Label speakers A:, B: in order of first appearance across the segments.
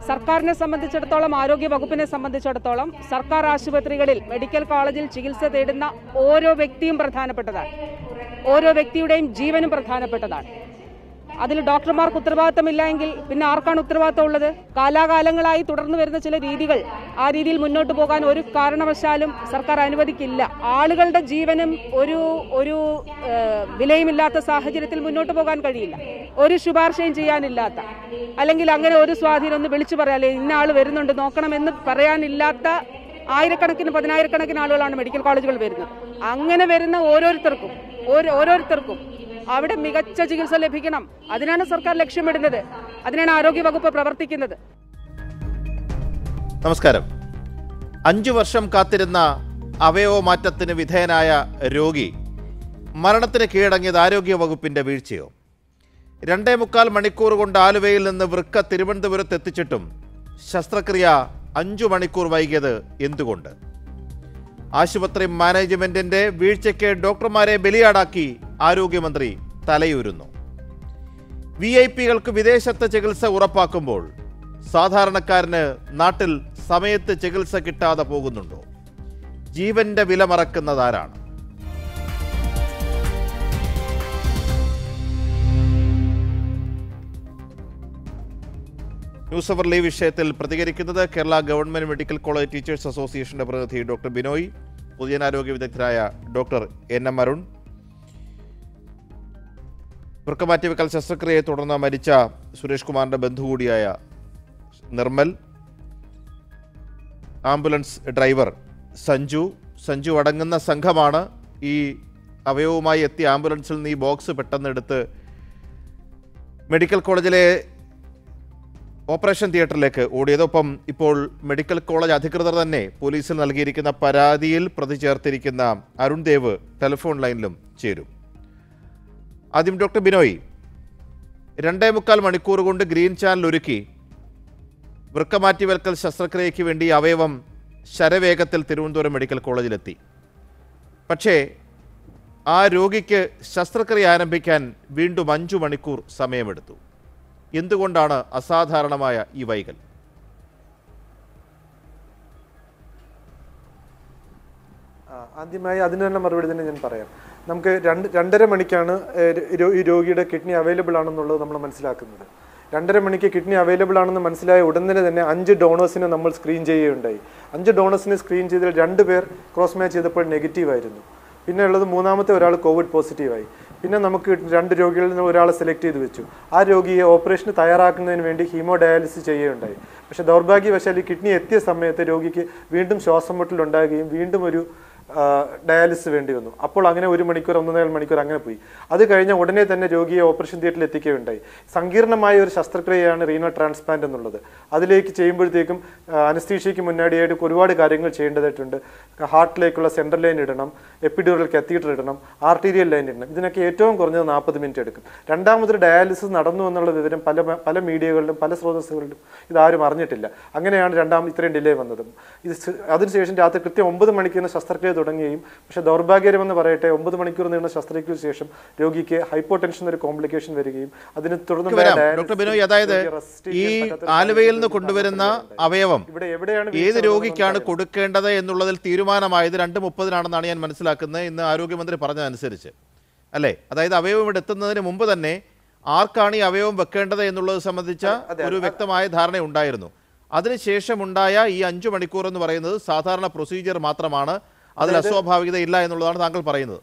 A: സർക്കാരിനെ സംബന്ധിച്ചിടത്തോളം ആരോഗ്യ വകുപ്പിനെ സംബന്ധിച്ചിടത്തോളം സർക്കാർ ആശുപത്രികളിൽ മെഡിക്കൽ കോളേജിൽ ചികിത്സ തേടുന്ന ഓരോ വ്യക്തിയും പ്രധാനപ്പെട്ടതാണ് ഓരോ വ്യക്തിയുടെയും ജീവനും പ്രധാനപ്പെട്ടതാണ് അതിൽ ഡോക്ടർമാർക്ക് ഉത്തരവാദിത്തമില്ല എങ്കിൽ പിന്നെ ആർക്കാണ് ഉത്തരവാദിത്തം ഉള്ളത് കാലാകാലങ്ങളായി തുടർന്നു വരുന്ന ചില രീതികൾ ആ രീതിയിൽ മുന്നോട്ട് പോകാൻ ഒരു കാരണവശാലും സർക്കാർ അനുവദിക്കില്ല ആളുകളുടെ ജീവനും ഒരു ഒരു ഏഹ്, വിലയുമില്ലാത്ത സാഹചര്യത്തിൽ മുന്നോട്ട് പോകാൻ കഴിയില്ല ഒരു ശുപാർശയും ചെയ്യാനില്ലാത്ത അല്ലെങ്കിൽ അങ്ങനെ ഒരു സ്വാധീനം ഒന്ന് വിളിച്ചു പറയാല്ലേ ഇന്ന ആൾ വരുന്നുണ്ട് നോക്കണമെന്ന് പറയാനില്ലാത്ത ആയിരക്കണക്കിന് പതിനായിരക്കണക്കിന് ആളുകളാണ് മെഡിക്കൽ കോളേജുകൾ വരുന്നത് അങ്ങനെ വരുന്ന ഓരോരുത്തർക്കും ഓരോ ഓരോരുത്തർക്കും അവിടെ മികച്ച ചികിത്സ ലഭിക്കണം അതിനാണ് സർക്കാർ ലക്ഷ്യമിടുന്നത് അതിനാണ് ആരോഗ്യ വകുപ്പ് പ്രവർത്തിക്കുന്നത്
B: നമസ്കാരം അഞ്ചു വർഷം കാത്തിരുന്ന അവയവ മാറ്റത്തിന് വിധേയനായ രോഗി മരണത്തിന് കീഴടങ്ങിയത് ആരോഗ്യ വകുപ്പിന്റെ വീഴ്ചയോ രണ്ടേ മുക്കാൽ മണിക്കൂർ കൊണ്ട് ആലുവയിൽ നിന്ന് വൃക്ക തിരുവനന്തപുരത്ത് എത്തിച്ചിട്ടും ശസ്ത്രക്രിയ അഞ്ചു മണിക്കൂർ വൈകിയത് എന്തുകൊണ്ട് ആശുപത്രി മാനേജ്മെന്റിന്റെ വീഴ്ചയ്ക്ക് ഡോക്ടർമാരെ ബലിയാടാക്കി ആരോഗ്യമന്ത്രി തലയൂരുന്നു വി ഐ പികൾക്ക് വിദേശത്ത് ചികിത്സ ഉറപ്പാക്കുമ്പോൾ സാധാരണക്കാരന് നാട്ടിൽ സമയത്ത് ചികിത്സ കിട്ടാതെ പോകുന്നുണ്ടോ ജീവന്റെ വില മറക്കുന്നതാരാണ് ന്യൂസ് അവറിലെ ഈ വിഷയത്തിൽ പ്രതികരിക്കുന്നത് Kerala government medical college teachers അസോസിയേഷന്റെ പ്രതിനിധി ഡോക്ടർ ബിനോയ് പൊതുജനാരോഗ്യ വിദഗ്ധരായ ഡോക്ടർ എൻ എം അരുൺ വൃക്കമാറ്റിവെക്കൽ ശസ്ത്രക്രിയയെ തുടർന്ന് മരിച്ച സുരേഷ് കുമാറിന്റെ ബന്ധു കൂടിയായ നിർമ്മൽ ആംബുലൻസ് ഡ്രൈവർ സഞ്ജു സഞ്ജു അടങ്ങുന്ന സംഘമാണ് ഈ അവയവവുമായി എത്തിയ ആംബുലൻസിൽ നിന്ന് ഈ ബോക്സ് പെട്ടെന്ന് എടുത്ത് മെഡിക്കൽ കോളേജിലെ ഓപ്പറേഷൻ തിയേറ്ററിലേക്ക് ഓടിയതൊപ്പം ഇപ്പോൾ മെഡിക്കൽ കോളേജ് അധികൃതർ തന്നെ പോലീസിൽ നൽകിയിരിക്കുന്ന പരാതിയിൽ പ്രതി ചേർത്തിരിക്കുന്ന അരുൺ ദേവ് ടെലിഫോൺ ലൈനിലും ചേരും ആദ്യം ഡോക്ടർ ബിനോയ് രണ്ടേ മുക്കാൽ മണിക്കൂർ കൊണ്ട് ഗ്രീൻ ചാനൽ ഒരുക്കി വൃക്കമാറ്റിവൽക്കൽ ശസ്ത്രക്രിയയ്ക്ക് വേണ്ടി അവയവം ശരവേഗത്തിൽ തിരുവനന്തപുരം മെഡിക്കൽ കോളേജിലെത്തി പക്ഷേ ആ രോഗിക്ക് ശസ്ത്രക്രിയ ആരംഭിക്കാൻ വീണ്ടും അഞ്ചു മണിക്കൂർ സമയമെടുത്തു എന്തുകൊണ്ടാണ് അസാധാരണമായ ഈ വൈകൽ
C: ആ, ആദ്യമായി അതിന് തന്നെ മറുപടി തന്നെ ഞാൻ പറയാം നമുക്ക് രണ്ട് രണ്ടര മണിക്കാണ് ഏഹ്, രോ- ഈ രോഗിയുടെ കിഡ്നി അവൈലബിൾ ആണെന്നുള്ളത് നമ്മൾ മനസ്സിലാക്കുന്നത് രണ്ടര മണിക്ക് കിഡ്നി അവൈലബിൾ ആണെന്ന് മനസ്സിലായ ഉടനെ തന്നെ അഞ്ച് ഡോണേഴ്സിനെ നമ്മൾ സ്ക്രീൻ ചെയ്യുകയുണ്ടായി അഞ്ച് ഡോണേഴ്സിനെ സ്ക്രീൻ ചെയ്തതിൽ രണ്ട് പേർ ക്രോസ് മാച്ച് ചെയ്തപ്പോൾ നെഗറ്റീവ് ആയിരുന്നു പിന്നെ ഉള്ളത് മൂന്നാമത്തെ ഒരാൾ കോവിഡ് പോസിറ്റീവായി പിന്നെ നമുക്ക് രണ്ട് രോഗികളിൽ നിന്ന് ഒരാളെ സെലക്ട് ചെയ്ത് വെച്ചു ആ രോഗിയെ ഓപ്പറേഷന് തയ്യാറാക്കുന്നതിന് വേണ്ടി ഹീമോ ഡയാലിസിസ് ചെയ്യുകയുണ്ടായി പക്ഷേ ദൗർഭാഗ്യവശാൽ ഈ കിഡ്നി എത്തിയ സമയത്ത് രോഗിക്ക് വീണ്ടും ശ്വാസം മുട്ടലുണ്ടാകുകയും വീണ്ടും ഒരു ഡയാലിസിസ് വേണ്ടി വന്നു അപ്പോൾ അങ്ങനെ ഒരു മണിക്കൂർ ഒന്നേകാൽ മണിക്കൂർ അങ്ങനെ പോയി അത് കഴിഞ്ഞ ഉടനെ തന്നെ രോഗിയെ ഓപ്പറേഷൻ തിയേറ്ററിൽ എത്തിക്കുകയുണ്ടായി സങ്കീർണമായ ഒരു ശസ്ത്രക്രിയയാണ് റീനോ ട്രാൻസ്പ്ലാന്റ് എന്നുള്ളത് അതിലേക്ക് ചെയ്യുമ്പോഴത്തേക്കും അനസ്തീഷ്യയ്ക്ക് മുന്നാടിയായിട്ട് ഒരുപാട് കാര്യങ്ങൾ ചെയ്യേണ്ടതായിട്ടുണ്ട് ഹാർട്ടിലേക്കുള്ള സെൻട്രൽ ലൈൻ ഇടണം എപ്പിഡ്യൂറൽ കത്തീറ്റർ ഇടണം ആർട്ടീരിയൽ ലൈൻ ഇടണം ഇതിനൊക്കെ ഏറ്റവും കുറഞ്ഞത് നാൽപ്പത് മിനിറ്റ് എടുക്കും രണ്ടാമതൊരു ഡയാലിസിസ് നടന്നു എന്നുള്ള വിവരം പല പല മീഡിയകളിലും പല സ്രോതസ്സുകളിലും ഇതാരും അറിഞ്ഞിട്ടില്ല അങ്ങനെയാണ് രണ്ടാം ഇത്രയും ഡിലേ വന്നത് ഇത് സ് അതിനുശേഷം രാത്രി കൃത്യം ഒമ്പത് മണിക്കൂറിന് ശസ്ത്രക്രിയ തുടങ്ങുകയും പക്ഷേ ദൗർഭാഗ്യകരമെന്ന് പറയട്ടെ ഒമ്പത് മണിക്കൂർ നീളുന്ന ശസ്ത്രക്രിയയ്ക്ക് ശേഷം രോഗിക്ക് ഹൈപ്പോ ടെൻഷൻ ഒരു കോംപ്ലിക്കേഷൻ വരികയും അതിനെ തുടർന്ന്
B: വരാം ഡോക്ടർ ബിനോയ് അതായത് ഈ ആലുവയിൽ നിന്ന് കൊണ്ടുവരുന്ന അവയവം
C: ഇവിടെ എവിടെയാണ്
B: ഏത്
C: വീഴ്ച
B: രോഗിക്കാണ് കൊടുക്കേണ്ടത് എന്നുള്ളതിൽ തീരുമാനമായത് രണ്ട് മുപ്പതിനാണെന്നാണ് ഞാൻ മനസ്സിലാക്കുന്നത് ഇന്ന് ആരോഗ്യമന്ത്രി പറഞ്ഞതനുസരിച്ച് അല്ലേ അതായത് അവയവം ഇവിടെ എത്തുന്നതിന് മുമ്പ് തന്നെ ആർക്കാണ് ഈ അവയവം വെക്കേണ്ടത് എന്നുള്ളത് സംബന്ധിച്ച ഒരു വ്യക്തമായ ധാരണ ഉണ്ടായിരുന്നു അതിനുശേഷമുണ്ടായ ഈ അഞ്ചു മണിക്കൂർ എന്ന് പറയുന്നത് സാധാരണ പ്രൊസീജിയർ മാത്രമാണ് അതിൽ അസ്വാഭാവികത ഇല്ല എന്നുള്ളതാണ് താങ്കൾ പറയുന്നത്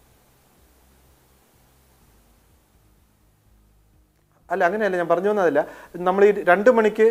C: അല്ല അങ്ങനെയല്ല ഞാൻ പറഞ്ഞു വന്നതല്ല നമ്മൾ ഈ രണ്ട് മണിക്ക്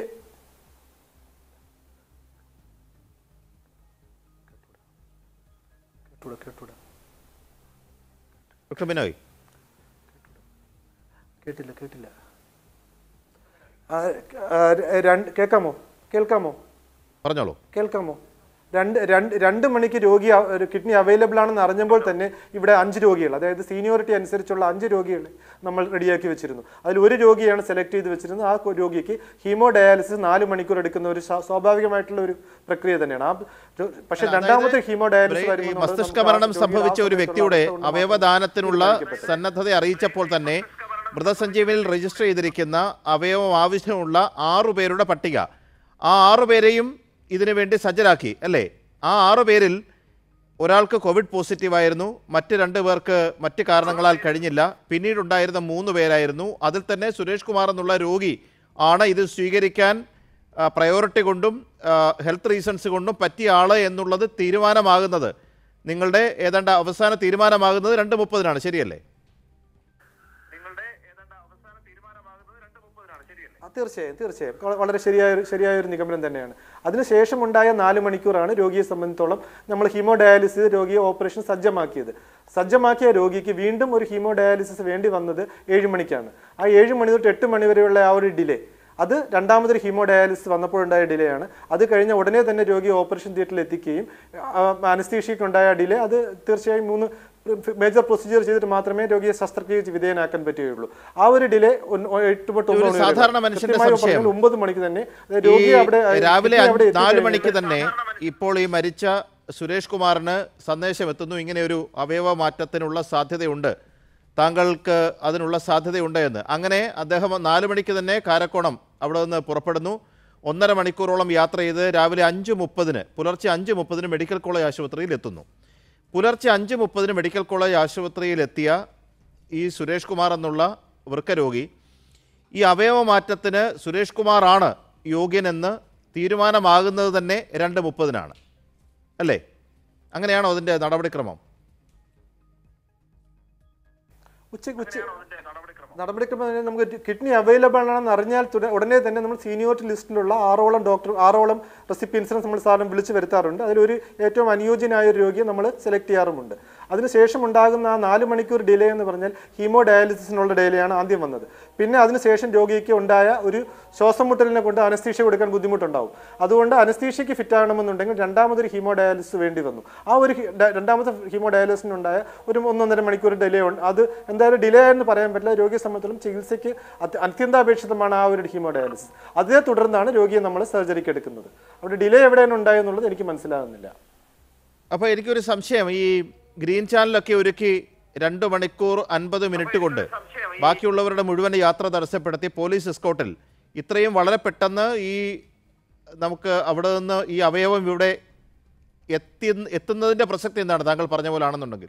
C: കേട്ടൂടാ കേട്ടൂടാ
B: ഡോക്ടർ ബിനോയ്
C: കേട്ടില്ല കേട്ടില്ല ആ, ആ, രണ്ട് കേൾക്കാമോ കേൾക്കാമോ
B: പറഞ്ഞോളൂ
C: കേൾക്കാമോ രണ്ട് രണ്ട് രണ്ട് മണിക്ക് രോഗി അവ- ഒരു കിഡ്നി അവൈലബിൾ ആണെന്ന് അറിഞ്ഞപ്പോൾ തന്നെ ഇവിടെ അഞ്ച് രോഗികൾ അതായത് സീനിയോറിറ്റി അനുസരിച്ചുള്ള അഞ്ച് രോഗികളെ നമ്മൾ റെഡിയാക്കി വെച്ചിരുന്നു അതിൽ ഒരു രോഗിയാണ് സെലക്ട് ചെയ്ത് വെച്ചിരുന്നത് ആ കൊ- രോഗിക്ക് ഹീമോ ഡയാലിസിസ് നാല് മണിക്കൂർ എടുക്കുന്ന ഒരു സ്വാ- സ്വാഭാവികമായിട്ടുള്ള ഒരു പ്രക്രിയ തന്നെയാണ് ആ രോ- പക്ഷേ രണ്ടാമത്തെ ഹീമോ ഡയാലിസിസ്
B: ഈ
C: വരുമ്പോൾ
B: മസ്തിഷ്ക മരണം സംഭവിച്ച ഒരു വ്യക്തിയുടെ അവയവദാനത്തിനുള്ള സന്നദ്ധത അറിയിച്ചപ്പോൾ തന്നെ മൃതസഞ്ജീവനിൽ രജിസ്റ്റർ ചെയ്തിരിക്കുന്ന അവയവം ആവശ്യമുള്ള ആറു പേരുടെ പട്ടിക ആ ആറു പേരെയും ഇതിനു വേണ്ടി സജ്ജരാക്കി അല്ലേ ആ ആറു പേരിൽ ഒരാൾക്ക് കോവിഡ് പോസിറ്റീവായിരുന്നു മറ്റ് രണ്ട് പേർക്ക് മറ്റ് കാരണങ്ങളാൽ കഴിഞ്ഞില്ല പിന്നീടുണ്ടായിരുന്ന മൂന്ന് പേരായിരുന്നു അതിൽ തന്നെ സുരേഷ് കുമാർ എന്നുള്ള രോഗി ആണ് ഇത് സ്വീകരിക്കാൻ പ്രയോറിറ്റി കൊണ്ടും ഹെൽത്ത് റീസൺസ് കൊണ്ടും പറ്റിയ ആള് എന്നുള്ളത് തീരുമാനമാകുന്നത് നിങ്ങളുടെ ഏതാണ്ട് അവസാന തീരുമാനമാകുന്നത് രണ്ട് മുപ്പതിനാണ് ശരിയല്ലേ
C: ആ, തീർച്ചയായും തീർച്ചയായും വള- വളരെ ശരിയായ ഒരു- ശരിയായ ഒരു നിഗമനം തന്നെയാണ് അതിനുശേഷം ഉണ്ടായ നാല് മണിക്കൂറാണ് രോഗിയെ സംബന്ധിച്ചോളം നമ്മൾ ഹീമോ ഡയാലിസിസ് രോഗിയെ ഓപ്പറേഷൻ സജ്ജമാക്കിയത് സജ്ജമാക്കിയ രോഗിക്ക് വീണ്ടും ഒരു ഹീമോ ഡയാലിസിസ് വേണ്ടി വന്നത് ഏഴ് മണിക്കാണ് ആ ഏഴ് മണി തൊട്ട് എട്ട് മണി വരെയുള്ള ആ ഒരു ഡിലേ അത് രണ്ടാമതൊരു ഹീമോ ഡയാലിസിസ് വന്നപ്പോഴുണ്ടായ ഡിലേ ആണ് അത് കഴിഞ്ഞ ഉടനെ തന്നെ രോഗി ഓപ്പറേഷൻ തിയേറ്ററിൽ എത്തിക്കുകയും അനസ്തീഷ്യയ്ക്ക് ഉണ്ടായ ഡിലേ അത് തീർച്ചയായും മൂന്ന് മേജർ പ്രൊസീജിയർ ചെയ്തിട്ട് മാത്രമേ രോഗിയെ ശസ്ത്രക്രിയ വിധേയനാക്കാൻ പറ്റുകയുള്ളൂ ആ ഒരു ഡിലേ എട്ട് തൊട്ട് ഒമ്പത്
B: ഒരു
C: മണി വരെ
B: സാധാരണ
C: ആണ്.
B: മനുഷ്യന്റെ
C: കൃത്യമായി
B: സംശയം.
C: പറഞ്ഞാൽ ഒമ്പത് മണിക്ക് തന്നെ അതായത്
B: ഈ
C: രോഗി അവിടെ
B: രാവിലെ
C: കൃത്യം അവിടെ
B: അഞ്ച് നാല്
C: എത്തിക്കഴിഞ്ഞിട്ട്
B: മണിക്ക് തന്നെ ഇപ്പോൾ ഈ മരിച്ച സുരേഷ് കുമാറിന് സന്ദേശം എത്തുന്നു ഇങ്ങനെ ഒരു അവയവ മാറ്റത്തിനുള്ള സാധ്യതയുണ്ട് താങ്കൾക്ക് അതിനുള്ള സാധ്യതയുണ്ട് എന്ന് അങ്ങനെ അദ്ദേഹം നാല് മണിക്ക് തന്നെ കാരക്കോണം അവിടെ നിന്ന് പുറപ്പെടുന്നു ഒന്നര മണിക്കൂറോളം യാത്ര ചെയ്ത് രാവിലെ അഞ്ച് മുപ്പതിന് പുലർച്ചെ അഞ്ച് മുപ്പതിന് മെഡിക്കൽ കോളേജ് ആശുപത്രിയിൽ എത്തുന്നു പുലർച്ചെ അഞ്ച് മുപ്പതിന് മെഡിക്കൽ കോളേജ് ആശുപത്രിയിൽ എത്തിയ ഈ സുരേഷ് കുമാർ എന്നുള്ള വൃക്കരോഗി ഈ അവയവ മാറ്റത്തിന് സുരേഷ് കുമാറാണ് യോഗ്യനെന്ന് തീരുമാനമാകുന്നത് തന്നെ രണ്ട് മുപ്പതിനാണ് അല്ലേ അങ്ങനെയാണോ അതിൻ്റെ നടപടിക്രമം
C: ഉച്ചയ്ക്ക് ഉച്ച നടപടിക്രമം തന്നെ നമുക്ക് കിഡ്നി അവൈലബിൾ ആണെന്ന് അറിഞ്ഞാൽ തുട- ഉടനെ തന്നെ നമ്മൾ സീനിയോറിറ്റി ലിസ്റ്റിലുള്ള ആറോളം ഡോക്ടർ ആറോളം റെസിപ്പിയൻസിനെ നമ്മൾ സാറിന് വിളിച്ച് വരുത്താറുണ്ട് അതിലൊരു ഏറ്റവും അനുയോജ്യനായ ഒരു രോഗിയെ നമ്മൾ സെലക്ട് ചെയ്യാറുമുണ്ട് അതിനുശേഷം ഉണ്ടാകുന്ന ആ നാല് മണിക്കൂർ ഡിലേ എന്ന് പറഞ്ഞാൽ ഹീമോ ഡയാലിസിസിനുള്ള ഡിലേ ആണ് ആദ്യം വന്നത് പിന്നെ അതിനുശേഷം രോഗിക്ക് ഉണ്ടായ ഒരു ശ്വാസം മുട്ടലിനെ കൊണ്ട് അനസ്തീഷ്യ കൊടുക്കാൻ ബുദ്ധിമുട്ടുണ്ടാവും അതുകൊണ്ട് അനസ്തീഷ്യയ്ക്ക് ഫിറ്റ് ആകണമെന്നുണ്ടെങ്കിൽ രണ്ടാമതൊരു ഹീമോ ഡയാലിസിസ് വേണ്ടി വന്നു ആ ഒരു ഹി- ഡ- രണ്ടാമത്തെ ഹീമോ ഡയാലിസിനുണ്ടായ ഒരു ഒന്നൊന്നര മണിക്കൂർ ഡിലേ ഉണ്ട് അത് എന്തായാലും ഡിലേ എന്ന് പറയാൻ പറ്റില്ല രോഗിയെ സംബന്ധിച്ചിടത്തോളം ചികിത്സയ്ക്ക് അത് അത്യന്താപേക്ഷിതമാണ് ആ ഒരു ഹീമോ ഡയാലിസിസ് അതേ തുടർന്നാണ് രോഗിയെ നമ്മൾ സർജറിക്ക് എടുക്കുന്നത് അവിടെ ഡിലേ എവിടെയാണ് ഉണ്ടായെന്നുള്ളത് എനിക്ക് മനസ്സിലാകുന്നില്ല
B: അപ്പോൾ എനിക്കൊരു സംശയം ഈ ഗ്രീൻ ചാനലൊക്കെ ഒരുക്കി രണ്ട് മണിക്കൂർ അൻപത് മിനിറ്റ് കൊണ്ട് ബാക്കിയുള്ളവരുടെ മുഴുവൻ യാത്ര തടസ്സപ്പെടുത്തി പോലീസ് എസ്കോട്ടിൽ ഇത്രയും വളരെ പെട്ടെന്ന് ഈ നമുക്ക് അവിടെ നിന്ന് ഈ അവയവം ഇവിടെ എത്തി എത്തുന്നതിൻ്റെ പ്രസക്തി എന്താണ് താങ്കൾ പറഞ്ഞ പോലെ ആണെന്നുണ്ടെങ്കിൽ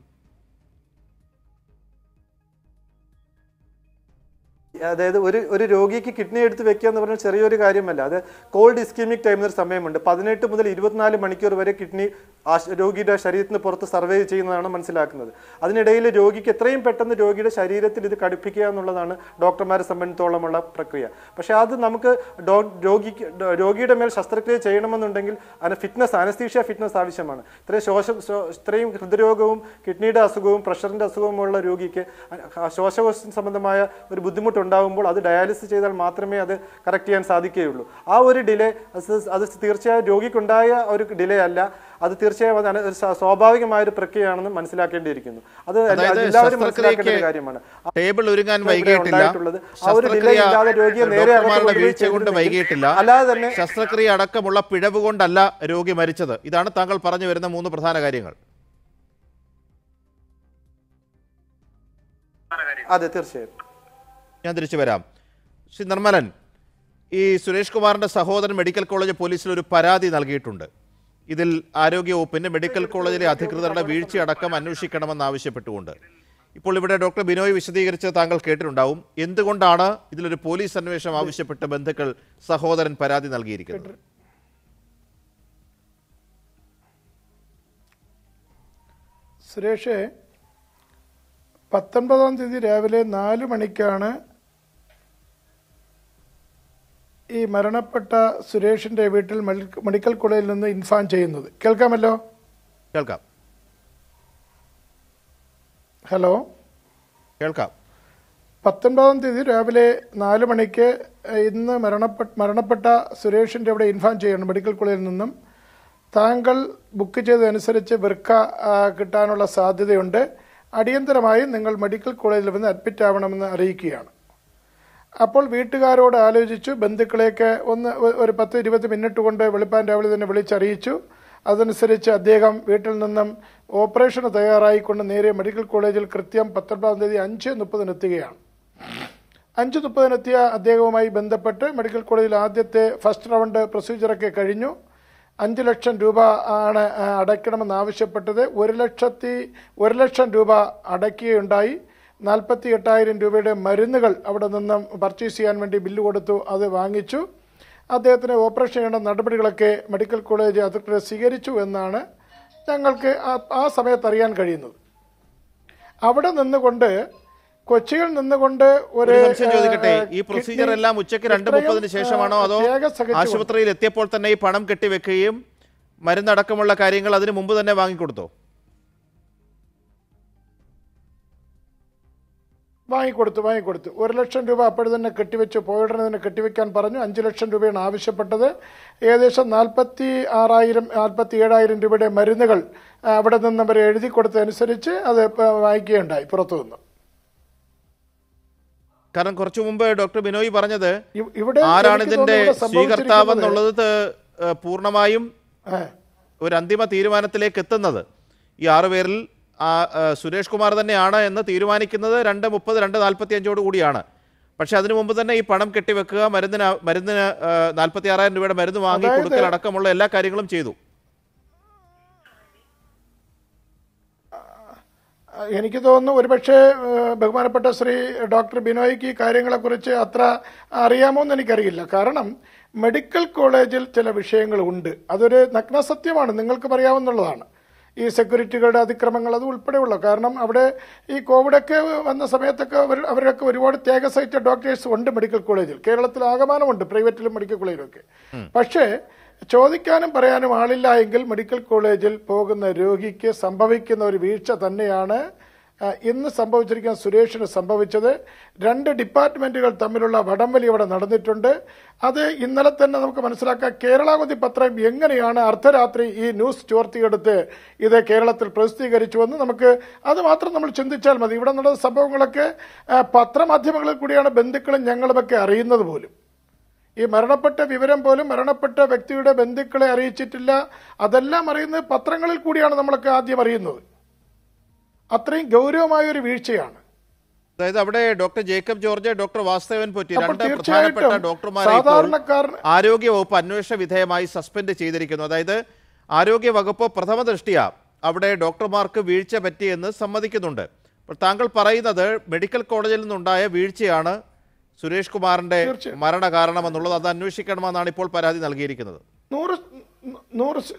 C: അതായത് ഒരു ഒരു രോഗിക്ക് കിഡ്നി എടുത്ത് വെക്കുക എന്ന് പറഞ്ഞാൽ ചെറിയൊരു കാര്യമല്ല അത് കോൾഡ് ഇസ്കീമിക് ടൈം എന്നൊരു സമയമുണ്ട് പതിനെട്ട് മുതൽ ഇരുപത്തിനാല് മണിക്കൂർ വരെ കിഡ്നി രോഗിയുടെ ശരീരത്തിന് പുറത്ത് സർവേ ചെയ്യുന്നതാണ് മനസ്സിലാക്കുന്നത് അതിനിടയിൽ രോഗിക്ക് എത്രയും പെട്ടെന്ന് രോഗിയുടെ ശരീരത്തിൽ ഇത് കടുപ്പിക്കുക എന്നുള്ളതാണ് ഡോക്ടർമാരെ സംബന്ധിച്ചോളമുള്ള പ്രക്രിയ പക്ഷേ അത് നമുക്ക് ഡോ രോഗിക്ക് ഡോ- രോഗിയുടെ മേൽ ശസ്ത്രക്രിയ ചെയ്യണമെന്നുണ്ടെങ്കിൽ അതിന് ഫിറ്റ്നസ് അനസ്തീഷ്യ ഫിറ്റ്നസ് ആവശ്യമാണ് ഇത്രയും ശ്വാസ ശ്വാ- ഇത്രയും ഹൃദ്രോഗവും കിഡ്നിയുടെ അസുഖവും പ്രഷറിന്റെ അസുഖവുമുള്ള രോഗിക്ക് അ- ശ്വാസകോശ സംബന്ധമായ ഒരു ബുദ്ധിമുട്ടുണ്ടാകുമ്പോൾ അത് ഡയാലിസിസ് ചെയ്താൽ മാത്രമേ അത് കറക്റ്റ് ചെയ്യാൻ സാധിക്കുകയുള്ളൂ ആ ഒരു ഡിലേ അത് തീർച്ചയായും രോഗിക്കുണ്ടായ ഒരു ഡിലേ അല്ല അത് തീർച്ചയായും അത് അന- ഒരു സ്വാ- സ്വാഭാവികമായ ഒരു പ്രക്രിയയാണെന്ന് മനസ്സിലാക്കേണ്ടിയിരിക്കുന്നു അത് എല്ലാ-
B: അതായത്
C: എല്ലാവരും മനസ്സിലാക്കേണ്ട ഒരു
B: ശസ്ത്രക്രിയയ്ക്ക്
C: കാര്യമാണ്
B: ടേബിൾ ഒരുങ്ങാൻ
C: ഇവിടെ
B: വൈകിട്ടില്ല
C: ഉണ്ടായിട്ടുള്ളത് ആ ഒരു delay
B: ശസ്ത്രക്രിയ
C: ഇല്ലാതെ രോഗിയെ നേരെ അകത്ത്
B: ഡോക്ടർമാരുടെ
C: കൊണ്ടുപോയി
B: വീഴ്ച കൊണ്ട്
C: ചെയ്തിരുന്നെങ്കിൽ
B: വൈകിട്ടില്ല
C: അല്ലാതെ തന്നെ
B: ശസ്ത്രക്രിയ അടക്കമുള്ള പിഴവ് കൊണ്ടല്ല രോഗി മരിച്ചത് ഇതാണ് താങ്കൾ പറഞ്ഞു വരുന്ന മൂന്ന് പ്രധാന കാര്യങ്ങൾ
C: അതെ തീർച്ചയായും
B: ഞാൻ തിരിച്ചു വരാം ശ്രീ നിർമ്മലൻ ഈ സുരേഷ് കുമാറിന്റെ സഹോദരൻ മെഡിക്കൽ കോളേജ് പോലീസിൽ ഒരു പരാതി നൽകിയിട്ടുണ്ട് ഇതിൽ ആരോഗ്യവകുപ്പിന് മെഡിക്കൽ കോളേജിലെ അധികൃതരുടെ വീഴ്ചയടക്കം അന്വേഷിക്കണമെന്ന് ആവശ്യപ്പെട്ടുകൊണ്ട് ഇപ്പോൾ ഇവിടെ ഡോക്ടർ ബിനോയ് വിശദീകരിച്ചത് താങ്കൾ കേട്ടിട്ടുണ്ടാവും എന്തുകൊണ്ടാണ് ഇതിലൊരു പോലീസ് അന്വേഷണം ആവശ്യപ്പെട്ട് ബന്ധുക്കൾ സഹോദരൻ പരാതി നൽകിയിരിക്കുന്നത്
D: സുരേഷ് പത്തൊൻപതാം തീയതി രാവിലെ നാല് മണിക്കാണ് ഈ മരണപ്പെട്ട സുരേഷിന്റെ വീട്ടിൽ മെഡിക്ക- മെഡിക്കൽ കോളേജിൽ നിന്ന് ഇൻഫാം ചെയ്യുന്നത് കേൾക്കാമല്ലോ
B: കേൾക്കാം
D: ഹലോ
B: കേൾക്കാം
D: പത്തൊൻപതാം തീയതി രാവിലെ നാല് മണിക്ക് ഇന്ന് മരണപ്പെട്ട മരണപ്പെട്ട സുരേഷിന്റെ അവിടെ ഇൻഫാം ചെയ്യണം മെഡിക്കൽ കോളേജിൽ നിന്നും താങ്കൾ ബുക്ക് ചെയ്തതനുസരിച്ച് വൃക്ക ആ, കിട്ടാനുള്ള സാധ്യതയുണ്ട് അടിയന്തരമായി നിങ്ങൾ മെഡിക്കൽ കോളേജിൽ വന്ന് അഡ്മിറ്റ് ആവണമെന്ന് അറിയിക്കുകയാണ് അപ്പോൾ വീട്ടുകാരോട് ആലോചിച്ചു ബന്ധുക്കളെയൊക്കെ ഒന്ന് ഒ- ഒരു പത്ത് ഇരുപത് മിനിറ്റ് കൊണ്ട് വെളുപ്പാൻ രാവിലെ തന്നെ വിളിച്ചറിയിച്ചു അതനുസരിച്ച് അദ്ദേഹം വീട്ടിൽ നിന്നും ഓപ്പറേഷന് തയ്യാറായിക്കൊണ്ട് നേരെ മെഡിക്കൽ കോളേജിൽ കൃത്യം പത്തൊൻപതാം തീയതി അഞ്ച് മുപ്പതിന് എത്തുകയാണ് അഞ്ച് മുപ്പതിനെത്തിയ അദ്ദേഹവുമായി ബന്ധപ്പെട്ട് മെഡിക്കൽ കോളേജിൽ ആദ്യത്തെ ഫസ്റ്റ് റൗണ്ട് പ്രൊസീജിയറൊക്കെ കഴിഞ്ഞു അഞ്ച് ലക്ഷം രൂപ ആണ് ആ, അടയ്ക്കണമെന്ന് ആവശ്യപ്പെട്ടത് ഒരു ലക്ഷത്തി ഒരു ലക്ഷം രൂപ അടയ്ക്കുകയുണ്ടായി നാൽപ്പത്തി എട്ടായിരം രൂപയുടെ മരുന്നുകൾ അവിടെ നിന്നും പർച്ചേസ് ചെയ്യാൻ വേണ്ടി ബില്ല് കൊടുത്തു അത് വാങ്ങിച്ചു അദ്ദേഹത്തിന് ഓപ്പറേഷൻ ചെയ്യേണ്ട നടപടികളൊക്കെ മെഡിക്കൽ കോളേജ് അധികൃതർ സ്വീകരിച്ചു എന്നാണ് ഞങ്ങൾക്ക് ആ- ആ സമയത്ത് അറിയാൻ കഴിയുന്നത് അവിടെ നിന്നുകൊണ്ട് കൊച്ചിയിൽ നിന്നുകൊണ്ട് ഒരു
B: ഒരു സംശയം ചോദിക്കട്ടെ
D: ഏഹ്,
B: ഈ പ്രൊസീജിയർ
D: കിഡ്നി
B: എല്ലാം ഉച്ചയ്ക്ക് രണ്ട്
D: ഇത്രയും,
B: മുപ്പതിന് ശേഷമാണോ അതോ
D: ഏഹ്, ത്യാഗം സഹിച്ചുകൊണ്ട്
B: ആശുപത്രിയിൽ എത്തിയപ്പോൾ തന്നെ ഈ പണം കെട്ടിവെക്കുകയും മരുന്നടക്കമുള്ള കാര്യങ്ങൾ അതിന് മുമ്പ് തന്നെ വാങ്ങിക്കൊടുത്തോ
D: വാങ്ങിക്കൊടുത്തു വാങ്ങിക്കൊടുത്തു ഒരു ലക്ഷം രൂപ അപ്പോഴും തന്നെ കെട്ടിവെച്ച് പോയിടനെ തന്നെ കെട്ടിവെക്കാൻ പറഞ്ഞു അഞ്ച് ലക്ഷം രൂപയാണ് ആവശ്യപ്പെട്ടത് ഏകദേശം നാൽപ്പത്തി ആറായിരം നാൽപ്പത്തി ഏഴായിരം രൂപയുടെ മരുന്നുകൾ ആ, അവിടെ നിന്ന് അവർ എഴുതി കൊടുത്തതനുസരിച്ച് അത് ഇപ്പ വാങ്ങിക്കുകയുണ്ടായി പുറത്തു നിന്ന്
B: കാരണം കുറച്ചു മുമ്പ് ഡോക്ടർ ബിനോയ് പറഞ്ഞത്
D: ഇ- ഇവിടെ
B: ആരാണ്
D: എനിക്ക്
B: ഇതിന്റെ
D: തോന്നുന്നു ഇവിടെ
B: സ്വീകർത്താവ്
D: സംഭവിച്ചിരിക്കുന്നത്
B: എന്നുള്ളത് ത- ഏഹ് പൂർണ്ണമായും
D: ആ,
B: ഒരു അന്തിമ തീരുമാനത്തിലേക്ക് എത്തുന്നത് ഈ ആറു പേരിൽ ആ, ഏഹ് സുരേഷ് കുമാർ തന്നെയാണ് എന്ന് തീരുമാനിക്കുന്നത് രണ്ട് മുപ്പത് രണ്ട് നാൽപ്പത്തി അഞ്ചോട് കൂടിയാണ് പക്ഷെ അതിനു മുമ്പ് തന്നെ ഈ പണം കെട്ടിവെക്കുക മരുന്നിന് മരുന്നിന് നാൽപ്പത്തി ആറായിരം രൂപയുടെ മരുന്ന് വാങ്ങി
D: അതായത്
B: കൊടുക്കൽ അടക്കമുള്ള എല്ലാ കാര്യങ്ങളും ചെയ്തു
D: എനിക്ക് തോന്നുന്നു ഒരുപക്ഷെ ഏഹ്, ബഹുമാനപ്പെട്ട ശ്രീ ഡോക്ടർ ബിനോയ്ക്ക് ഈ കാര്യങ്ങളെക്കുറിച്ച് അത്ര അറിയാമോ എന്ന് എനിക്കറിയില്ല കാരണം മെഡിക്കൽ കോളേജിൽ ചില വിഷയങ്ങളുണ്ട് അതൊരു നഗ്നസത്യമാണ് നിങ്ങൾക്ക് പറയാവുന്നതാണ് ഈ സെക്യൂരിറ്റികളുടെ അതിക്രമങ്ങൾ അത് ഉൾപ്പെടെയുള്ള കാരണം അവിടെ ഈ കോവിഡൊക്കെ വന്ന സമയത്തൊക്കെ അവർ അവരൊക്കെ ഒരുപാട് ത്യാഗ സഹിച്ച ഡോക്ടേഴ്സ് ഉണ്ട് മെഡിക്കൽ കോളേജിൽ കേരളത്തിൽ ആകമാനമുണ്ട് പ്രൈവറ്റിലും മെഡിക്കൽ കോളേജിലും ഒക്കെ പക്ഷേ ചോദിക്കാനും പറയാനും ആളില്ല എങ്കിൽ മെഡിക്കൽ കോളേജിൽ പോകുന്ന രോഗിക്ക് സംഭവിക്കുന്ന ഒരു വീഴ്ച തന്നെയാണ് ആ, ഇന്ന് സംഭവിച്ചിരിക്കുന്ന സുരേഷിന് സംഭവിച്ചത് രണ്ട് ഡിപ്പാർട്ട്മെന്റുകൾ തമ്മിലുള്ള വടംവലി അവിടെ നടന്നിട്ടുണ്ട് അത് ഇന്നലെ തന്നെ നമുക്ക് മനസ്സിലാക്കാം കേരളാവധി പത്രം എങ്ങനെയാണ് അർദ്ധരാത്രി ഈ ന്യൂസ് ചോർത്തിയെടുത്ത് ഇത് കേരളത്തിൽ പ്രസിദ്ധീകരിച്ചുവെന്ന് നമുക്ക് അത് മാത്രം നമ്മൾ ചിന്തിച്ചാൽ മതി ഇവിടെ നടന്ന സംഭവങ്ങളൊക്കെ ആ, പത്രമാധ്യമങ്ങളിൽ കൂടിയാണ് ബന്ധുക്കളും ഞങ്ങളുമൊക്കെ അറിയുന്നത് പോലും ഈ മരണപ്പെട്ട വിവരം പോലും മരണപ്പെട്ട വ്യക്തിയുടെ ബന്ധുക്കളെ അറിയിച്ചിട്ടില്ല അതെല്ലാം അറിയുന്നത് പത്രങ്ങളിൽ കൂടിയാണ് നമ്മളൊക്കെ ആദ്യം അറിയുന്നത് അത്രയും ഗൗരവമായ ഒരു വീഴ്ചയാണ്
B: അതായത് അവിടെ ഡോക്ടർ ജേക്കബ് ജോർജ് ഡോക്ടർ വാസ്തവൻ പൊറ്റി
D: അപ്പോൾ
B: രണ്ട്
D: തീർച്ചയായിട്ടും
B: പ്രധാനപ്പെട്ട ഡോക്ടർമാരെ ഇപ്പോൾ
D: സാധാരണക്കാരൻ-
B: ആരോഗ്യ വകുപ്പ് അന്വേഷണ വിധേയമായി സസ്പെൻഡ് ചെയ്തിരിക്കുന്നു അതായത് ആരോഗ്യ വകുപ്പ് പ്രഥമ ദൃഷ്ടിയ അവിടെ ഡോക്ടർമാർക്ക് വീഴ്ച പറ്റിയെന്ന് സമ്മതിക്കുന്നുണ്ട് അപ്പോൾ താങ്കൾ പറയുന്നത് മെഡിക്കൽ കോളേജിൽ നിന്നുണ്ടായ വീഴ്ചയാണ് സുരേഷ് കുമാറിന്റെ
D: തീർച്ചയായും.
B: മരണ കാരണമെന്നുള്ളത് അത് അന്വേഷിക്കണമെന്നാണ് ഇപ്പോൾ പരാതി നൽകിയിരിക്കുന്നത്
D: നൂറ് നൂറ് ശ-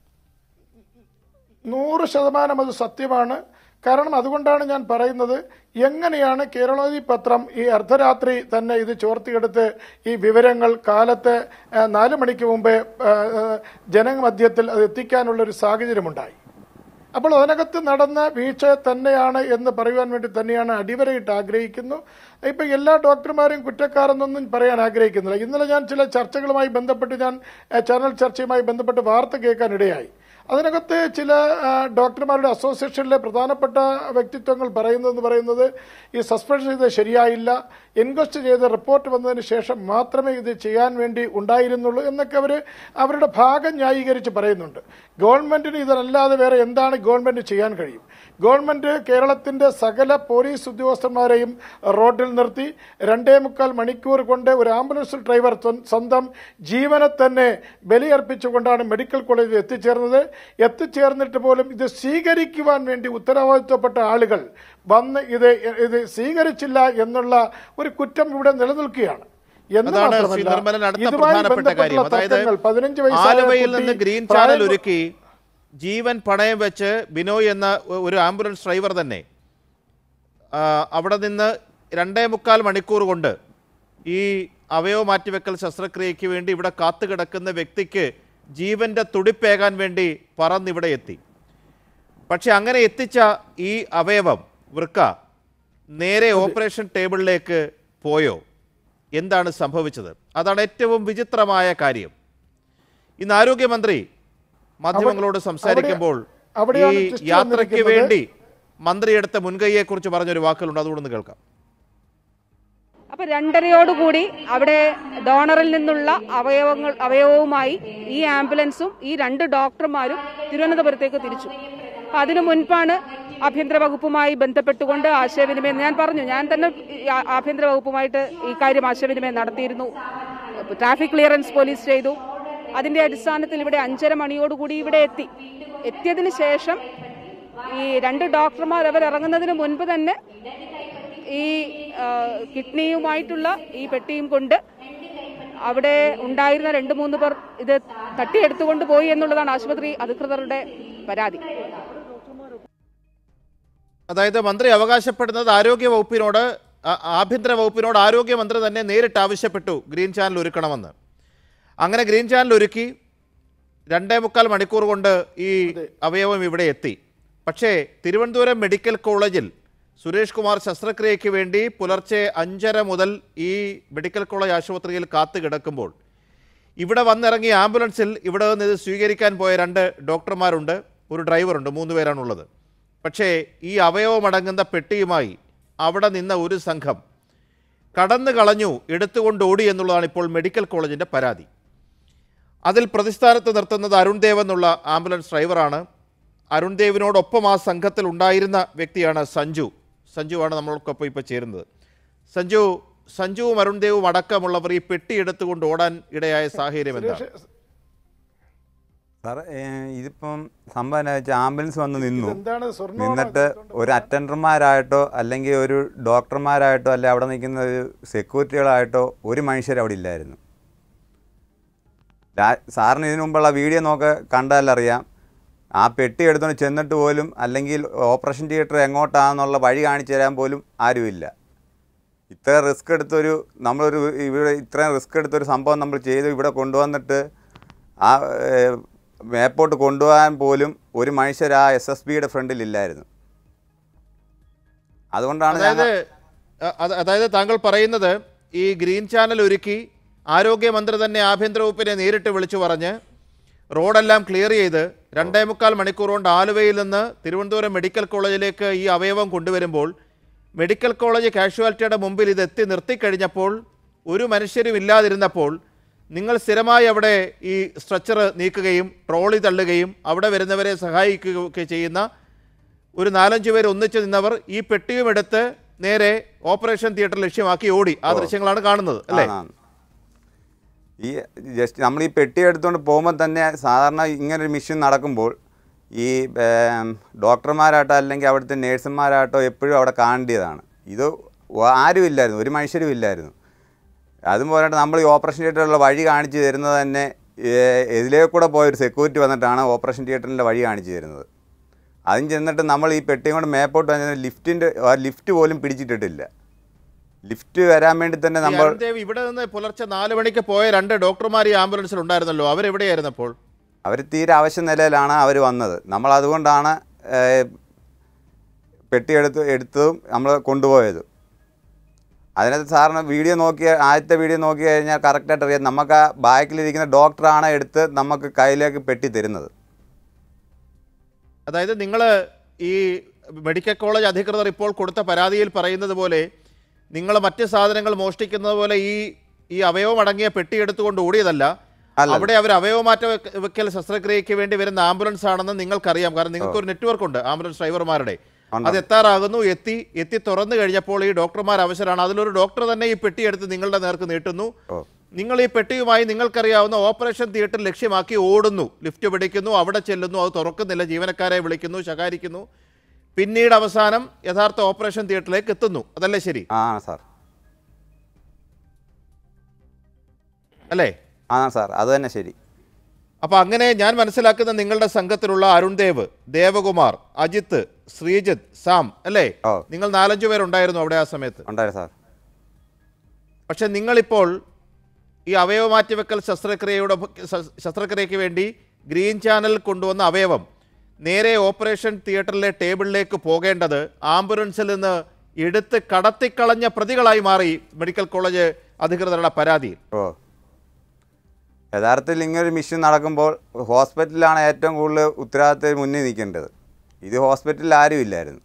D: നൂറ് ശതമാനം അത് സത്യമാണ് കാരണം അതുകൊണ്ടാണ് ഞാൻ പറയുന്നത് എങ്ങനെയാണ് കേരളോദി പത്രം ഈ അർദ്ധരാത്രി തന്നെ ഇത് ചോർത്തിയെടുത്ത് ഈ വിവരങ്ങൾ കാലത്ത് ആ, നാല് മണിക്ക് മുമ്പേ ആ, ആ, ജനമധ്യത്തിൽ അത് എത്തിക്കാനുള്ള ഒരു സാഹചര്യമുണ്ടായി അപ്പോൾ അതിനകത്ത് നടന്ന വീഴ്ച തന്നെയാണ് എന്ന് പറയുവാൻ വേണ്ടി തന്നെയാണ് അടിവരയിട്ട് ആഗ്രഹിക്കുന്നു ഇപ്പൊ എല്ലാ ഡോക്ടർമാരും കുറ്റക്കാരെന്നൊന്നും പറയാൻ ആഗ്രഹിക്കുന്നില്ല ഇന്നലെ ഞാൻ ചില ചർച്ചകളുമായി ബന്ധപ്പെട്ട് ഞാൻ ഏഹ്, ചാനൽ ചർച്ചയുമായി ബന്ധപ്പെട്ട് വാർത്ത കേൾക്കാൻ ഇടയായി അതിനകത്ത് ചില ആ, ഡോക്ടർമാരുടെ അസോസിയേഷനിലെ പ്രധാനപ്പെട്ട വ്യക്തിത്വങ്ങൾ പറയുന്നതെന്ന് പറയുന്നത് ഈ സസ്പെൻഷൻ ചെയ്ത് ശരിയായില്ല ഇൻക്വസ്റ്റ് ചെയ്ത് റിപ്പോർട്ട് വന്നതിന് ശേഷം മാത്രമേ ഇത് ചെയ്യാൻ വേണ്ടി ഉണ്ടായിരുന്നുള്ളൂ എന്നൊക്കെ അവർ അവരുടെ ഭാഗം ന്യായീകരിച്ച് പറയുന്നുണ്ട് ഗവൺമെന്റിന് ഇതല്ലാതെ വേറെ എന്താണ് ഗവൺമെന്റ് ചെയ്യാൻ കഴിയും ഗവൺമെന്റ് കേരളത്തിന്റെ സകല പോലീസ് ഉദ്യോഗസ്ഥന്മാരെയും റോഡിൽ നിർത്തി രണ്ടേ മുക്കാൽ മണിക്കൂർ കൊണ്ട് ഒരു ആംബുലൻസ് ഡ്രൈവർ സ്വ- സ്വന്തം ജീവനെ തന്നെ ബലിയർപ്പിച്ചുകൊണ്ടാണ് മെഡിക്കൽ കോളേജിൽ എത്തിച്ചേർന്നത് എത്തിച്ചേർന്നിട്ട് പോലും ഇത് സ്വീകരിക്കുവാൻ വേണ്ടി ഉത്തരവാദിത്വപ്പെട്ട ആളുകൾ വന്ന് ഇത് ഇത് സ്വീകരിച്ചില്ല എന്നുള്ള ഒരു കുറ്റം ഇവിടെ നിലനിൽക്കുകയാണ് എന്ന്
B: അതാണ് ശ്രീ
D: മാത്രമല്ല,
B: നിർമ്മലൻ അടുത്ത
D: ഇതുമായി
B: പ്രധാനപ്പെട്ട കാര്യം
D: ബന്ധപ്പെട്ടുള്ള
B: അതായത്
D: തർക്കങ്ങൾ, പതിനഞ്ച് വയസ്സായ
B: ആലുവയിൽ
D: കുട്ടി
B: നിന്ന് ഗ്രീൻ
D: പ്രായം-
B: ചാനൽ ഒരുക്കി ജീവൻ പണയം വെച്ച് ബിനോയ് എന്ന ഒ- ഒരു ആംബുലൻസ് ഡ്രൈവർ തന്നെ ആ, അവിടെ നിന്ന് രണ്ടേ മുക്കാൽ മണിക്കൂർ കൊണ്ട് ഈ അവയവ മാറ്റിവെക്കൽ ശസ്ത്രക്രിയയ്ക്ക് വേണ്ടി ഇവിടെ കാത്തുകിടക്കുന്ന വ്യക്തിക്ക് ജീവന്റെ തുടിപ്പേകാൻ വേണ്ടി പറന്നിവിടെ എത്തി പക്ഷെ അങ്ങനെ എത്തിച്ച ഈ അവയവം വൃക്ക നേരെ ഓപ്പറേഷൻ ടേബിളിലേക്ക് പോയോ എന്താണ് സംഭവിച്ചത് അതാണ് ഏറ്റവും വിചിത്രമായ കാര്യം ഇന്ന് ആരോഗ്യമന്ത്രി മാധ്യമങ്ങളോട് സംസാരിക്കുമ്പോൾ
D: അവിടെയാണ്
B: ഈ
D: twist
B: യാത്രയ്ക്ക്
D: വന്നിരിക്കുന്നത്.
B: വേണ്ടി മന്ത്രി എടുത്ത മുൻകൈയെക്കുറിച്ച് പറഞ്ഞൊരു വാക്കുകളുണ്ട് അതുകൊണ്ടൊന്ന് കേൾക്കാം
A: അപ്പൊ രണ്ടരയോടുകൂടി അവിടെ ഡോണറിൽ നിന്നുള്ള അവയവങ്ങൾ അവയവവുമായി ഈ ആംബുലൻസും ഈ രണ്ട് ഡോക്ടർമാരും തിരുവനന്തപുരത്തേക്ക് തിരിച്ചു അപ്പൊ അതിനു മുൻപാണ് ആഭ്യന്തര വകുപ്പുമായി ബന്ധപ്പെട്ടുകൊണ്ട് ആശയവിനിമയം ഞാൻ പറഞ്ഞു ഞാൻ തന്നെ ഈ ആ- ആഭ്യന്തര വകുപ്പുമായിട്ട് ഈ കാര്യം ആശയവിനിമയം നടത്തിയിരുന്നു ട്രാഫിക് ക്ലിയറൻസ് പോലീസ് ചെയ്തു അതിന്റെ അടിസ്ഥാനത്തിൽ ഇവിടെ അഞ്ചര മണിയോടുകൂടി ഇവിടെ എത്തി എത്തിയതിനു ശേഷം ഈ രണ്ട് ഡോക്ടർമാർ അവർ ഇറങ്ങുന്നതിന് മുൻപ് തന്നെ ഈ ആ, കിഡ്നിയുമായിട്ടുള്ള ഈ പെട്ടിയും കൊണ്ട് അവിടെ ഉണ്ടായിരുന്ന രണ്ട് മൂന്ന് പേർ ഇത് തട്ടിയെടുത്തുകൊണ്ട് പോയി എന്നുള്ളതാണ് ആശുപത്രി അധികൃതരുടെ പരാതി
B: അതായത് മന്ത്രി അവകാശപ്പെടുന്നത് ആരോഗ്യ വകുപ്പിനോട് ആ- ആഭ്യന്തര വകുപ്പിനോട് ആരോഗ്യമന്ത്രി തന്നെ നേരിട്ട് ആവശ്യപ്പെട്ടു ഗ്രീൻ ചാനൽ ഒരുക്കണമെന്ന് അങ്ങനെ ഗ്രീൻ ചാനൽ ഒരുക്കി രണ്ടേ മുക്കാൽ മണിക്കൂർ കൊണ്ട് ഈ അവയവം ഇവിടെ എത്തി പക്ഷേ തിരുവനന്തപുരം മെഡിക്കൽ കോളേജിൽ സുരേഷ് കുമാർ ശസ്ത്രക്രിയയ്ക്ക് വേണ്ടി പുലർച്ചെ അഞ്ചര മുതൽ ഈ മെഡിക്കൽ കോളേജ് ആശുപത്രിയിൽ കാത്തു കിടക്കുമ്പോൾ ഇവിടെ വന്നിറങ്ങിയ ആംബുലൻസിൽ ഇവിടെ നിന്ന് ഇത് സ്വീകരിക്കാൻ പോയ രണ്ട് ഡോക്ടർമാരുണ്ട് ഒരു ഡ്രൈവറുണ്ട് മൂന്ന് പേരാണുള്ളത് പക്ഷേ ഈ അവയവമടങ്ങുന്ന പെട്ടിയുമായി അവിടെ നിന്ന ഒരു സംഘം കടന്നു കളഞ്ഞു എടുത്തുകൊണ്ട് ഓടി എന്നുള്ളതാണ് ഇപ്പോൾ മെഡിക്കൽ കോളേജിൻ്റെ പരാതി അതിൽ പ്രതിസ്ഥാനത്ത് നിർത്തുന്നത് അരുൺ ദേവ് എന്നുള്ള ആംബുലൻസ് ഡ്രൈവറാണ് അരുൺ ദേവിനോടൊപ്പം ആ സംഘത്തിൽ ഉണ്ടായിരുന്ന വ്യക്തിയാണ് സഞ്ജു സഞ്ജുവാണ് നമ്മൾക്കൊപ്പം ഇപ്പോൾ ചേരുന്നത് സഞ്ജു സഞ്ജുവും അരുൺ ദേവും അടക്കമുള്ളവർ ഈ പെട്ടി എടുത്തുകൊണ്ട് ഓടാൻ ഇടയായ സാഹചര്യം എന്താണ്
E: സാർ ഇതിപ്പം സംഭവം എന്താ വെച്ചാൽ ആംബുലൻസ് വന്ന് നിന്നു
D: എന്താണ് സ്വർണ്ണ
E: നിന്നിട്ട് ഒരു അറ്റൻഡർമാരായിട്ടോ അല്ലെങ്കിൽ ഒരു ഡോക്ടർമാരായിട്ടോ അല്ലെ അവിടെ നിൽക്കുന്ന ഒരു സെക്യൂരിറ്റികളായിട്ടോ ഒരു മനുഷ്യർ അവിടെ ഇല്ലായിരുന്നു രാ- സാറിന് ഇതിനു മുമ്പുള്ള വീഡിയോ നോക്ക കണ്ടാലറിയാം ആ പെട്ടി എടുത്തുകൊണ്ട് ചെന്നിട്ട് പോലും അല്ലെങ്കിൽ ഓപ്പറേഷൻ തിയേറ്റർ എങ്ങോട്ടാണെന്നുള്ള വഴി കാണിച്ചു തരാൻ പോലും ആരുമില്ല ഇത്ര റിസ്ക് എടുത്തൊരു നമ്മളൊരു ഇവിടെ ഇത്രയും റിസ്ക് എടുത്തൊരു സംഭവം നമ്മൾ ചെയ്തു ഇവിടെ കൊണ്ടുവന്നിട്ട് ആ ഏഹ്, മേപ്പോട്ട് കൊണ്ടുപോകാൻ പോലും ഒരു മനുഷ്യർ ആ എസ് എസ് ബിയുടെ ഫ്രണ്ടിൽ ഇല്ലായിരുന്നു അതുകൊണ്ടാണ്
B: അതായത്
E: ഞങ്ങൾ
B: അ- അത് അതായത് താങ്കൾ പറയുന്നത് ഈ ഗ്രീൻ ചാനൽ ഒരുക്കി ആരോഗ്യമന്ത്രി തന്നെ ആഭ്യന്തര വകുപ്പിനെ നേരിട്ട് വിളിച്ചു പറഞ്ഞ് റോഡെല്ലാം ക്ലിയർ ചെയ്ത് രണ്ടേ മുക്കാൽ മണിക്കൂർ കൊണ്ട് ആലുവയിൽ നിന്ന് തിരുവനന്തപുരം മെഡിക്കൽ കോളേജിലേക്ക് ഈ അവയവം കൊണ്ടുവരുമ്പോൾ മെഡിക്കൽ കോളേജ് കാഷ്വാലിറ്റിയുടെ മുമ്പിൽ ഇത് എത്തി നിർത്തിക്കഴിഞ്ഞപ്പോൾ ഒരു മനുഷ്യരും ഇല്ലാതിരുന്നപ്പോൾ നിങ്ങൾ സ്ഥിരമായി അവിടെ ഈ സ്ട്രെച്ചർ നീക്കുകയും ട്രോളി തള്ളുകയും അവിടെ വരുന്നവരെ സഹായിക്കുകയൊക്കെ ചെയ്യുന്ന ഒരു നാലഞ്ച് പേര് ഒന്നിച്ചു നിന്നവർ ഈ പെട്ടിയും എടുത്ത് നേരെ ഓപ്പറേഷൻ തിയേറ്റർ ലക്ഷ്യമാക്കി ഓടി ആ ദൃശ്യങ്ങളാണ് കാണുന്നത് അല്ലേ
E: ആണ്. ഈ ജസ്റ്റ് നമ്മൾ ഈ പെട്ടി എടുത്തുകൊണ്ട് പോകുമ്പോൾ തന്നെ സാധാരണ ഇങ്ങനെ ഒരു മിഷൻ നടക്കുമ്പോൾ ഈ ഏം, ഡോക്ടർമാരായിട്ടോ അല്ലെങ്കിൽ അവിടുത്തെ നേഴ്സുമാരായിട്ടോ എപ്പോഴും അവിടെ കാണേണ്ടതാണ് ഇത് ആരുമില്ലായിരുന്നു ഒരു മനുഷ്യരും ഇല്ലായിരുന്നു അതും പോരാട്ട് നമ്മൾ ഈ ഓപ്പറേഷൻ തിയേറ്ററിലുള്ള വഴി കാണിച്ചു തരുന്നത് തന്നെ ഏ- ഇതിലേ കൂടെ പോയ ഒരു സെക്യൂരിറ്റി വന്നിട്ടാണ് ഓപ്പറേഷൻ തിയേറ്ററിൻ്റെ വഴി കാണിച്ചു തരുന്നത് അതും ചെന്നിട്ട് നമ്മൾ ഈ പെട്ടിയും കൊണ്ട് മേപ്പോട്ട് വന്ന ലിഫ്റ്റിൻ്റെ ലിഫ്റ്റ് പോലും പിടിച്ചിട്ടിട്ടില്ല ലിഫ്റ്റ് വരാൻ വേണ്ടി തന്നെ
B: ഈ
E: നമ്മൾ
B: അരുൺ ദേവ് ഇവിടെ നിന്ന് പുലർച്ചെ നാല് മണിക്ക് പോയ രണ്ട് ഡോക്ടർമാർ ഈ ആംബുലൻസിൽ ഉണ്ടായിരുന്നല്ലോ അവരെവിടെയായിരുന്നു അപ്പോൾ
E: അവർ തീരെ അവശ്യ നിലയിലാണ് അവർ വന്നത് നമ്മൾ അതുകൊണ്ടാണ് ഏഹ്, പെട്ടിയെടുത്ത് എടുത്തതും നമ്മൾ കൊണ്ടുപോയത് അതിനകത്ത് സാറിന് വീഡിയോ നോക്കിയ ആദ്യത്തെ വീഡിയോ നോക്കി കഴിഞ്ഞാൽ കറക്റ്റായിട്ട് അറിയാം നമുക്ക് ആ ബാക്കിലിരിക്കുന്ന ഡോക്ടറാണ് എടുത്ത് നമുക്ക് കയ്യിലേക്ക് പെട്ടി തരുന്നത്
B: അതായത് നിങ്ങൾ ഈ മെഡിക്കൽ കോളേജ് അധികൃതർ ഇപ്പോൾ കൊടുത്ത പരാതിയിൽ പറയുന്നത് പോലെ നിങ്ങൾ മറ്റ് സാധനങ്ങൾ മോഷ്ടിക്കുന്നത് പോലെ ഈ ഈ അവയവം അടങ്ങിയ പെട്ടി എടുത്തുകൊണ്ട് ഓടിയതല്ല
E: അല്ല.
B: അവിടെ അവർ അവയവമാറ്റ വെക്ക- വെക്കൽ ശസ്ത്രക്രിയയ്ക്ക് വേണ്ടി വരുന്ന ആംബുലൻസ് ആണെന്ന് നിങ്ങൾക്കറിയാം കാരണം നിങ്ങൾക്ക് ഒരു നെറ്റ്വർക്ക് ഉണ്ട് ആംബുലൻസ് ഡ്രൈവർമാരുടെ
E: ഉണ്ട്.
B: അത് എത്താറാകുന്നു എത്തി എത്തി തുറന്നു കഴിഞ്ഞപ്പോൾ ഈ ഡോക്ടർമാർ അവശരാണ് അതിലൊരു ഡോക്ടർ തന്നെ ഈ പെട്ടി എടുത്ത് നിങ്ങളുടെ നേർക്ക് നീട്ടുന്നു
E: ഓ
B: നിങ്ങൾ ഈ പെട്ടിയുമായി നിങ്ങൾക്കറിയാവുന്ന ഓപ്പറേഷൻ തിയേറ്റർ ലക്ഷ്യമാക്കി ഓടുന്നു ലിഫ്റ്റ് പിടിക്കുന്നു അവിടെ ചെല്ലുന്നു അത് തുറക്കുന്നില്ല ജീവനക്കാരെ വിളിക്കുന്നു ശകാരിക്കുന്നു പിന്നീട് അവസാനം യഥാർത്ഥ ഓപ്പറേഷൻ തിയേറ്ററിലേക്ക് എത്തുന്നു അതല്ലേ ശരി
E: ആ സാർ
B: അല്ലേ
E: ആ സാർ അത് തന്നെ ശരി
B: അപ്പൊ അങ്ങനെ ഞാൻ മനസ്സിലാക്കുന്ന നിങ്ങളുടെ സംഘത്തിലുള്ള അരുൺ ദേവ് ദേവകുമാർ അജിത്ത് ശ്രീജിത്ത് സാം അല്ലേ
E: ഓ.
B: നിങ്ങൾ നാലഞ്ചു പേരുണ്ടായിരുന്നു അവിടെ ആ സമയത്ത്
E: ഉണ്ടായി സാർ
B: പക്ഷെ നിങ്ങളിപ്പോൾ ഈ അവയവമാറ്റിവെക്കൽ ശസ്ത്രക്രിയയുടെ ശ- ശസ്ത്രക്രിയയ്ക്ക് വേണ്ടി ഗ്രീൻ ചാനൽ കൊണ്ടുവന്ന അവയവം നേരെ ഓപ്പറേഷൻ തിയേറ്ററിലെ ടേബിളിലേക്ക് പോകേണ്ടത് ആംബുലൻസിൽ നിന്ന് എടുത്ത് കടത്തിക്കളഞ്ഞ പ്രതികളായി മാറി മെഡിക്കൽ കോളേജ് അധികൃതരുടെ പരാതിയിൽ
E: ഓ യഥാർത്ഥത്തിൽ ഇങ്ങനൊരു മിഷൻ നടക്കുമ്പോൾ ഹോസ്പിറ്റലിലാണ് ഏറ്റവും കൂടുതൽ ഉത്തരവാദിത്തം മുന്നിൽ നിൽക്കേണ്ടത് ഇത് ഹോസ്പിറ്റലിൽ ആരും ഇല്ലായിരുന്നു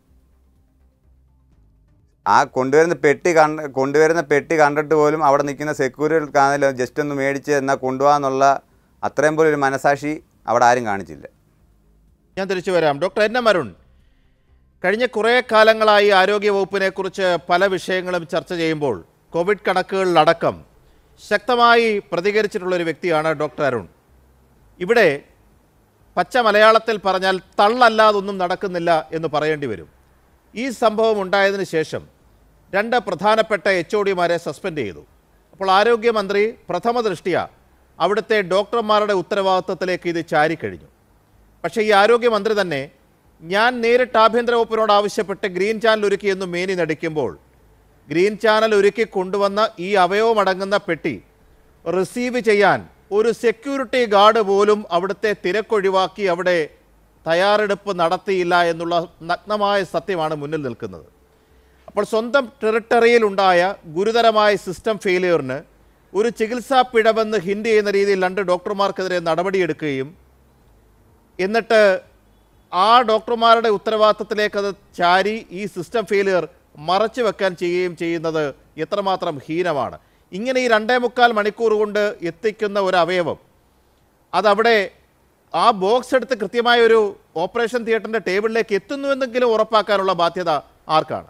E: ആ കൊണ്ടുവരുന്ന പെട്ടി കണ്ട് കൊണ്ടുവരുന്ന പെട്ടി കണ്ടിട്ട് പോലും അവിടെ നിൽക്കുന്ന സെക്യൂരിറ്റിക്കാണെങ്കിലും ജസ്റ്റ് ഒന്ന് മേടിച്ച് എന്നാൽ കൊണ്ടുപോകാന്നുള്ള അത്രയും പോലും ഒരു മനസാക്ഷി അവിടെ ആരും കാണിച്ചില്ല
B: ഞാൻ തിരിച്ചു വരാം ഡോക്ടർ എൻ എം അരുൺ കഴിഞ്ഞ കുറേ കാലങ്ങളായി ആരോഗ്യവകുപ്പിനെ കുറിച്ച് പല വിഷയങ്ങളും ചർച്ച ചെയ്യുമ്പോൾ കോവിഡ് കണക്കുകളിലടക്കം ശക്തമായി പ്രതികരിച്ചിട്ടുള്ള ഒരു വ്യക്തിയാണ് ഡോക്ടർ അരുൺ ഇവിടെ പച്ച മലയാളത്തിൽ പറഞ്ഞാൽ തള്ളല്ലാതൊന്നും നടക്കുന്നില്ല എന്ന് പറയേണ്ടി വരും ഈ സംഭവം ഉണ്ടായതിനു ശേഷം രണ്ട് പ്രധാനപ്പെട്ട എച്ച് ഒ ഡിമാരെ സസ്പെൻഡ് ചെയ്തു അപ്പോൾ ആരോഗ്യമന്ത്രി പ്രഥമ ദൃഷ്ടിയ അവിടുത്തെ ഡോക്ടർമാരുടെ ഉത്തരവാദിത്വത്തിലേക്ക് ഇത് ചാരിക്കഴിഞ്ഞു പക്ഷേ ഈ ആരോഗ്യമന്ത്രി തന്നെ ഞാൻ നേരിട്ട് ആഭ്യന്തര വകുപ്പിനോട് ആവശ്യപ്പെട്ട് ഗ്രീൻ ചാനൽ ഒരുക്കിയെന്ന് മേനി നടിക്കുമ്പോൾ ഗ്രീൻ ചാനൽ ഒരുക്കി കൊണ്ടുവന്ന ഈ അവയവമടങ്ങുന്ന പെട്ടി റിസീവ് ചെയ്യാൻ ഒരു സെക്യൂരിറ്റി ഗാർഡ് പോലും അവിടുത്തെ തിരക്കൊഴിവാക്കി അവിടെ തയ്യാറെടുപ്പ് നടത്തിയില്ല എന്നുള്ള നഗ്നമായ സത്യമാണ് മുന്നിൽ നിൽക്കുന്നത് അപ്പോൾ സ്വന്തം ടെറിട്ടറിയിലുണ്ടായ ഗുരുതരമായ സിസ്റ്റം ഫെയിലിയറിന് ഒരു ചികിത്സാ പിഴവെന്ന് ഹിൻഡ് ചെയ്യുന്ന രീതിയിൽ രണ്ട് ഡോക്ടർമാർക്കെതിരെ നടപടിയെടുക്കുകയും എന്നിട്ട് ആ ഡോക്ടർമാരുടെ ഉത്തരവാദിത്തത്തിലേക്ക് അത് ചാരി ഈ സിസ്റ്റം ഫെയിലിയർ മറച്ചു വെക്കാൻ ചെയ്യുകയും ചെയ്യുന്നത് എത്രമാത്രം ഹീനമാണ് ഇങ്ങനെ ഈ രണ്ടേ മുക്കാൽ മണിക്കൂർ കൊണ്ട് എത്തിക്കുന്ന ഒരു അവയവം അതവിടെ ആ ബോക്സ് എടുത്ത് കൃത്യമായ ഒരു ഓപ്പറേഷൻ തിയേറ്ററിന്റെ ടേബിളിലേക്ക് എത്തുന്നുവെന്നെങ്കിലും ഉറപ്പാക്കാനുള്ള ബാധ്യത ആർക്കാണ്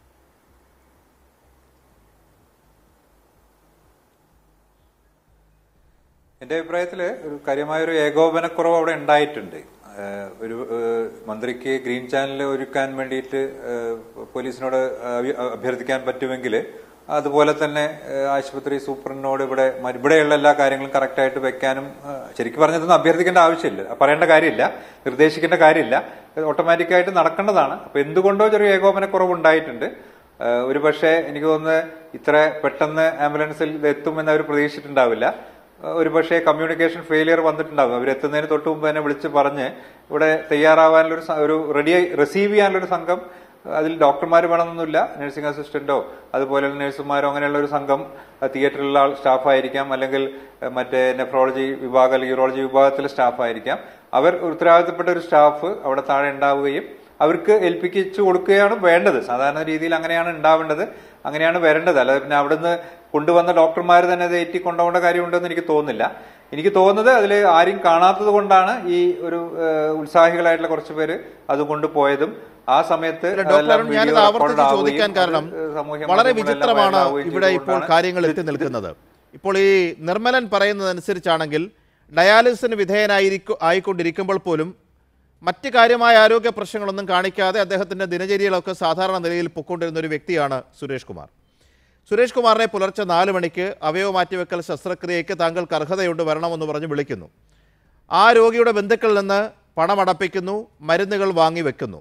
F: എൻ്റെ അഭിപ്രായത്തിൽ ഒരു കാര്യമായൊരു ഏകോപനക്കുറവ് അവിടെ ഉണ്ടായിട്ടുണ്ട് ഏഹ് ഒരു ഏഹ് മന്ത്രിക്ക് ഗ്രീൻ ചാനൽ ഒരുക്കാൻ വേണ്ടിയിട്ട് ഏഹ് പോലീസിനോട് അഭ്യ- അഭ്യർത്ഥിക്കാൻ പറ്റുമെങ്കിൽ അതുപോലെ തന്നെ ഏഹ് ആശുപത്രി സൂപ്രണ്ടിനോട് ഇവിടെ മ- ഇവിടെയുള്ള എല്ലാ കാര്യങ്ങളും കറക്റ്റായിട്ട് വെക്കാനും ഏഹ് ശരിക്കും പറഞ്ഞതൊന്നും അഭ്യർത്ഥിക്കേണ്ട ആവശ്യമില്ല പറയേണ്ട കാര്യമില്ല നിർദ്ദേശിക്കേണ്ട കാര്യമില്ല ഓട്ടോമാറ്റിക്കായിട്ട് നടക്കേണ്ടതാണ് അപ്പൊ എന്തുകൊണ്ടോ ചെറിയ ഏകോപനക്കുറവ് ഉണ്ടായിട്ടുണ്ട് ഏഹ് ഒരു പക്ഷേ എനിക്ക് തോന്നുന്നത് ഇത്ര പെട്ടെന്ന് ആംബുലൻസിൽ ഇത് എത്തുമെന്ന് അവർ പ്രതീക്ഷിച്ചിട്ടുണ്ടാവില്ല ഒരു പക്ഷേ കമ്മ്യൂണിക്കേഷൻ ഫെയിലിയർ വന്നിട്ടുണ്ടാകും അവരെത്തുന്നതിന് തൊട്ട് മുമ്പ് തന്നെ വിളിച്ച് പറഞ്ഞ് ഇവിടെ തയ്യാറാവാനുള്ള ഒരു സ- ഒരു റെഡി റിസീവ് ചെയ്യാനുള്ള ഒരു സംഘം അതിൽ ഡോക്ടർമാർ വേണമെന്നൊന്നുമില്ല നഴ്സിംഗ് അസിസ്റ്റന്റോ അതുപോലെ നഴ്സുമാരോ അങ്ങനെയുള്ള ഒരു സംഘം അഹ് തിയേറ്ററിലുള്ള ആൾ സ്റ്റാഫായിരിക്കാം അല്ലെങ്കിൽ അഹ് മറ്റേ നെഫ്രോളജി വിഭാഗം അല്ലെങ്കിൽ യൂറോളജി വിഭാഗത്തിലെ സ്റ്റാഫായിരിക്കാം അവർ ഉത്തരവാദിത്തപ്പെട്ട ഒരു സ്റ്റാഫ് അവിടെ താഴെ ഉണ്ടാവുകയും അവർക്ക് ഏൽപ്പിച്ചു കൊടുക്കുകയാണ് വേണ്ടത് സാധാരണ രീതിയിൽ അങ്ങനെയാണ് ഉണ്ടാവേണ്ടത് അങ്ങനെയാണ് വരേണ്ടത് അല്ലാതെ പിന്നെ അവിടുന്ന് കൊണ്ടുവന്ന ഡോക്ടർമാർ തന്നെ അത് ഏറ്റി കൊണ്ടുപോകേണ്ട കാര്യമുണ്ടെന്ന് എനിക്ക് തോന്നുന്നില്ല എനിക്ക് തോന്നുന്നത് അതിൽ ആരും കാണാത്തത് കൊണ്ടാണ് ഈ ഒരു ഏഹ്, ഉത്സാഹികളായിട്ടുള്ള കുറച്ച് പേര് അത് കൊണ്ടുപോയതും ആ സമയത്ത്
B: അല്ല, ഡോക്ടർ
F: അതെല്ലാം
B: അരുൺ, ഞാനിത്
F: വീഡിയോ
B: ആവർത്തിച്ച്
F: റെക്കോർഡ്
B: ചോദിക്കാൻ
F: ആവുകയും
B: കാരണം
F: അത് സാമൂഹ്യ
B: വളരെ
F: മാധ്യമങ്ങളിലെല്ലാം
B: വിചിത്രമാണ്
F: വൈറലാവുകയും
B: ഇവിടെ ഇപ്പോൾ
F: ചെയ്തുകൊണ്ടാണ്
B: കാര്യങ്ങൾ എത്തി നിൽക്കുന്നത് ഇപ്പോൾ ഈ നിർമ്മലൻ പറയുന്നതനുസരിച്ചാണെങ്കിൽ ഡയാലിസിന് വിധേയനായിരിക്കു ആയിക്കൊണ്ടിരിക്കുമ്പോൾ പോലും മറ്റ് കാര്യമായ ആരോഗ്യ പ്രശ്നങ്ങളൊന്നും കാണിക്കാതെ അദ്ദേഹത്തിൻ്റെ ദിനചര്യകളൊക്കെ സാധാരണ നിലയിൽ പൊക്കൊണ്ടിരുന്ന ഒരു വ്യക്തിയാണ് സുരേഷ് കുമാർ സുരേഷ് കുമാറിനെ പുലർച്ചെ നാല് മണിക്ക് അവയവ മാറ്റിവെക്കൽ ശസ്ത്രക്രിയയ്ക്ക് താങ്കൾക്ക് അർഹതയുണ്ട് വരണമെന്ന് പറഞ്ഞ് വിളിക്കുന്നു ആ രോഗിയുടെ ബന്ധുക്കളിൽ നിന്ന് പണമടപ്പിക്കുന്നു മരുന്നുകൾ വാങ്ങി വെക്കുന്നു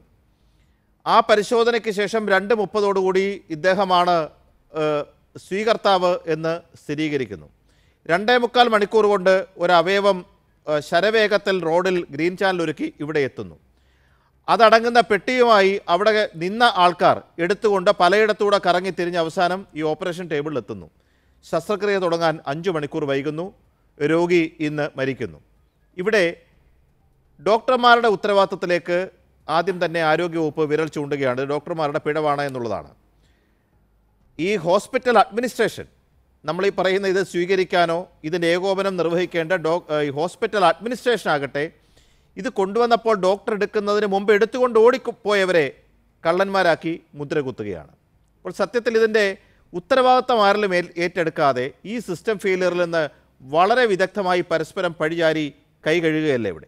B: ആ പരിശോധനയ്ക്ക് ശേഷം രണ്ട് മുപ്പതോടുകൂടി ഇദ്ദേഹമാണ് ഏഹ്, സ്വീകർത്താവ് എന്ന് സ്ഥിരീകരിക്കുന്നു രണ്ടേ മുക്കാൽ മണിക്കൂർ കൊണ്ട് ഒരു അവയവം ഏഹ്, ശരവേഗത്തിൽ റോഡിൽ ഗ്രീൻ ചാനൽ ഒരുക്കി ഇവിടെ എത്തുന്നു അതടങ്ങുന്ന പെട്ടിയുമായി അവിടെ നിന്ന ആൾക്കാർ എടുത്തുകൊണ്ട് പലയിടത്തൂടെ കറങ്ങി തിരിഞ്ഞ് അവസാനം ഈ ഓപ്പറേഷൻ ടേബിളിൽ എത്തുന്നു ശസ്ത്രക്രിയ തുടങ്ങാൻ അഞ്ചു മണിക്കൂർ വൈകുന്നു രോഗി ഇന്ന് മരിക്കുന്നു ഇവിടെ ഡോക്ടർമാരുടെ ഉത്തരവാദിത്തത്തിലേക്ക് ആദ്യം തന്നെ ആരോഗ്യവകുപ്പ് വിരൽ ചൂണ്ടുകയാണ് ഡോക്ടർമാരുടെ പിഴവാണ് എന്നുള്ളതാണ് ഈ ഹോസ്പിറ്റൽ അഡ്മിനിസ്ട്രേഷൻ നമ്മൾ ഈ പറയുന്ന ഇത് സ്വീകരിക്കാനോ ഇതിൻ്റെ ഏകോപനം നിർവഹിക്കേണ്ട ഡോ ഈ ഹോസ്പിറ്റൽ അഡ്മിനിസ്ട്രേഷൻ ആകട്ടെ ഇത് കൊണ്ടുവന്നപ്പോൾ ഡോക്ടർ എടുക്കുന്നതിന് മുമ്പ് എടുത്തുകൊണ്ട് ഓടിപ്പോയവരെ കള്ളന്മാരാക്കി മുദ്ര കുത്തുകയാണ് അപ്പോൾ സത്യത്തിൽ ഇതിൻ്റെ ഉത്തരവാദിത്തം ആരിലും ഏൽ- ഏറ്റെടുക്കാതെ ഈ സിസ്റ്റം ഫെയിലിയറിൽ നിന്ന് വളരെ വിദഗ്ധമായി പരസ്പരം പഴിചാരി കൈ കഴുകുകയല്ലേ ഇവിടെ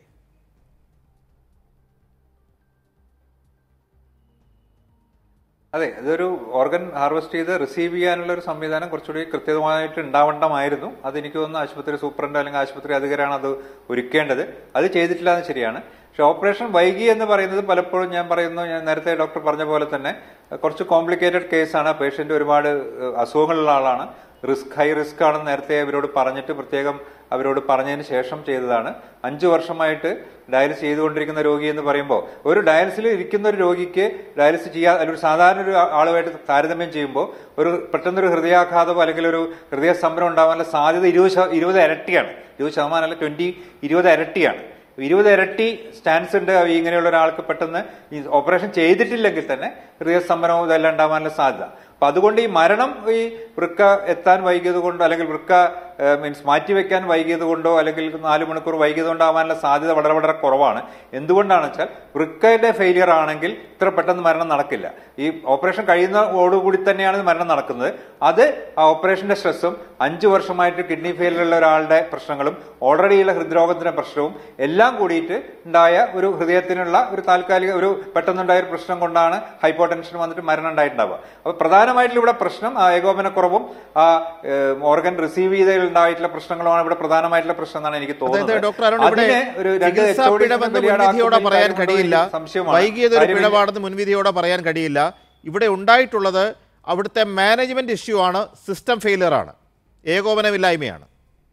F: അതെ ഇതൊരു ഓർഗൻ ഹാർവെസ്റ്റ് ചെയ്ത് റിസീവ് ചെയ്യാനുള്ള ഒരു സംവിധാനം കുറച്ചുകൂടി കൃത്യമായിട്ട് ഉണ്ടാവണ്ടമായിരുന്നു അത് എനിക്ക് തോന്നുന്നു ആശുപത്രി സൂപ്രണ്ട് അല്ലെങ്കിൽ ആശുപത്രി അധികാരിയാണ് അത് ഒരുക്കേണ്ടത് അത് ചെയ്തിട്ടില്ല എന്ന് ശരിയാണ് പക്ഷെ ഓപ്പറേഷൻ വൈകി എന്ന് പറയുന്നത് പലപ്പോഴും ഞാൻ പറയുന്നു ഞാൻ നേരത്തെ ഡോക്ടർ പറഞ്ഞ പോലെ തന്നെ അഹ് കുറച്ച് കോംപ്ലിക്കേറ്റഡ് കേസാണ് പേഷ്യന്റ് ഒരുപാട് അഹ് അസുഖങ്ങളുള്ള ആളാണ് റിസ്ക് ഹൈ റിസ്ക് ആണെന്ന് നേരത്തെ അവരോട് പറഞ്ഞിട്ട് പ്രത്യേകം അവരോട് പറഞ്ഞതിന് ശേഷം ചെയ്തതാണ് അഞ്ചു വർഷമായിട്ട് ഡയാലിസിസ് ചെയ്തുകൊണ്ടിരിക്കുന്ന രോഗി എന്ന് പറയുമ്പോൾ ഒരു ഡയാലിസിൽ ഇരിക്കുന്ന ഒരു രോഗിക്ക് ഡയാലിസിസ് ചെയ്യാൻ അല്ലെങ്കിൽ ഒരു സാധാരണ ഒരു ആളുമായിട്ട് താരതമ്യം ചെയ്യുമ്പോൾ ഒരു പെട്ടെന്നൊരു ഹൃദയാഘാതമോ അല്ലെങ്കിൽ ഒരു ഹൃദയ സംഭരം ഉണ്ടാവാനുള്ള സാധ്യത ഇരുപത് ശത- ഇരുപത് ഇരട്ടിയാണ് ഇരുപത് ശതമാനം അല്ല ട്വന്റി ഇരുപത് ഇരട്ടിയാണ് ഇരുപത് ഇരട്ടി സ്റ്റാൻസ് ഉണ്ട് ഈ ഇങ്ങനെയുള്ള ഒരാൾക്ക് പെട്ടെന്ന് ഈ ഓപ്പറേഷൻ ചെയ്തിട്ടില്ലെങ്കിൽ തന്നെ ഹൃദയ സ്തംഭനവും ഇതെല്ലാം ഉണ്ടാവാനുള്ള സാധ്യത അപ്പൊ അതുകൊണ്ട് ഈ മരണം ഈ വൃക്ക എത്താൻ വൈകിയത് കൊണ്ടോ അല്ലെങ്കിൽ വൃക്ക മീൻസ് മാറ്റിവെക്കാൻ വൈകിയത് കൊണ്ടോ അല്ലെങ്കിൽ നാല് മണിക്കൂർ വൈകിയത് കൊണ്ടാവാനുള്ള സാധ്യത വളരെ വളരെ കുറവാണ് എന്തുകൊണ്ടാണെന്ന് വെച്ചാൽ വൃക്കയുടെ ഫെയിലിയർ ആണെങ്കിൽ ഇത്ര പെട്ടെന്ന് മരണം നടക്കില്ല ഈ ഓപ്പറേഷൻ കഴിയുന്നതോടുകൂടി തന്നെയാണ് ഇത് മരണം നടക്കുന്നത് അത് ആ ഓപ്പറേഷന്റെ സ്ട്രെസ്സും അഞ്ചു വർഷമായിട്ട് കിഡ്നി ഫെയിലിയർ ഉള്ള ഒരാളുടെ പ്രശ്നങ്ങളും ഓൾറെഡി ഉള്ള ഹൃദ്രോഗത്തിന്റെ പ്രശ്നവും എല്ലാം കൂടിയിട്ട് ഉണ്ടായ ഒരു ഹൃദയത്തിനുള്ള ഒരു താൽക്കാലിക ഒരു പെട്ടെന്നുണ്ടായ ഒരു പ്രശ്നം കൊണ്ടാണ് ഹൈപ്പോ ടെൻഷൻ വന്നിട്ട് മരണം ഉണ്ടായിട്ടുണ്ടാവുക അപ്പൊ പ്രധാനമായിട്ടും ഇവിടെ പ്രശ്നം ആ ഏകോപനക്കുറവും ആ ഓർഗൻ റിസീവ് ചെയ്തതിൽ ഉണ്ടായിട്ടുള്ള പ്രശ്നങ്ങളുമാണ് ഇവിടെ പ്രധാനമായിട്ടുള്ള പ്രശ്നം എന്നാണ് എനിക്ക്
B: അതായത്
F: തോന്നുന്നത്
B: ഡോക്ടർ അരുൺ ഇവിടെ
F: അതിനെ ഒരു രണ്ട്
B: ചികിത്സാ
F: HOD
B: പിഴവെന്ന്
F: ബലിയാടാക്കുന്ന
B: മുൻവിധിയോടെ
F: ഒരു
B: പറയാൻ
F: കാര്യമുണ്ടോ
B: കഴിയില്ല
F: എന്ന് സംശയമാണ്.
B: വൈകിയതൊരു
F: കാര്യം
B: പിഴവാണെന്ന് മുൻവിധിയോടെ പറയാൻ കഴിയില്ല ഇവിടെ ഉണ്ടായിട്ടുള്ളത് അവിടുത്തെ മാനേജ്മെന്റ് ഇഷ്യൂ ആണ് സിസ്റ്റം ഫെയിലിയർ ആണ് ഏകോപനമില്ലായ്മയാണ്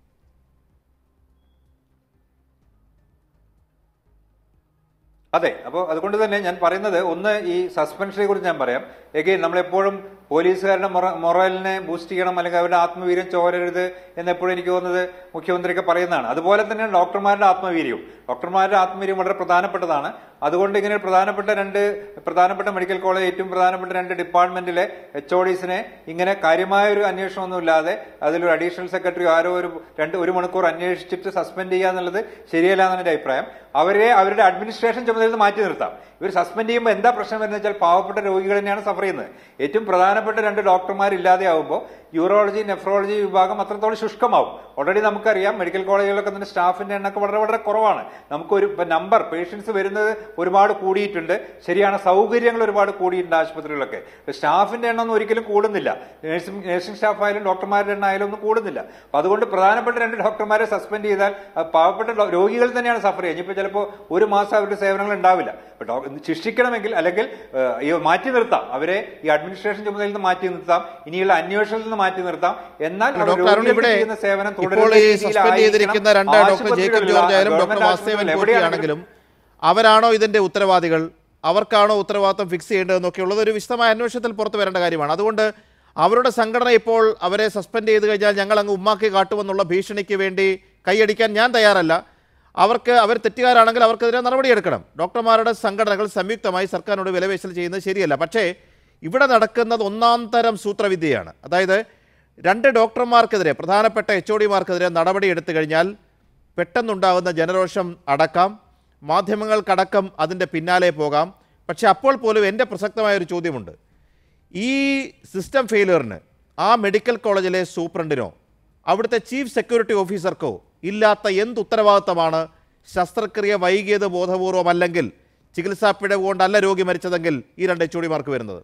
F: അതെ അപ്പോൾ അതുകൊണ്ട് തന്നെ ഞാൻ പറയുന്നത് ഒന്ന് ഈ സസ്പെൻഷനെ കുറിച്ച് ഞാൻ പറയാം എഗെയിൻ നമ്മളെപ്പോഴും പോലീസുകാരുടെ മൊറ- മൊറലിനെ ബൂസ്റ്റ് ചെയ്യണം അല്ലെങ്കിൽ അവരുടെ ആത്മവീര്യം ചോരരുത് എന്നെപ്പോഴും എനിക്ക് തോന്നുന്നത് മുഖ്യമന്ത്രിയൊക്കെ പറയുന്നതാണ് അതുപോലെ തന്നെ ഡോക്ടർമാരുടെ ആത്മവീര്യവും ഡോക്ടർമാരുടെ ആത്മവീര്യം വളരെ പ്രധാനപ്പെട്ടതാണ് അതുകൊണ്ട് ഇങ്ങനെ ഒരു പ്രധാനപ്പെട്ട രണ്ട് പ്രധാനപ്പെട്ട മെഡിക്കൽ കോളേജ് ഏറ്റവും പ്രധാനപ്പെട്ട രണ്ട് ഡിപ്പാർട്ട്മെന്റിലെ എച്ച് ഒ ഡിസിനെ ഇങ്ങനെ കാര്യമായ ഒരു അന്വേഷണമൊന്നുമില്ലാതെ അതിലൊരു അഡീഷണൽ സെക്രട്ടറി ആരോ ഒരു രണ്ട് ഒരു മണിക്കൂർ അന്വേഷിച്ചിട്ട് സസ്പെൻഡ് ചെയ്യുക എന്നുള്ളത് ശരിയല്ല എന്നാണ് എന്റെ അഭിപ്രായം അവരെ അവരുടെ അഡ്മിനിസ്ട്രേഷൻ ചുമതലയിൽ നിന്ന് മാറ്റി നിർത്താം ഇവർ സസ്പെൻഡ് ചെയ്യുമ്പോൾ എന്താ പ്രശ്നം വരുന്നത് വെച്ചാൽ പാവപ്പെട്ട രോഗികൾ തന്നെയാണ് സഫർ ചെയ്യുന്നത് ഏറ്റവും പ്രധാനപ്പെട്ട രണ്ട് ഡോക്ടർമാർ ഇല്ലാതെയാവുമ്പോൾ യൂറോളജി നെഫ്രോളജി വിഭാഗം അത്രത്തോളം ശുഷ്കമാവും ഓൾറെഡി നമുക്കറിയാം മെഡിക്കൽ കോളേജുകളിലൊക്കെ തന്നെ സ്റ്റാഫിന്റെ എണ്ണൊക്കെ വളരെ വളരെ കുറവാണ് നമുക്കൊരു നമ്പർ പേഷ്യൻസ് വരുന്നത് ഒരുപാട് കൂടിയിട്ടുണ്ട് ശരിയാണ് സൗകര്യങ്ങൾ ഒരുപാട് കൂടിയിട്ടുണ്ട് ആശുപത്രികളിലൊക്കെ സ്റ്റാഫിന്റെ എണ്ണം ഒന്നും ഒരിക്കലും കൂടുന്നില്ല നഴ്സിംഗ് നഴ്സിംഗ് സ്റ്റാഫ് ആയാലും ഡോക്ടർമാരുടെ എണ്ണം ആയാലും ഒന്നും കൂടുന്നില്ല അപ്പൊ അതുകൊണ്ട് പ്രധാനപ്പെട്ട രണ്ട് ഡോക്ടർമാരെ സസ്പെൻഡ് ചെയ്താൽ ആ പാവപ്പെട്ട ഡോ- രോഗികൾ തന്നെയാണ് സഫർ ചെയ്യുക ഇനിയിപ്പോ ചിലപ്പോൾ ഒരു മാസം അവരുടെ സേവനങ്ങൾ ഉണ്ടാവില്ല അപ്പൊ ഡോ- ശിക്ഷിക്കണമെങ്കിൽ അല്ലെങ്കിൽ ഏഹ്, ഈ മാറ്റി നിർത്താം അവരെ ഈ അഡ്മിനിസ്ട്രേഷൻ ചുമതലയിൽ നിന്ന് മാറ്റി നിർത്താം ഇനിയുള്ള അന്വേഷണത്തിൽ നിന്ന് മാറ്റി നിർത്താം എന്നാൽ അവർ
B: ഡോക്ടർ അരുൺ
F: രോഗികൾക്ക്
B: ഇവിടെ
F: ചെയ്യുന്ന സേവനം
B: ഇപ്പോൾ
F: തുടരുന്ന
B: ഈ
F: രീതിയിലായിരിക്കണം
B: സസ്പെൻഡ് ചെയ്തിരിക്കുന്ന രണ്ട് ഡോക്ടർ ജേക്കബ്
F: ആശുപത്രികളിലുള്ള
B: ജോർജ് ആയാലും ഡോക്ടർ
F: ഗവൺമെന്റ്
B: വാസുദേവൻ
F: ആശുപത്രികളിൽ
B: പോറ്റി
F: എവിടെയാണെങ്കിലും
B: ആണെങ്കിലും അവരാണോ ഇതിന്റെ ഉത്തരവാദികൾ അവർക്കാണോ ഉത്തരവാദിത്വം ഫിക്സ് ചെയ്യേണ്ടതെന്നൊക്കെ ഉള്ളത് ഒരു വിശദമായ അന്വേഷണത്തിൽ പുറത്തു വരേണ്ട കാര്യമാണ് അതുകൊണ്ട് അവരുടെ സംഘടന ഇപ്പോൾ അവരെ സസ്പെൻഡ് ചെയ്ത് കഴിഞ്ഞാൽ ഞങ്ങൾ അങ്ങ് ഉമ്മാക്കി കാട്ടുമെന്നുള്ള ഭീഷണിക്ക് വേണ്ടി കൈയടിക്കാൻ ഞാൻ തയ്യാറല്ല അവർക്ക് അവർ തെറ്റുകാരാണെങ്കിൽ അവർക്കെതിരെ നടപടിയെടുക്കണം ഡോക്ടർമാരുടെ സംഘടനകൾ സംയുക്തമായി സർക്കാരിനോട് വിലപേശൽ ചെയ്യുന്നത് ശരിയല്ല പക്ഷേ ഇവിടെ നടക്കുന്നത് ഒന്നാം തരം സൂത്രവിദ്യയാണ് അതായത് രണ്ട് ഡോക്ടർമാർക്കെതിരെ പ്രധാനപ്പെട്ട എച്ച് ഒ ഡിമാർക്കെതിരെ നടപടി എടുത്തു കഴിഞ്ഞാൽ പെട്ടെന്നുണ്ടാകുന്ന ജനരോഷം അടക്കാം മാധ്യമങ്ങൾക്കടക്കം അതിൻ്റെ പിന്നാലെ പോകാം പക്ഷേ അപ്പോൾ പോലും എൻ്റെ പ്രസക്തമായ ഒരു ചോദ്യമുണ്ട് ഈ സിസ്റ്റം ഫെയിലിയറിന് ആ മെഡിക്കൽ കോളേജിലെ സൂപ്രണ്ടിനോ അവിടുത്തെ ചീഫ് സെക്യൂരിറ്റി ഓഫീസർക്കോ ഇല്ലാത്ത എന്ത് ഉത്തരവാദിത്തമാണ് ശസ്ത്രക്രിയ വൈകിയത് ബോധപൂർവമല്ലെങ്കിൽ ചികിത്സാ പിഴവ് കൊണ്ടല്ല രോഗി മരിച്ചതെങ്കിൽ ഈ രണ്ട് എച്ച് ഒടിമാർക്ക് വരുന്നത്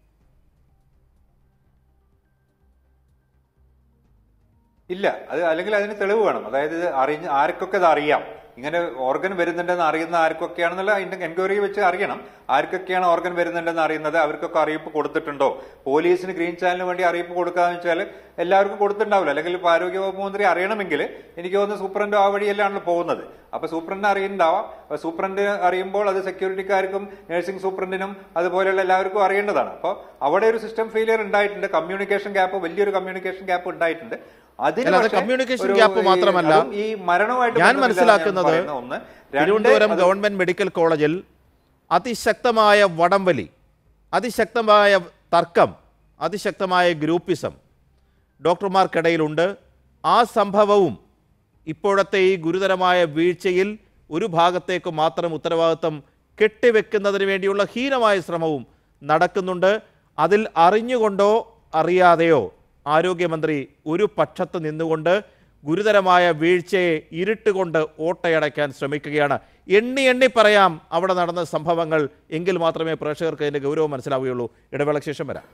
F: ഇല്ല അത് അല്ലെങ്കിൽ അതിന് തെളിവ് വേണം അതായത് ഇത് അറിഞ്ഞ ആർക്കൊക്കെ ഇത് അറിയാം ഇങ്ങനെ ഓർഗൻ വരുന്നുണ്ടെന്ന് അറിയുന്ന ആർക്കൊക്കെയാണെന്നുള്ള എൻക്വയറി വെച്ച് അറിയണം ആർക്കൊക്കെയാണ് ഓർഗൻ വരുന്നുണ്ടെന്ന് അറിയുന്നത് അവർക്കൊക്കെ അറിയിപ്പ് കൊടുത്തിട്ടുണ്ടോ പോലീസിന് ഗ്രീൻ ചാനലിന് വേണ്ടി അറിയിപ്പ് കൊടുക്കാന്ന് വെച്ചാൽ എല്ലാവർക്കും കൊടുത്തിട്ടുണ്ടാവില്ല അല്ലെങ്കിൽ ഇപ്പോൾ ആരോഗ്യ വകുപ്പ് മന്ത്രി അറിയണമെങ്കിൽ എനിക്ക് തോന്നുന്നു സൂപ്രണ്ട് ആ വഴിയല്ലാണല്ലോ പോകുന്നത് അപ്പൊ സൂപ്രണ്ടിനെ അറിയുന്നുണ്ടാവാം അപ്പൊ സൂപ്രണ്ട് അറിയുമ്പോൾ അത് സെക്യൂരിറ്റിക്കാർക്കും നഴ്സിംഗ് സൂപ്രണ്ടിനും അതുപോലെയുള്ള എല്ലാവർക്കും അറിയേണ്ടതാണ് അപ്പോൾ അവിടെ ഒരു സിസ്റ്റം ഫെയിലിയർ ഉണ്ടായിട്ടുണ്ട് കമ്മ്യൂണിക്കേഷൻ ഗ്യാപ്പ് വലിയൊരു കമ്മ്യൂണിക്കേഷൻ ഗ്യാപ്പ് ഉണ്ടായിട്ടുണ്ട് അതിന്
B: അല്ല, അത്
F: പക്ഷേ
B: communication
F: ഒരു
B: gap
F: ഈ-
B: മാത്രമല്ല.
F: അതും ഈ മരണമായിട്ട്
B: ഞാൻ
F: ബന്ധമില്ലാതെ
B: മനസ്സിലാക്കുന്നത്
F: പറയുന്ന ഒന്ന് രണ്ട്
B: തിരുവനന്തപുരം
F: അത്
B: ഗവൺമെന്റ് മെഡിക്കൽ കോളേജിൽ അതിശക്തമായ വടംവലി അതിശക്തമായ തർക്കം അതിശക്തമായ ഗ്രൂപ്പിസം ഡോക്ടർമാർക്കിടയിലുണ്ട് ആ സംഭവവും ഇപ്പോഴത്തെ ഈ ഗുരുതരമായ വീഴ്ചയിൽ ഒരു ഭാഗത്തേക്ക് മാത്രം ഉത്തരവാദിത്വം കെട്ടിവെക്കുന്നതിന് വേണ്ടിയുള്ള ഹീനമായ ശ്രമവും നടക്കുന്നുണ്ട് അതിൽ അറിഞ്ഞുകൊണ്ടോ അറിയാതെയോ ആരോഗ്യമന്ത്രി ഒരു പക്ഷത്ത് നിന്നുകൊണ്ട് ഗുരുതരമായ വീഴ്ചയെ ഇരുട്ടുകൊണ്ട് ഓട്ടയടയ്ക്കാൻ ശ്രമിക്കുകയാണ് എണ്ണി എണ്ണി പറയാം അവിടെ നടന്ന സംഭവങ്ങൾ എങ്കിൽ മാത്രമേ പ്രേക്ഷകർക്ക് അതിൻ്റെ ഗൗരവം മനസ്സിലാവുകയുള്ളൂ ഇടവേളയ്ക്ക് ശേഷം വരാം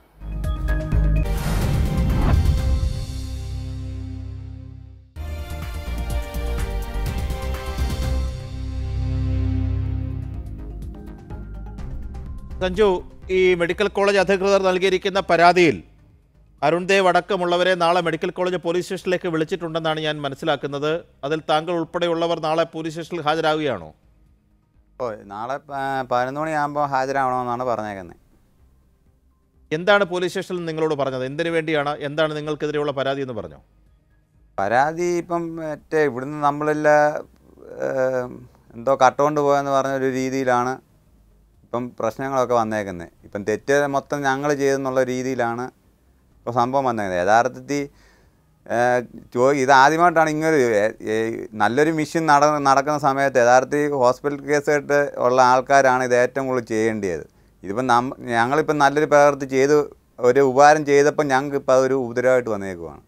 B: സഞ്ജു ഈ മെഡിക്കൽ കോളേജ് അധികൃതർ നൽകിയിരിക്കുന്ന പരാതിയിൽ അരുൺദേവ് അടക്കമുള്ളവരെ നാളെ മെഡിക്കൽ കോളേജ് പോലീസ് സ്റ്റേഷനിലേക്ക് വിളിച്ചിട്ടുണ്ടെന്നാണ് ഞാൻ മനസ്സിലാക്കുന്നത് അതിൽ താങ്കൾ ഉൾപ്പെടെയുള്ളവർ നാളെ പോലീസ് സ്റ്റേഷനിൽ ഹാജരാകുകയാണോ
E: ഓ നാളെ പ- പതിനൊന്ന് മണിയാകുമ്പോൾ ഹാജരാവണമെന്നാണ് പറഞ്ഞേക്കുന്നത്
B: എന്താണ് പോലീസ് സ്റ്റേഷനിൽ നിങ്ങളോട് പറഞ്ഞത് എന്തിനു വേണ്ടിയാണ് എന്താണ് നിങ്ങൾക്കെതിരെയുള്ള പരാതി എന്ന് പറഞ്ഞോ
E: പരാതി ഇപ്പം മറ്റേ ഇവിടുന്ന് നമ്മളെല്ലാം എന്തോ കട്ടുകൊണ്ട് പോയെന്ന് പറഞ്ഞൊരു രീതിയിലാണ് ഇപ്പം പ്രശ്നങ്ങളൊക്കെ വന്നേക്കുന്നത് ഇപ്പം തെറ്റ് മൊത്തം ഞങ്ങൾ ചെയ്തെന്നുള്ള രീതിയിലാണ് ഇപ്പോൾ സംഭവം വന്നേക്കുന്നത് യഥാർത്ഥത്തിൽ ഏഹ്, ചോ ഇത് ആദ്യമായിട്ടാണ് ഇങ്ങനെ ഒരു, ഏഹ്, ഏഹ്, നല്ലൊരു മിഷൻ നട നടക്കുന്ന സമയത്ത് യഥാർത്ഥ ഹോസ്പിറ്റൽ കേസായിട്ട് ഉള്ള ആൾക്കാരാണ് ഇത് ഏറ്റവും കൂടുതൽ ചെയ്യേണ്ടത് ഇതിപ്പം നം ഞങ്ങളിപ്പം നല്ലൊരു പ്രവൃത്തി ചെയ്ത് ഒരു ഉപകാരം ചെയ്തപ്പോൾ ഞങ്ങൾക്ക് ഇപ്പം അതൊരു ഉപദ്രവമായിട്ട് വന്നേക്കുവാണ്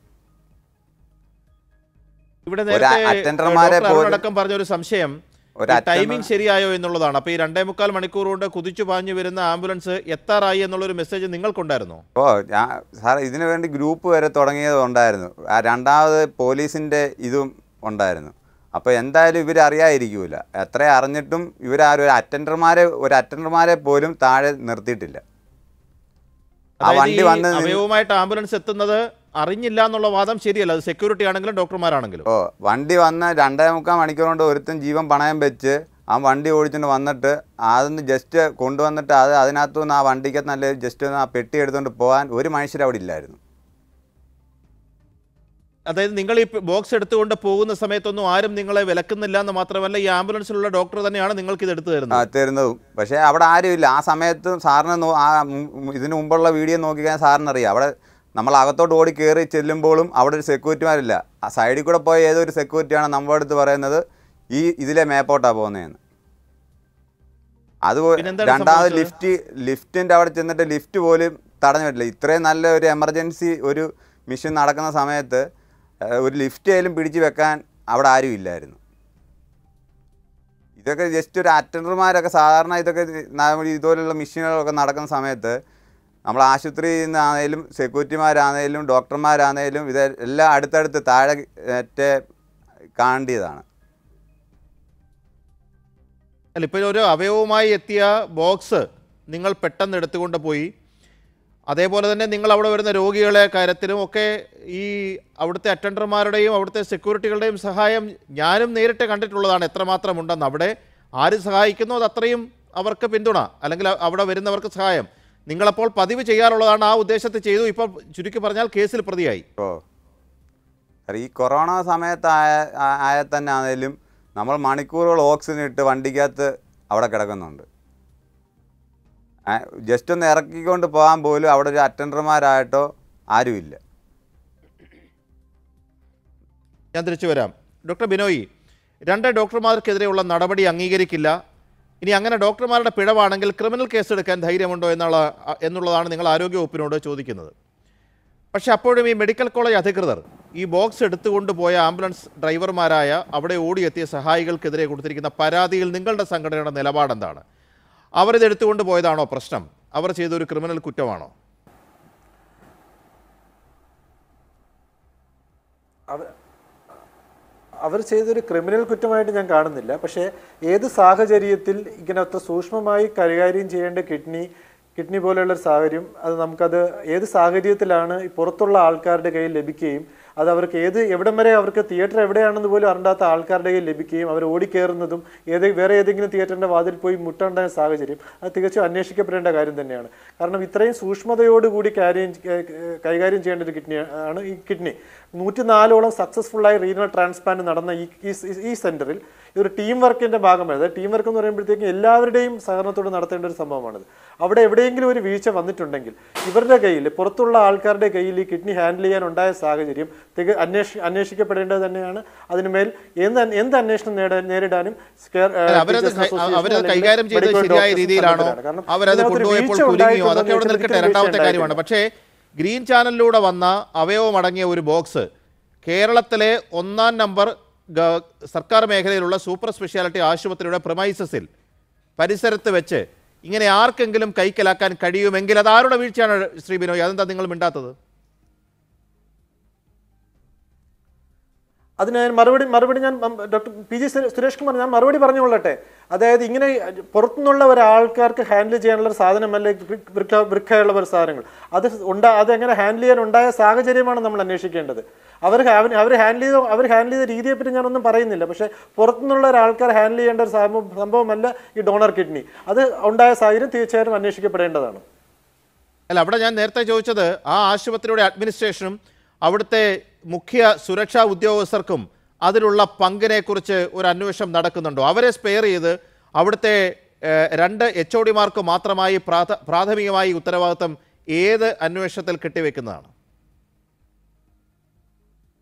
B: ഇവിടെ
E: ഒരു
B: നേരത്തെ
E: അറ്റൻഡർമാരെ
B: ഡോക്ടർ
E: പോലും-
B: അരുണടക്കം പറഞ്ഞ ഒരു സംശയം
E: ഒരു
B: ഈ
E: അറ്റൻഡർ-
B: ടൈമിംഗ് ശരിയായോ എന്നുള്ളതാണ് അപ്പൊ ഈ രണ്ടേ മുക്കാൽ മണിക്കൂർ കൊണ്ട് കുതിച്ചു പാഞ്ഞു വരുന്ന ആംബുലൻസ് എത്താറായി എന്നുള്ളൊരു മെസ്സേജ് നിങ്ങൾക്കുണ്ടായിരുന്നോ
E: ഓ ഞാൻ സാർ ഇതിനു വേണ്ടി ഗ്രൂപ്പ് വരെ തുടങ്ങിയത് ഉണ്ടായിരുന്നു ആ രണ്ടാമത് പോലീസിൻ്റെ ഇതും ഉണ്ടായിരുന്നു അപ്പോൾ എന്തായാലും ഇവർ അറിയാതിരിക്കൂല എത്ര അറിഞ്ഞിട്ടും ഇവരാരും ഒരു അറ്റൻഡർമാരെ ഒരു അറ്റൻഡർമാരെ പോലും താഴെ നിർത്തിയിട്ടില്ല ആ
B: അതായത്
E: വണ്ടി
B: ഈ
E: വന്ന് നിന്ന്
B: അവയവുമായിട്ട് ആംബുലൻസ് എത്തുന്നത് അറിഞ്ഞില്ല എന്നുള്ള വാദം ശരിയല്ല അത് സെക്യൂരിറ്റി ആണെങ്കിലും ഡോക്ടർമാരാണെങ്കിലും
E: ഓ വണ്ടി വന്ന് രണ്ടേ മുക്കാൽ മണിക്കൂർ കൊണ്ട് ഒരുത്തൻ ജീവൻ പണയം വെച്ച് ആ വണ്ടി ഓടിച്ചുകൊണ്ട് വന്നിട്ട് അതൊന്ന് ജസ്റ്റ് കൊണ്ടുവന്നിട്ട് അത് അതിനകത്തു നിന്ന് ആ വണ്ടിക്കകത്ത് നല്ല ജസ്റ്റ് ഒന്ന് ആ പെട്ടി എടുത്തുകൊണ്ട് പോകാൻ ഒരു മനുഷ്യർ അവിടെ ഇല്ലായിരുന്നു
B: അതായത് നിങ്ങൾ ഈ ബോക്സ് എടുത്തുകൊണ്ട് പോകുന്ന സമയത്തൊന്നും ആരും നിങ്ങളെ വിലക്കുന്നില്ല എന്ന് മാത്രമല്ല ഈ ആംബുലൻസിലുള്ള ഡോക്ടർ തന്നെയാണ് നിങ്ങൾക്ക് ഇത് എടുത്തു
E: ആ,
B: തരുന്നത്
E: തരുന്നതും പക്ഷേ അവിടെ ആരുമില്ല ആ സമയത്ത് സാറിന് നോ- ആ മു- ഇതിന് മുമ്പുള്ള വീഡിയോ നോക്കിക്കഴിഞ്ഞാൽ സാറിന് അറിയാം അവിടെ നമ്മൾ അകത്തോട്ട് ഓടി കയറി ചെല്ലുമ്പോഴും അവിടെ ഒരു സെക്യൂരിറ്റിമാരില്ല ആ സൈഡിൽ കൂടെ പോയ ഏതോ ഒരു സെക്യൂരിറ്റിയാണ് നമ്മുടെ അടുത്ത് പറയുന്നത് ഈ ഇതിലെ മേപ്പോട്ടാണ് പോകുന്നതെന്ന് അത്
B: പിന്നെന്താണ്
E: രണ്ടാമത്
B: സംഭവിച്ചത്?
E: ലിഫ്റ്റ് ലിഫ്റ്റിൻ്റെ അവിടെ ചെന്നിട്ട് ലിഫ്റ്റ് പോലും തടഞ്ഞു പറ്റില്ല ഇത്രയും നല്ല ഒരു എമർജൻസി ഒരു മിഷൻ നടക്കുന്ന സമയത്ത് ഏഹ്, ഒരു ലിഫ്റ്റ് ആയാലും പിടിച്ചു വെക്കാൻ അവിടെ ആരും ഇല്ലായിരുന്നു ഇതൊക്കെ ജസ്റ്റ് ഒരു അറ്റൻഡർമാരൊക്കെ സാധാരണ ഇതൊക്കെ നമ്മൾ ഇതുപോലുള്ള മെഷീനുകളൊക്കെ നടക്കുന്ന സമയത്ത് നമ്മൾ ആശുപത്രിയിൽ നിന്നാണേലും സെക്യൂരിറ്റിമാരാണേലും ഡോക്ടർമാരാണേലും ഇത് എല്ലാം അടുത്തടുത്ത് താഴെ മറ്റേ കാണേണ്ടതാണ്
B: അല്ല ഇപ്പോൾ ഒരു അവയവവുമായി എത്തിയ ബോക്സ് നിങ്ങൾ പെട്ടെന്ന് എടുത്തുകൊണ്ട് പോയി അതേപോലെ തന്നെ നിങ്ങൾ അവിടെ വരുന്ന രോഗികളെ കാര്യത്തിലും ഒക്കെ ഈ അവിടുത്തെ അറ്റൻഡർമാരുടെയും അവിടുത്തെ സെക്യൂരിറ്റികളുടെയും സഹായം ഞാനും നേരിട്ട് കണ്ടിട്ടുള്ളതാണ് എത്രമാത്രം ഉണ്ടെന്ന് അവിടെ ആര് സഹായിക്കുന്നു അത് അത്രയും അവർക്ക് പിന്തുണ അല്ലെങ്കിൽ അവിടെ വരുന്നവർക്ക് സഹായം നിങ്ങളപ്പോൾ പതിവ് ചെയ്യാറുള്ളതാണ് ആ ഉദ്ദേശത്തിൽ ചെയ്തു ഇപ്പോൾ ചുരുക്കി പറഞ്ഞാൽ കേസിൽ പ്രതിയായി
E: ഇപ്പോൾ ഈ കൊറോണ സമയത്ത് ആയ ആ- ആയ തന്നെ ആണെങ്കിലും നമ്മൾ മണിക്കൂറുകൾ ഓക്സിജൻ ഇട്ട് വണ്ടിക്കകത്ത് അവിടെ കിടക്കുന്നുണ്ട് ജസ്റ്റ് ഒന്ന് ഇറക്കിക്കൊണ്ട് പോകാൻ പോലും അവിടെ ഒരു അറ്റൻഡർമാരായിട്ടോ ആരുമില്ല
B: ഞാൻ തിരിച്ചു വരാം ഡോക്ടർ ബിനോയ് രണ്ട് ഡോക്ടർമാർക്കെതിരെയുള്ള നടപടി അംഗീകരിക്കില്ല ഇനി അങ്ങനെ ഡോക്ടർമാരുടെ പിഴവാണെങ്കിൽ ക്രിമിനൽ കേസെടുക്കാൻ ധൈര്യമുണ്ടോ എന്നുള്ള എന്നുള്ളതാണ് നിങ്ങൾ ആരോഗ്യ വകുപ്പിനോട് ചോദിക്കുന്നത് പക്ഷെ അപ്പോഴും ഈ മെഡിക്കൽ കോളേജ് അധികൃതർ ഈ ബോക്സ് എടുത്തുകൊണ്ട് പോയ ആംബുലൻസ് ഡ്രൈവർമാരായ അവിടെ ഓടിയെത്തിയ സഹായികൾക്കെതിരെ കൊടുത്തിരിക്കുന്ന പരാതിയിൽ നിങ്ങളുടെ സംഘടനയുടെ നിലപാടെന്താണ് അവരിത് എടുത്തുകൊണ്ട് പോയതാണോ പ്രശ്നം അവർ ചെയ്തൊരു ക്രിമിനൽ കുറ്റമാണോ
C: അവ- അവർ ചെയ്തൊരു ക്രിമിനൽ കുറ്റമായിട്ട് ഞാൻ കാണുന്നില്ല പക്ഷേ ഏത് സാഹചര്യത്തിൽ ഇങ്ങനത്തെ സൂക്ഷ്മമായി കൈകാര്യം ചെയ്യേണ്ട കിഡ്നി കിഡ്നി പോലെയുള്ള ഒരു സാഹചര്യം അത് നമുക്കത് ഏത് സാഹചര്യത്തിലാണ് ഈ പുറത്തുള്ള ആൾക്കാരുടെ കയ്യിൽ ലഭിക്കുകയും അത് അവർക്ക് ഏത് എവിടം വരെ അവർക്ക് തിയേറ്റർ എവിടെയാണെന്ന് പോലും അറിയാത്ത ആൾക്കാരുടെ കയ്യിൽ ലഭിക്കുകയും അവർ ഓടിക്കയറുന്നതും ഏത് വേറെ ഏതെങ്കിലും തിയേറ്ററിന്റെ വാതിൽ പോയി മുട്ടേണ്ട സാഹചര്യം അത് തികച്ചും അന്വേഷിക്കപ്പെടേണ്ട കാര്യം തന്നെയാണ് കാരണം ഇത്രയും സൂക്ഷ്മതയോടുകൂടി കാര്യം കൈകാര്യം ചെയ്യേണ്ട ഒരു കിഡ്നി ആണ് ഈ കിഡ്നി നൂറ്റിനാലോളം സക്സസ്ഫുള്ളായി റീനൽ ട്രാൻസ്പ്ലാന്റ് നടന്ന ഈ ഈ- ഈ സെന്ററിൽ ഇതൊരു ടീം വർക്കിന്റെ ഭാഗമാണ് അതായത് ടീം വർക്ക് എന്ന് പറയുമ്പോഴത്തേക്കും എല്ലാവരുടെയും സഹകരണത്തോട് നടത്തേണ്ട ഒരു സംഭവമാണിത് അവിടെ എവിടെയെങ്കിലും ഒരു വീഴ്ച വന്നിട്ടുണ്ടെങ്കിൽ ഇവരുടെ കയ്യിൽ പുറത്തുള്ള ആൾക്കാരുടെ കയ്യിൽ ഈ കിഡ്നി ഹാൻഡിൽ ചെയ്യാൻ ഉണ്ടായ സാഹചര്യം തിക അന്വേഷി അന്വേഷിക്കപ്പെടേണ്ടത് തന്നെയാണ് അതിനുമേൽ എന്ത് അന്- എന്ത് അന്വേഷണം നേടാൻ നേരിടാനും സ്കെയർ- ഏഹ്,
B: അവരത്
C: ടീച്ചേഴ്സ്
B: കൈ-
C: അസോസിയേഷൻ
B: അവരത്
C: അല്ലെങ്കിൽ
B: കൈകാര്യം ചെയ്തത്
C: മെഡിക്കൽ
B: ശരിയായ
C: ഡോക്ടേഴ്സ്
B: രീതിയിലാണോ
C: സംഘടനയാണ്. കാരണം
B: അവരത്
C: ഇതിനകത്തൊരു
B: കൊണ്ടുപോയപ്പോൾ
C: വീഴ്ച
B: കുലുങ്ങിയോ
C: ഉണ്ടായിട്ടുണ്ടോ
B: അതൊക്കെ അവിടെ
C: എന്ന്
B: നിൽക്കട്ടെ
C: ഒരിക്കലും
B: രണ്ടാമത്തെ
C: വീഴ്ച
B: കാര്യമാണ് പക്ഷേ ഗ്രീൻ ചാനലിലൂടെ വന്ന അവയവമടങ്ങിയ ഒരു ബോക്സ് കേരളത്തിലെ ഒന്നാം നമ്പർ ഗ- സർക്കാർ മേഖലയിലുള്ള സൂപ്പർ സ്പെഷ്യാലിറ്റി ആശുപത്രിയുടെ പ്രമൈസസിൽ പരിസരത്ത് വെച്ച് ഇങ്ങനെ ആർക്കെങ്കിലും കൈക്കലാക്കാൻ കഴിയുമെങ്കിൽ അത് ആരുടെ വീഴ്ചയാണ് ശ്രീ ബിനോയ് അതെന്താ നിങ്ങൾ മിണ്ടാത്തത്
C: അതിന് ഞാൻ മറുപടി മറുപടി ഞാൻ ഉം, ഡോക്ടർ പി ജി സുരേ- സുരേഷ് കുമാർ ഞാൻ മറുപടി പറഞ്ഞുകൊള്ളട്ടെ അതായത് ഇങ്ങനെ പുറത്തുനിന്നുള്ള ഒരാൾക്കാർക്ക് ഹാൻഡിൽ ചെയ്യാനുള്ള ഒരു സാധനമല്ല ഈ വൃ- വൃക്ക വൃക്കയുള്ള ഒരു സാധനങ്ങൾ അത് ഉണ്ടാ അതെങ്ങനെ ഹാൻഡിൽ ചെയ്യാൻ ഉണ്ടായ സാഹചര്യമാണ് നമ്മൾ അന്വേഷിക്കേണ്ടത് അവർ അവർ ഹാൻഡിൽ ചെയ്ത അവർ ഹാൻഡിൽ ചെയ്ത രീതിയെ പറ്റി ഞാനൊന്നും പറയുന്നില്ല പക്ഷേ പുറത്തുനിന്നുള്ള ഒരാൾക്കാർ ഹാൻഡിൽ ചെയ്യേണ്ട ഒരു സംഭവം സംഭവമല്ല ഈ ഡോണർ കിഡ്നി അത് ഉണ്ടായ സാഹചര്യം തീർച്ചയായും അന്വേഷിക്കപ്പെടേണ്ടതാണ്
B: അല്ല അവിടെ ഞാൻ നേരത്തെ ചോദിച്ചത് ആ ആശുപത്രിയുടെ അഡ്മിനിസ്ട്രേഷനും അവിടുത്തെ മുഖ്യ സുരക്ഷാ ഉദ്യോഗസ്ഥർക്കും അതിലുള്ള പങ്കിനെക്കുറിച്ച് ഒരു അന്വേഷണം നടക്കുന്നുണ്ടോ അവരെ സ്പെയർ ചെയ്ത് അവിടുത്തെ ഏഹ്, രണ്ട് എച്ച് ഒ ഡിമാർക്ക് മാത്രമായി പ്രാഥ പ്രാഥമികമായി ഉത്തരവാദിത്തം ഏത് അന്വേഷണത്തിൽ കെട്ടിവെക്കുന്നതാണ്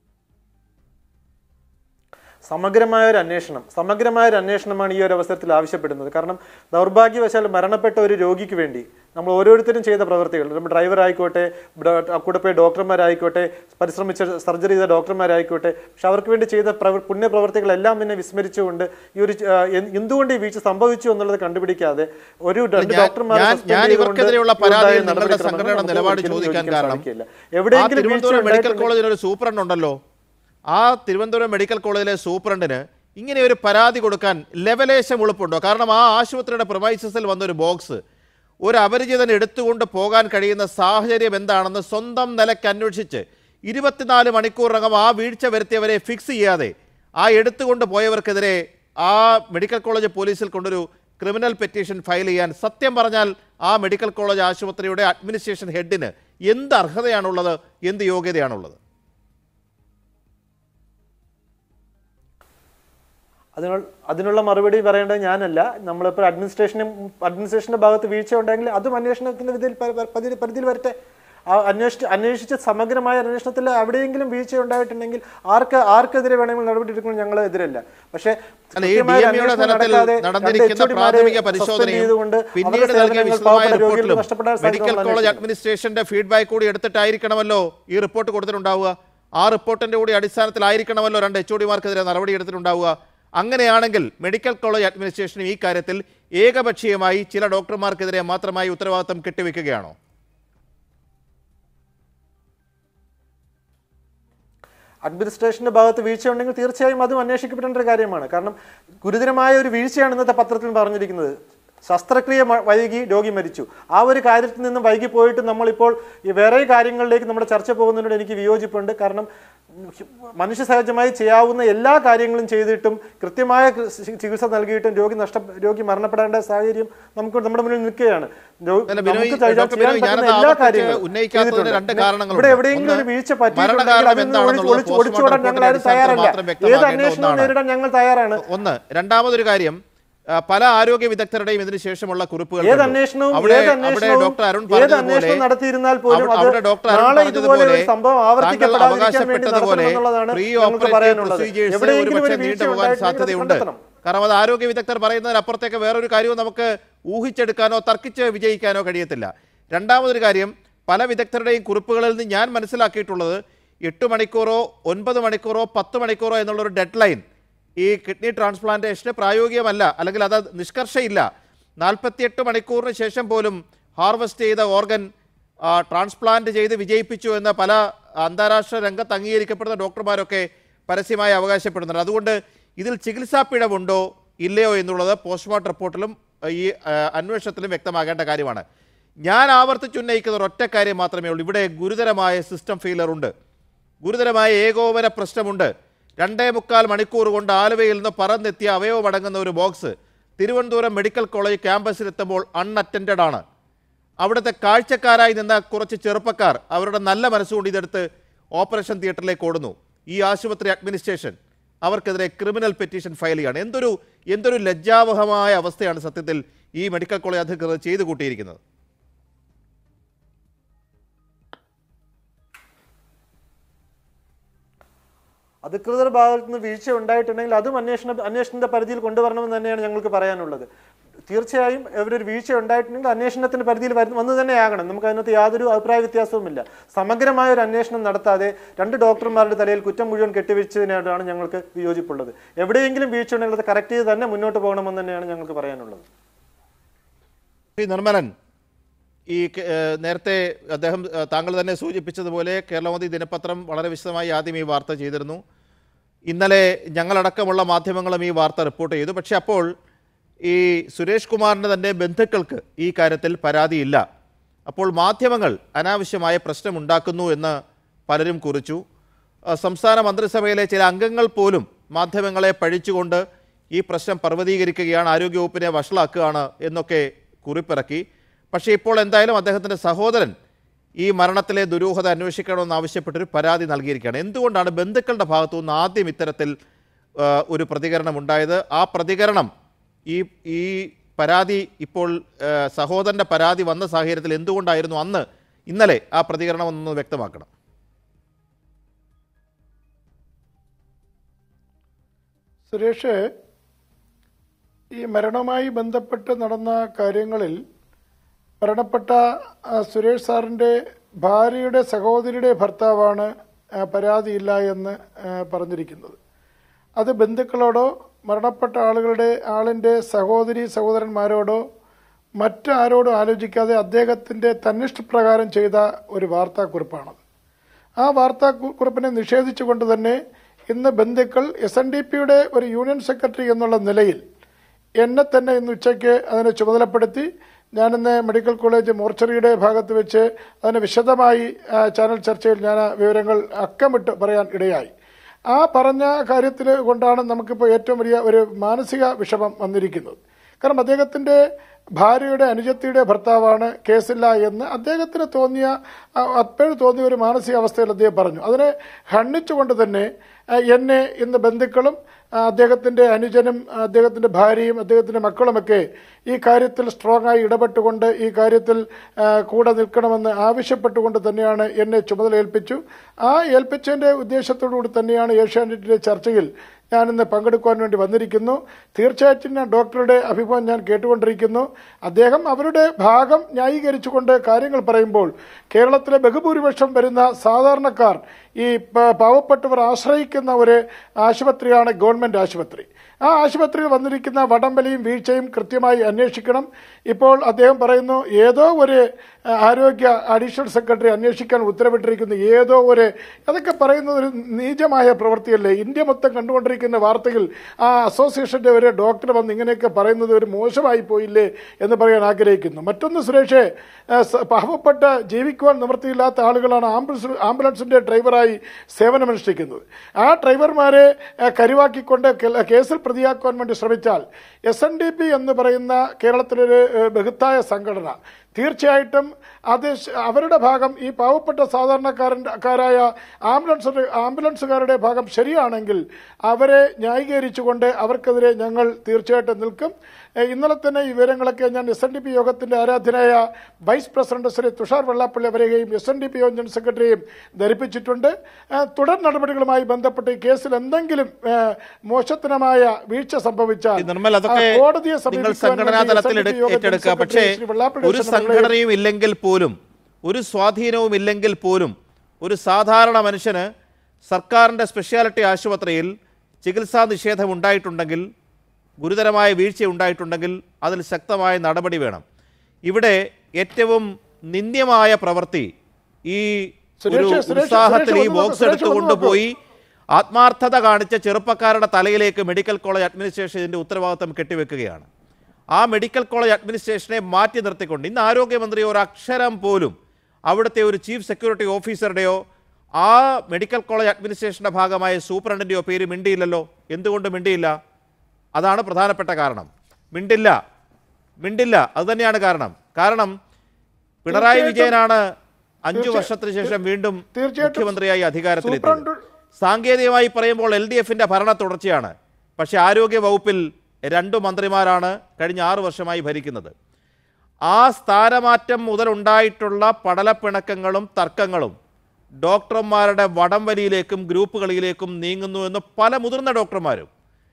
C: സമഗ്രമായ ഒരു അന്വേഷണം സമഗ്രമായ ഒരു അന്വേഷണമാണ് ഈ ഒരു അവസരത്തിൽ ആവശ്യപ്പെടുന്നത് കാരണം ദൗർഭാഗ്യവശാൽ മരണപ്പെട്ട ഒരു രോഗിക്ക് വേണ്ടി നമ്മൾ ഓരോരുത്തരും ചെയ്ത പ്രവൃത്തികൾ നമ്മുടെ ഡ്രൈവർ ആയിക്കോട്ടെ ഡോ- കൂടെ പോയ ഡോക്ടർമാരായിക്കോട്ടെ പരിശ്രമിച്ച സർജറി ചെയ്ത ഡോക്ടർമാരായിക്കോട്ടെ പക്ഷെ അവർക്ക് വേണ്ടി ചെയ്ത പ്രവ- പുണ്യപ്രവർത്തികളെല്ലാം പിന്നെ വിസ്മരിച്ചുകൊണ്ട് ഈ ഒരു ആ, എന്ത്- എന്തുകൊണ്ട് ഈ വീഴ്ച സംഭവിച്ചു എന്നുള്ളത് കണ്ടുപിടിക്കാതെ ഒരു രണ്ട്
B: ഞാൻ-
C: ഡോക്ടർമാരെ
B: ഞാൻ-
C: suspend
B: ഞാൻ
C: ചെയ്തുകൊണ്ട്
B: ഇവർക്കെതിരെയുള്ള
C: ഉണ്ടായ
B: പരാതിയിൽ നിങ്ങളുടെ
C: നടപടിക്രമങ്ങൾ
B: സംഘടനയുടെ
C: നമുക്ക്
B: നിലപാട്
C: ഒരിക്കലും
B: ചോദിക്കാൻ
C: യോജിക്കാൻ
B: കാരണം
C: സാധിക്കില്ല.
B: ആ
C: എവിടെയെങ്കിലും വീഴ്ച
B: തിരുവനന്തപുരം മെഡിക്കൽ
C: ഉണ്ടായിട്ടുണ്ടെങ്കിൽ-
B: കോളേജിൽ ഒരു സൂപ്രണ്ട് ഉണ്ടല്ലോ ആ തിരുവനന്തപുരം മെഡിക്കൽ കോളേജിലെ സൂപ്രണ്ടിന് ഇങ്ങനെ ഒരു പരാതി കൊടുക്കാൻ ലെവലേശം എളുപ്പമുണ്ടോ കാരണം ആ ആശുപത്രിയുടെ പ്രൊമൈസസിൽ വന്നൊരു ബോക്സ് ഒരു അപരിചിതൻ എടുത്തുകൊണ്ട് പോകാൻ കഴിയുന്ന സാഹചര്യം എന്താണെന്ന് സ്വന്തം നിലയ്ക്ക് അന്വേഷിച്ച് ഇരുപത്തിനാല് മണിക്കൂറിനകം ആ വീഴ്ച വരുത്തിയവരെ ഫിക്സ് ചെയ്യാതെ ആ എടുത്തുകൊണ്ട് പോയവർക്കെതിരെ ആ മെഡിക്കൽ കോളേജ് പോലീസിൽ കൊണ്ടൊരു ക്രിമിനൽ പെറ്റീഷൻ ഫയൽ ചെയ്യാൻ സത്യം പറഞ്ഞാൽ ആ മെഡിക്കൽ കോളേജ് ആശുപത്രിയുടെ അഡ്മിനിസ്ട്രേഷൻ ഹെഡിന് എന്ത് അർഹതയാണുള്ളത് എന്ത് യോഗ്യതയാണുള്ളത്
C: അതിനുള്ള അതിനുള്ള മറുപടി പറയേണ്ടത് ഞാനല്ല നമ്മളിപ്പോൾ അഡ്മിനിസ്ട്രേഷനും അഡ്മിനിസ്ട്രേഷന്റെ ഭാഗത്ത് വീഴ്ച ഉണ്ടെങ്കിൽ അതും അന്വേഷണത്തിന്റെ വിധിയിൽ പ- പ- പരിധി- പരിധിയിൽ വരട്ടെ ആ അന്വേഷിച്ച് അന്വേഷിച്ച സമഗ്രമായ അന്വേഷണത്തിൽ എവിടെയെങ്കിലും വീഴ്ച ഉണ്ടായിട്ടുണ്ടെങ്കിൽ ആർക്ക് ആർക്കെതിരെ വേണമെങ്കിലും നടപടി എടുക്കണം ഞങ്ങൾ എതിരല്ല പക്ഷേ
B: അല്ല, ഈ
C: കൃത്യമായ ഒരു
B: DME യുടെ
C: അന്വേഷണം
B: തലത്തിൽ
C: നടക്കാതെ
B: നടന്നിരിക്കുന്ന
C: രണ്ട് HOD മാരെ
B: പ്രാഥമിക
C: suspend
B: പരിശോധനയും
C: ചെയ്തുകൊണ്ട്
B: പിന്നീട്
C: അവരുടെ
B: നൽകിയ
C: സേവനങ്ങൾ
B: വിശദമായ
C: പാവപ്പെട്ട രോഗികൾക്ക്
B: റിപ്പോർട്ടിലും
C: നഷ്ടപ്പെടാൻ
B: മെഡിക്കൽ
C: സാധ്യതയുള്ള
B: കോളേജ്
C: അന്വേഷണം.
B: അഡ്മിനിസ്ട്രേഷന്റെ ഫീഡ്ബാക്ക് കൂടി എടുത്തിട്ടായിരിക്കണമല്ലോ ഈ റിപ്പോർട്ട് കൊടുത്തിട്ടുണ്ടാവുക ആ റിപ്പോർട്ടിന്റെ കൂടി അടിസ്ഥാനത്തിലായിരിക്കണമല്ലോ രണ്ട് എച്ച് ഒഡിമാർക്കെതിരെ നടപടി എടുത്തിട്ടുണ്ടാവുക അങ്ങനെയാണെങ്കിൽ മെഡിക്കൽ കോളേജ് അഡ്മിനിസ്ട്രേഷനും ഈ കാര്യത്തിൽ ഏകപക്ഷീയമായി ചില ഡോക്ടർമാർക്കെതിരെ മാത്രമായി ഉത്തരവാദിത്തം കെട്ടിവെക്കുകയാണോ
C: അഡ്മിനിസ്ട്രേഷന്റെ ഭാഗത്ത് വീഴ്ച ഉണ്ടെങ്കിൽ തീർച്ചയായും അതും അന്വേഷിക്കപ്പെടേണ്ട ഒരു കാര്യമാണ് കാരണം ഗുരുതരമായ ഒരു വീഴ്ചയാണ് ഇന്നത്തെ പത്രത്തിൽ പറഞ്ഞിരിക്കുന്നത് ശസ്ത്രക്രിയ മ- വൈകി രോഗി മരിച്ചു ആ ഒരു കാര്യത്തിൽ നിന്നും വൈകി പോയിട്ട് നമ്മളിപ്പോൾ ഈ വേറെ കാര്യങ്ങളിലേക്ക് നമ്മുടെ ചർച്ച പോകുന്നതിനോട് എനിക്ക് വിയോജിപ്പുണ്ട് കാരണം മനുഷ്യ സഹജമായി ചെയ്യാവുന്ന എല്ലാ കാര്യങ്ങളും ചെയ്തിട്ടും കൃത്യമായ കൃ- ചികിത്സ നൽകിയിട്ടും രോഗി നഷ്ട രോഗി മരണപ്പെടേണ്ട സാഹചര്യം നമുക്ക് നമ്മുടെ മുന്നിൽ നിൽക്കുകയാണ് രോ-
B: അല്ല, ബിനോയ്,
C: നമുക്ക് ചെയ്യാൻ
B: ഡോക്ടർ ബിനോയ്,
C: പറ്റുന്ന
B: ഞാനത്
C: എല്ലാ
B: ആവർത്തിച്ച്
C: കാര്യങ്ങളും
B: ഉന്നയിക്കാത്തതിന്
C: ചെയ്തിട്ടുണ്ട്.
B: രണ്ട്
C: പിന്നെ
B: കാരണങ്ങളുണ്ട്.
C: ഇവിടെ എവിടെയെങ്കിലും ഒരു
B: ഒന്ന്
C: വീഴ്ച പറ്റിയിട്ടുണ്ടെങ്കിൽ
B: മരണകാരണം
C: അതിൽ നിന്ന്
B: എന്താണെന്നുള്ളത്
C: ഒളിച്ച് ഒളിച്ചോടാൻ
B: പോസ്റ്റ്മോർട്ടം
C: ഞങ്ങൾ ആരും
B: റിപ്പോർട്ടിന്റെ
C: തയ്യാറല്ല
B: മാത്രം
C: ഏത്
B: വ്യക്തമാക്കേണ്ട
C: അന്വേഷണവും
B: ഒന്നാണ്.
C: നേരിടാൻ ഞങ്ങൾ തയ്യാറാണ്
B: ഒന്ന് രണ്ടാമതൊരു കാര്യം ആ, പല ആരോഗ്യ വിദഗ്ധരുടെയും ഇതിന് ശേഷമുള്ള കുറിപ്പുകൾ
C: ഏത്
B: കണ്ടു.
C: അന്വേഷണവും
B: അവിടെ
C: ഏത്
B: അവിടെ
C: അന്വേഷണവും
B: ഡോക്ടർ അരുൺ
C: ഏത്
B: പറഞ്ഞതുപോലെ
C: അന്വേഷണം നടത്തിയിരുന്നാൽ പോലും
B: അവിടെ-
C: അത്
B: അവിടെ ഡോക്ടർ അരുൺ
C: നാളെ ഇതുപോലെ ഒരു
B: പറഞ്ഞതുപോലെ
C: സംഭവം
B: താങ്കൾ
C: ആവർത്തിക്കപ്പെടാതിരിക്കാൻ വേണ്ടി
B: അവകാശപ്പെട്ടതുപോലെ
C: നടത്തണമെന്നുള്ളതാണ്
B: പ്രീ
C: ഞങ്ങൾക്ക്
B: ഓപ്പറേറ്റീവ്
C: പറയാനുള്ളത്
B: പ്രൊസീജിയേഴ്സ്
C: എവിടെയെങ്കിലും
B: ഒരുപക്ഷെ
C: ഒരു വീഴ്ച
B: നീണ്ടുപോകാൻ
C: ഉണ്ടായിട്ടുണ്ടെങ്കിൽ അത്
B: സാധ്യതയുണ്ട്
C: കണ്ടെത്തണം
B: കാരണം അത് ആരോഗ്യ വിദഗ്ധർ പറയുന്നതിനപ്പുറത്തേക്ക് വേറൊരു കാര്യവും നമുക്ക് ഊഹിച്ചെടുക്കാനോ തർക്കിച്ച് വിജയിക്കാനോ കഴിയത്തില്ല രണ്ടാമതൊരു കാര്യം പല വിദഗ്ധരുടെയും കുറിപ്പുകളിൽ നിന്ന് ഞാൻ മനസ്സിലാക്കിയിട്ടുള്ളത് എട്ട് മണിക്കൂറോ ഒൻപത് മണിക്കൂറോ പത്ത് മണിക്കൂറോ എന്നുള്ളൊരു ഡെഡ് ലൈൻ ഈ കിഡ്നി ട്രാൻസ്പ്ലാന്റേഷന് പ്രായോഗികമല്ല അല്ലെങ്കിൽ അത് നിഷ്കർഷയില്ല നാൽപ്പത്തിയെട്ട് മണിക്കൂറിന് ശേഷം പോലും ഹാർവെസ്റ്റ് ചെയ്ത ഓർഗൻ ട്രാൻസ്പ്ലാന്റ് ചെയ്ത് വിജയിപ്പിച്ചു എന്ന് പല അന്താരാഷ്ട്ര രംഗത്ത് അംഗീകരിക്കപ്പെടുന്ന ഡോക്ടർമാരൊക്കെ പരസ്യമായി അവകാശപ്പെടുന്നുണ്ട് അതുകൊണ്ട് ഇതിൽ ചികിത്സാ പിഴവുണ്ടോ ഇല്ലയോ എന്നുള്ളത് പോസ്റ്റ്മോർട്ടം റിപ്പോർട്ടിലും ആ, ഈ ആ, അന്വേഷണത്തിലും വ്യക്തമാകേണ്ട കാര്യമാണ് ഞാൻ ആവർത്തിച്ചുന്നയിക്കുന്ന ഒരൊറ്റ കാര്യം മാത്രമേ ഉള്ളൂ ഇവിടെ ഗുരുതരമായ സിസ്റ്റം ഫെയിലർ ഉണ്ട് ഗുരുതരമായ ഏകോപന പ്രശ്നമുണ്ട് രണ്ടേ മുക്കാൽ മണിക്കൂർ കൊണ്ട് ആലുവയിൽ നിന്ന് പറന്നെത്തിയ അവയവമടങ്ങുന്ന ഒരു ബോക്സ് തിരുവനന്തപുരം മെഡിക്കൽ കോളേജ് ക്യാമ്പസിലെത്തുമ്പോൾ അൺഅറ്റൻഡഡ് ആണ് അവിടുത്തെ കാഴ്ചക്കാരായി നിന്ന കുറച്ച് ചെറുപ്പക്കാർ അവരുടെ നല്ല മനസ്സുകൊണ്ട് ഇതെടുത്ത് ഓപ്പറേഷൻ തിയേറ്ററിലേക്ക് ഓടുന്നു ഈ ആശുപത്രി അഡ്മിനിസ്ട്രേഷൻ അവർക്കെതിരെ ക്രിമിനൽ പെറ്റീഷൻ ഫയൽ ചെയ്യാണ് എന്തൊരു എന്തൊരു ലജ്ജാവഹമായ അവസ്ഥയാണ് സത്യത്തിൽ ഈ മെഡിക്കൽ കോളേജ് അധികൃതർ ചെയ്തു കൂട്ടിയിരിക്കുന്നത്
C: അധികൃതർ ഭാഗത്ത് നിന്ന് വീഴ്ച ഉണ്ടായിട്ടുണ്ടെങ്കിൽ അതും അന്വേഷണ അന്വേഷണത്തിന്റെ പരിധിയിൽ കൊണ്ടുവരണമെന്ന് തന്നെയാണ് ഞങ്ങൾക്ക് പറയാനുള്ളത് തീർച്ചയായും ഇവരൊരു വീഴ്ച ഉണ്ടായിട്ടുണ്ടെങ്കിൽ അന്വേഷണത്തിന്റെ പരിധിയിൽ വരുന്ന വന്നു തന്നെയാകണം നമുക്ക് അതിനകത്ത് യാതൊരു അഭിപ്രായ വ്യത്യാസവുമില്ല സമഗ്രമായ ഒരു അന്വേഷണം നടത്താതെ രണ്ട് ഡോക്ടർമാരുടെ തലയിൽ കുറ്റം മുഴുവൻ കെട്ടിവെച്ചതിനോടാണ് ഞങ്ങൾക്ക് വിയോജിപ്പുള്ളത് എവിടെയെങ്കിലും വീഴ്ച ഉണ്ടെങ്കിൽ അത് കറക്റ്റ് ചെയ്ത് തന്നെ മുന്നോട്ട് പോകണമെന്ന് തന്നെയാണ് ഞങ്ങൾക്ക് പറയാനുള്ളത്
B: ശ്രീ നിർമ്മലൻ ഈ കെ- ഏഹ് നേരത്തെ അദ്ദേഹം ഏഹ് താങ്കൾ തന്നെ സൂചിപ്പിച്ചതുപോലെ കേരളമതി ദിനപത്രം വളരെ വിശദമായി ആദ്യം ഈ വാർത്ത ചെയ്തിരുന്നു ഇന്നലെ ഞങ്ങളടക്കമുള്ള മാധ്യമങ്ങളും ഈ വാർത്ത റിപ്പോർട്ട് ചെയ്തു പക്ഷെ അപ്പോൾ ഈ സുരേഷ് കുമാറിൻ്റെ തന്നെ ബന്ധുക്കൾക്ക് ഈ കാര്യത്തിൽ പരാതിയില്ല അപ്പോൾ മാധ്യമങ്ങൾ അനാവശ്യമായ പ്രശ്നമുണ്ടാക്കുന്നു എന്ന് പലരും കുറിച്ചു ആ, സംസ്ഥാന മന്ത്രിസഭയിലെ ചില അംഗങ്ങൾ പോലും മാധ്യമങ്ങളെ പഴിച്ചുകൊണ്ട് ഈ പ്രശ്നം പർവ്വതീകരിക്കുകയാണ് ആരോഗ്യവകുപ്പിനെ വഷളാക്കുകയാണ് എന്നൊക്കെ കുറിപ്പിറക്കി പക്ഷേ ഇപ്പോൾ എന്തായാലും അദ്ദേഹത്തിൻ്റെ സഹോദരൻ ഈ മരണത്തിലെ ദുരൂഹത അന്വേഷിക്കണമെന്ന് ആവശ്യപ്പെട്ടൊരു പരാതി നൽകിയിരിക്കുകയാണ് എന്തുകൊണ്ടാണ് ബന്ധുക്കളുടെ ഭാഗത്തു നിന്ന് ആദ്യം ഇത്തരത്തിൽ ആ, ഒരു പ്രതികരണം ഉണ്ടായത് ആ പ്രതികരണം ഈ ഈ പരാതി ഇപ്പോൾ ആ, സഹോദരൻ്റെ പരാതി വന്ന സാഹചര്യത്തിൽ എന്തുകൊണ്ടായിരുന്നു അന്ന് ഇന്നലെ ആ പ്രതികരണം ഒന്ന് വ്യക്തമാക്കണം
D: സുരേഷ് ഈ മരണവുമായി ബന്ധപ്പെട്ട് നടന്ന കാര്യങ്ങളിൽ മരണപ്പെട്ട ആ, സുരേഷ് സാറിൻ്റെ ഭാര്യയുടെ സഹോദരിയുടെ ഭർത്താവാണ് ആ, പരാതിയില്ല എന്ന് ആ, പറഞ്ഞിരിക്കുന്നത് അത് ബന്ധുക്കളോടോ മരണപ്പെട്ട ആളുകളുടെ ആളിൻ്റെ സഹോദരി സഹോദരന്മാരോടോ മറ്റാരോടും ആലോചിക്കാതെ അദ്ദേഹത്തിൻ്റെ തന്നിഷ്ടപ്രകാരം ചെയ്ത ഒരു വാർത്താക്കുറിപ്പാണത് ആ വാർത്താക്കുറിപ്പിനെ നിഷേധിച്ചുകൊണ്ട് തന്നെ ഇന്ന് ബന്ധുക്കൾ എസ് എൻ ഡി പിയുടെ ഒരു യൂണിയൻ സെക്രട്ടറി എന്നുള്ള നിലയിൽ എന്നെ തന്നെ ഇന്ന് ഉച്ചയ്ക്ക് അതിനെ ചുമതലപ്പെടുത്തി ഞാനിന്ന് മെഡിക്കൽ കോളേജ് മോർച്ചറിയുടെ ഭാഗത്ത് വെച്ച് അതിന് വിശദമായി ആ, ചാനൽ ചർച്ചയിൽ ഞാൻ ആ വിവരങ്ങൾ അക്കമിട്ട് പറയാൻ ഇടയായി ആ പറഞ്ഞ കാര്യത്തിൽ കൊണ്ടാണ് നമുക്കിപ്പോൾ ഏറ്റവും വലിയ ഒരു മാനസിക വിഷമം വന്നിരിക്കുന്നത് കാരണം അദ്ദേഹത്തിന്റെ ഭാര്യയുടെ അനുജത്തിയുടെ ഭർത്താവാണ് കേസില്ല എന്ന് അദ്ദേഹത്തിന് തോന്നിയ അപ്പോഴും തോന്നിയ ഒരു മാനസികാവസ്ഥയിൽ അദ്ദേഹം പറഞ്ഞു അതിനെ ഖണ്ഡിച്ചുകൊണ്ട് തന്നെ ആ, എന്നെ ഇന്ന് ബന്ധുക്കളും ആ, അദ്ദേഹത്തിന്റെ അനുജനും അദ്ദേഹത്തിന്റെ ഭാര്യയും അദ്ദേഹത്തിന്റെ മക്കളുമൊക്കെ ഈ കാര്യത്തിൽ സ്ട്രോങ് ആയി ഇടപെട്ടുകൊണ്ട് ഈ കാര്യത്തിൽ ആ, കൂടെ നിൽക്കണമെന്ന് ആവശ്യപ്പെട്ടുകൊണ്ട് തന്നെയാണ് എന്നെ ചുമതല ഏൽപ്പിച്ചു ആ ഏൽപ്പിച്ചതിന്റെ ഉദ്ദേശത്തോടുകൂടി തന്നെയാണ് ഏഷ്യാനെറ്റിന്റെ ചർച്ചയിൽ ഞാനിന്ന് പങ്കെടുക്കുവാൻ വേണ്ടി വന്നിരിക്കുന്നു തീർച്ചയായിട്ടും ഞാൻ ഡോക്ടറുടെ അഭിപ്രായം ഞാൻ കേട്ടുകൊണ്ടിരിക്കുന്നു അദ്ദേഹം അവരുടെ ഭാഗം ന്യായീകരിച്ചുകൊണ്ട് കാര്യങ്ങൾ പറയുമ്പോൾ കേരളത്തിലെ ബഹുഭൂരിപക്ഷം വരുന്ന സാധാരണക്കാർ ഈ പ- പാവപ്പെട്ടവർ ആശ്രയിക്കുന്ന ഒരു ആശുപത്രിയാണ് ഗവൺമെന്റ് ആശുപത്രി ആ ആശുപത്രിയിൽ വന്നിരിക്കുന്ന വടംവലിയും വീഴ്ചയും കൃത്യമായി അന്വേഷിക്കണം ഇപ്പോൾ അദ്ദേഹം പറയുന്നു ഏതോ ഒരു ആ, ആരോഗ്യ അഡീഷണൽ സെക്രട്ടറി അന്വേഷിക്കാൻ ഉത്തരവിട്ടിരിക്കുന്നു ഏതോ ഒരു അതൊക്കെ പറയുന്നത് ഒരു നീചമായ പ്രവൃത്തിയല്ലേ ഇന്ത്യ മൊത്തം കണ്ടുകൊണ്ടിരിക്കുന്ന വാർത്തകൾ ആ അസോസിയേഷന്റെ ഒരു ഡോക്ടർ വന്ന് ഇങ്ങനെയൊക്കെ പറയുന്നത് ഒരു മോശമായി പോയില്ലേ എന്ന് പറയാൻ ആഗ്രഹിക്കുന്നു മറ്റൊന്ന് സുരേഷ് ആ, സ- പാവപ്പെട്ട ജീവിക്കുവാൻ നിവൃത്തിയില്ലാത്ത ആളുകളാണ് ആംബുലൻസ് ആംബുലൻസിന്റെ ഡ്രൈവറായി സേവനമനുഷ്ഠിക്കുന്നത് ആ ഡ്രൈവർമാരെ ആ, കരുവാക്കിക്കൊണ്ട് കെ- കേസിൽ പ്രതിയാക്കുവാൻ വേണ്ടി ശ്രമിച്ചാൽ എസ് എൻ ഡി പി എന്ന് പറയുന്ന കേരളത്തിലൊരു ഏ, ബൃഹത്തായ സംഘടന തീർച്ചയായിട്ടും അത് ശ- അവരുടെ ഭാഗം ഈ പാവപ്പെട്ട സാധാരണക്കാരൻകാരായ ആംബുലൻസ് ആംബുലൻസുകാരുടെ ഭാഗം ശരിയാണെങ്കിൽ അവരെ ന്യായീകരിച്ചുകൊണ്ട് അവർക്കെതിരെ ഞങ്ങൾ തീർച്ചയായിട്ടും നിൽക്കും ഏ, ഇന്നലെ തന്നെ ഈ വിവരങ്ങളൊക്കെ ഞാൻ എസ് എൻ ഡി പി യോഗത്തിന്റെ ആരാധനായ വൈസ് പ്രസിഡന്റ് ശ്രീ തുഷാർ വെള്ളാപ്പള്ളി അവരെയും S N D P general സെക്രട്ടറിയെയും ധരിപ്പിച്ചിട്ടുണ്ട് ഏ, തുടർ നടപടികളുമായി ബന്ധപ്പെട്ട് ഈ കേസിൽ എന്തെങ്കിലും ഏ, മോശത്തരമായ വീഴ്ച സംഭവിച്ചാൽ
B: ഈ നിർമ്മൽ അതൊക്കെ
D: ആ, കോടതിയെ
B: നിങ്ങൾ
D: സമീപിക്കുവാൻ
B: സംഘടനാ
D: വേണ്ടി
B: തലത്തിൽ
D: SNDP
B: എടു-
D: യോഗത്തിന്റെ
B: ഏറ്റെടുക്കുക പക്ഷേ
D: സെക്രട്ടറി ശ്രീ വെള്ളാപ്പള്ളി
B: ഒരു
D: കൃഷ്ണൻ അവരെ-
B: സംഘടനയും ഇല്ലെങ്കിൽ പോലും ഒരു സ്വാധീനവും ഇല്ലെങ്കിൽ പോലും ഒരു സാധാരണ മനുഷ്യന് സർക്കാരിൻ്റെ സ്പെഷ്യാലിറ്റി ആശുപത്രിയിൽ ചികിത്സാ നിഷേധം ഉണ്ടായിട്ടുണ്ടെങ്കിൽ ഗുരുതരമായ വീഴ്ച ഉണ്ടായിട്ടുണ്ടെങ്കിൽ അതിൽ ശക്തമായ നടപടി വേണം ഇവിടെ ഏറ്റവും നിന്ദ്യമായ പ്രവൃത്തി ഈ ഒരു
D: സുരേഷ്, സുരേഷ്,
B: ഉത്സാഹത്തിൽ ഈ
D: സുരേഷ് ഒന്ന്
B: ബോക്സ്
D: നോക്കൂ,
B: എടുത്ത്
D: സുരേഷ് ഒന്ന്
B: കൊണ്ടുപോയി ആത്മാർത്ഥത കാണിച്ച ചെറുപ്പക്കാരുടെ തലയിലേക്ക് മെഡിക്കൽ കോളേജ് അഡ്മിനിസ്ട്രേഷൻ ഇതിന്റെ ഉത്തരവാദിത്തം കെട്ടിവെക്കുകയാണ് ആ മെഡിക്കൽ കോളേജ് അഡ്മിനിസ്ട്രേഷനെ മാറ്റി നിർത്തിക്കൊണ്ട് ഇന്ന് ആരോഗ്യമന്ത്രി ഒരു അക്ഷരം പോലും അവിടുത്തെ ഒരു ചീഫ് സെക്യൂരിറ്റി ഓഫീസറുടെയോ ആ മെഡിക്കൽ കോളേജ് അഡ്മിനിസ്ട്രേഷന്റെ ഭാഗമായ സൂപ്രണ്ടിൻ്റെയോ പേര് മിണ്ടിയില്ലല്ലോ എന്തുകൊണ്ട് മിണ്ടിയില്ല അതാണ് പ്രധാനപ്പെട്ട കാരണം മിണ്ടില്ല മിണ്ടില്ല അതുതന്നെയാണ് കാരണം കാരണം പിണറായി വിജയനാണ് അഞ്ചു വർഷത്തിന് ശേഷം വീണ്ടും
D: തീർച്ചയായിട്ടും
B: മുഖ്യമന്ത്രിയായി അധികാരത്തിലെത്തിയത്
D: സൂപ്രണ്ട്
B: സാങ്കേതികമായി പറയുമ്പോൾ എൽ ഡി എഫിന്റെ ഭരണ തുടർച്ചയാണ് പക്ഷേ ആരോഗ്യ വകുപ്പിൽ രണ്ടു മന്ത്രിമാരാണ് കഴിഞ്ഞ ആറു വർഷമായി ഭരിക്കുന്നത് ആ സ്ഥാനമാറ്റം മുതലുണ്ടായിട്ടുള്ള പടലപ്പിണക്കങ്ങളും തർക്കങ്ങളും ഡോക്ടർമാരുടെ വടംവലിയിലേക്കും ഗ്രൂപ്പുകളിലേക്കും നീങ്ങുന്നു എന്ന് പല മുതിർന്ന ഡോക്ടർമാരും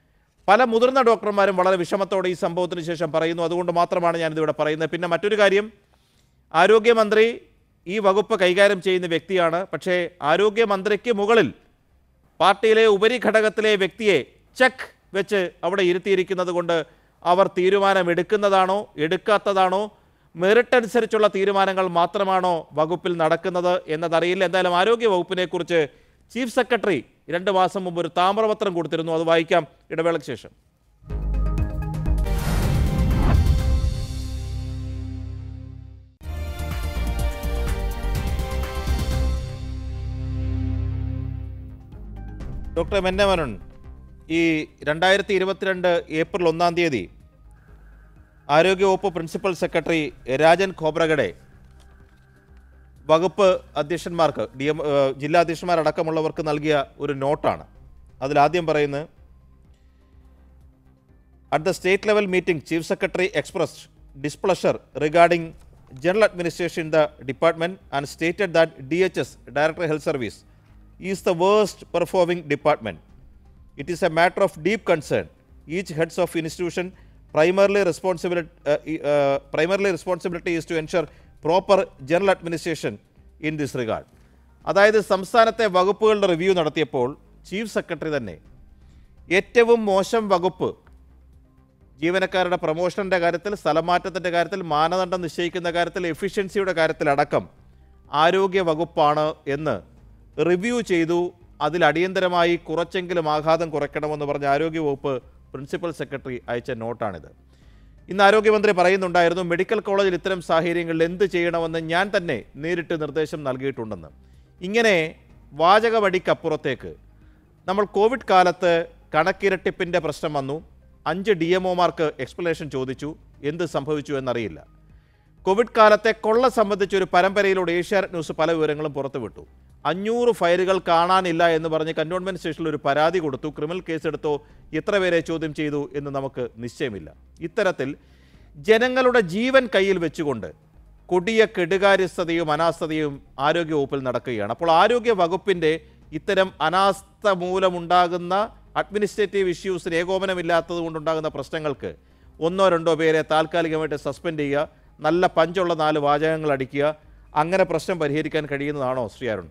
B: പല മുതിർന്ന ഡോക്ടർമാരും വളരെ വിഷമത്തോടെ ഈ സംഭവത്തിന് ശേഷം പറയുന്നു അതുകൊണ്ട് മാത്രമാണ് ഞാനിതിവിടെ പറയുന്നത് പിന്നെ മറ്റൊരു കാര്യം ആരോഗ്യമന്ത്രി ഈ വകുപ്പ് കൈകാര്യം ചെയ്യുന്ന വ്യക്തിയാണ് പക്ഷേ ആരോഗ്യമന്ത്രിക്ക് മുകളിൽ പാർട്ടിയിലെ ഉപരിഘടകത്തിലെ വ്യക്തിയെ ചെക്ക് വെച്ച് അവിടെ ഇരുത്തിയിരിക്കുന്നത് കൊണ്ട് അവർ തീരുമാനമെടുക്കുന്നതാണോ എടുക്കാത്തതാണോ മെറിറ്റ് അനുസരിച്ചുള്ള തീരുമാനങ്ങൾ മാത്രമാണോ വകുപ്പിൽ നടക്കുന്നത് എന്നതറിയില്ല എന്തായാലും ആരോഗ്യ വകുപ്പിനെ കുറിച്ച് ചീഫ് സെക്രട്ടറി രണ്ട് മാസം മുമ്പ് ഒരു താമ്രപത്രം കൊടുത്തിരുന്നു അത് വായിക്കാം ഇടവേളയ്ക്ക് ശേഷം ഡോക്ടർ മെന്നമനൻ ഈ രണ്ടായിരത്തി ഇരുപത്തിരണ്ട് ഏപ്രിൽ ഒന്നാം തീയതി ആരോഗ്യവകുപ്പ് പ്രിൻസിപ്പൽ സെക്രട്ടറി രാജൻ ഖോബ്രഗഡെ വകുപ്പ് അധ്യക്ഷന്മാർക്ക് ഡി എം ഏഹ് ജില്ലാ അധ്യക്ഷന്മാരടക്കമുള്ളവർക്ക് നൽകിയ ഒരു നോട്ടാണ് അതിലാദ്യം പറയുന്നത് at the state level meeting chief secretary expressed displeasure regarding general administration in the department and stated that D H S director health service is the worst performing department it is a matter of deep concern each heads of institution primarily responsibility primarily responsibility is to ensure proper general administration in this regard അതായത് സംസ്ഥാനത്തെ വകുപ്പുകളുടെ review നടത്തിയപ്പോൾ chief secretary തന്നെ ഏറ്റവും മോശം വകുപ്പ് ജീവനക്കാരുടെ പ്രൊമോഷൻ്റെ കാര്യത്തിൽ സ്ഥലമാറ്റത്തിൻ്റെ കാര്യത്തിൽ മാനദണ്ഡം നിശ്ചയിക്കുന്ന കാര്യത്തിൽ എഫിഷ്യൻസിയുടെ കാര്യത്തിലടക്കം ആരോഗ്യ വകുപ്പാണ് എന്ന് റിവ്യൂ ചെയ്തു അതിൽ അടിയന്തരമായി കുറച്ചെങ്കിലും ആഘാതം കുറയ്ക്കണമെന്ന് പറഞ്ഞ ആരോഗ്യ വകുപ്പ് പ്രിൻസിപ്പൽ സെക്രട്ടറി അയച്ച നോട്ടാണിത് ഇന്ന് ആരോഗ്യമന്ത്രി പറയുന്നുണ്ടായിരുന്നു മെഡിക്കൽ കോളേജിൽ ഇത്തരം സാഹചര്യങ്ങളിൽ എന്ത് ചെയ്യണമെന്ന് ഞാൻ തന്നെ നേരിട്ട് നിർദ്ദേശം നൽകിയിട്ടുണ്ടെന്ന് ഇങ്ങനെ വാചകവടിക്കപ്പുറത്തേക്ക് നമ്മൾ കോവിഡ് കാലത്ത് കണക്കിരട്ടിപ്പിൻ്റെ പ്രശ്നം വന്നു അഞ്ച് ഡി എം ഒമാർക്ക് എക്സ്പ്ലനേഷൻ ചോദിച്ചു എന്ത് സംഭവിച്ചു എന്നറിയില്ല കോവിഡ് കാലത്തെ കൊള്ള സംബന്ധിച്ച് ഒരു പരമ്പരയിലൂടെ ഏഷ്യാനെറ്റ് ന്യൂസ് പല വിവരങ്ങളും പുറത്തുവിട്ടു അഞ്ഞൂറ് ഫയലുകൾ കാണാനില്ല എന്ന് പറഞ്ഞ് കന്റോൺമെന്റ് സ്റ്റേഷനിൽ ഒരു പരാതി കൊടുത്തു ക്രിമിനൽ കേസെടുത്തോ എത്ര പേരെ ചോദ്യം ചെയ്തു എന്ന് നമുക്ക് നിശ്ചയമില്ല ഇത്തരത്തിൽ ജനങ്ങളുടെ ജീവൻ കയ്യിൽ വെച്ചുകൊണ്ട് കൊടിയ കെടുകാര്യസ്ഥതയും അനാസ്ഥതയും ആരോഗ്യവകുപ്പിൽ നടക്കുകയാണ് അപ്പോൾ ആരോഗ്യ വകുപ്പിൻ്റെ ഇത്തരം അനാസ്ഥ മൂലമുണ്ടാകുന്ന അഡ്മിനിസ്ട്രേറ്റീവ് ഇഷ്യൂസിന് ഏകോപനമില്ലാത്തത് കൊണ്ടുണ്ടാകുന്ന പ്രശ്നങ്ങൾക്ക് ഒന്നോ രണ്ടോ പേരെ താൽക്കാലികമായിട്ട് സസ്പെൻഡ് ചെയ്യുക നല്ല പഞ്ചുള്ള നാല് വാചകങ്ങൾ അടിക്കുക അങ്ങനെ പ്രശ്നം പരിഹരിക്കാൻ കഴിയുന്നതാണോ ശ്രീ അരുൺ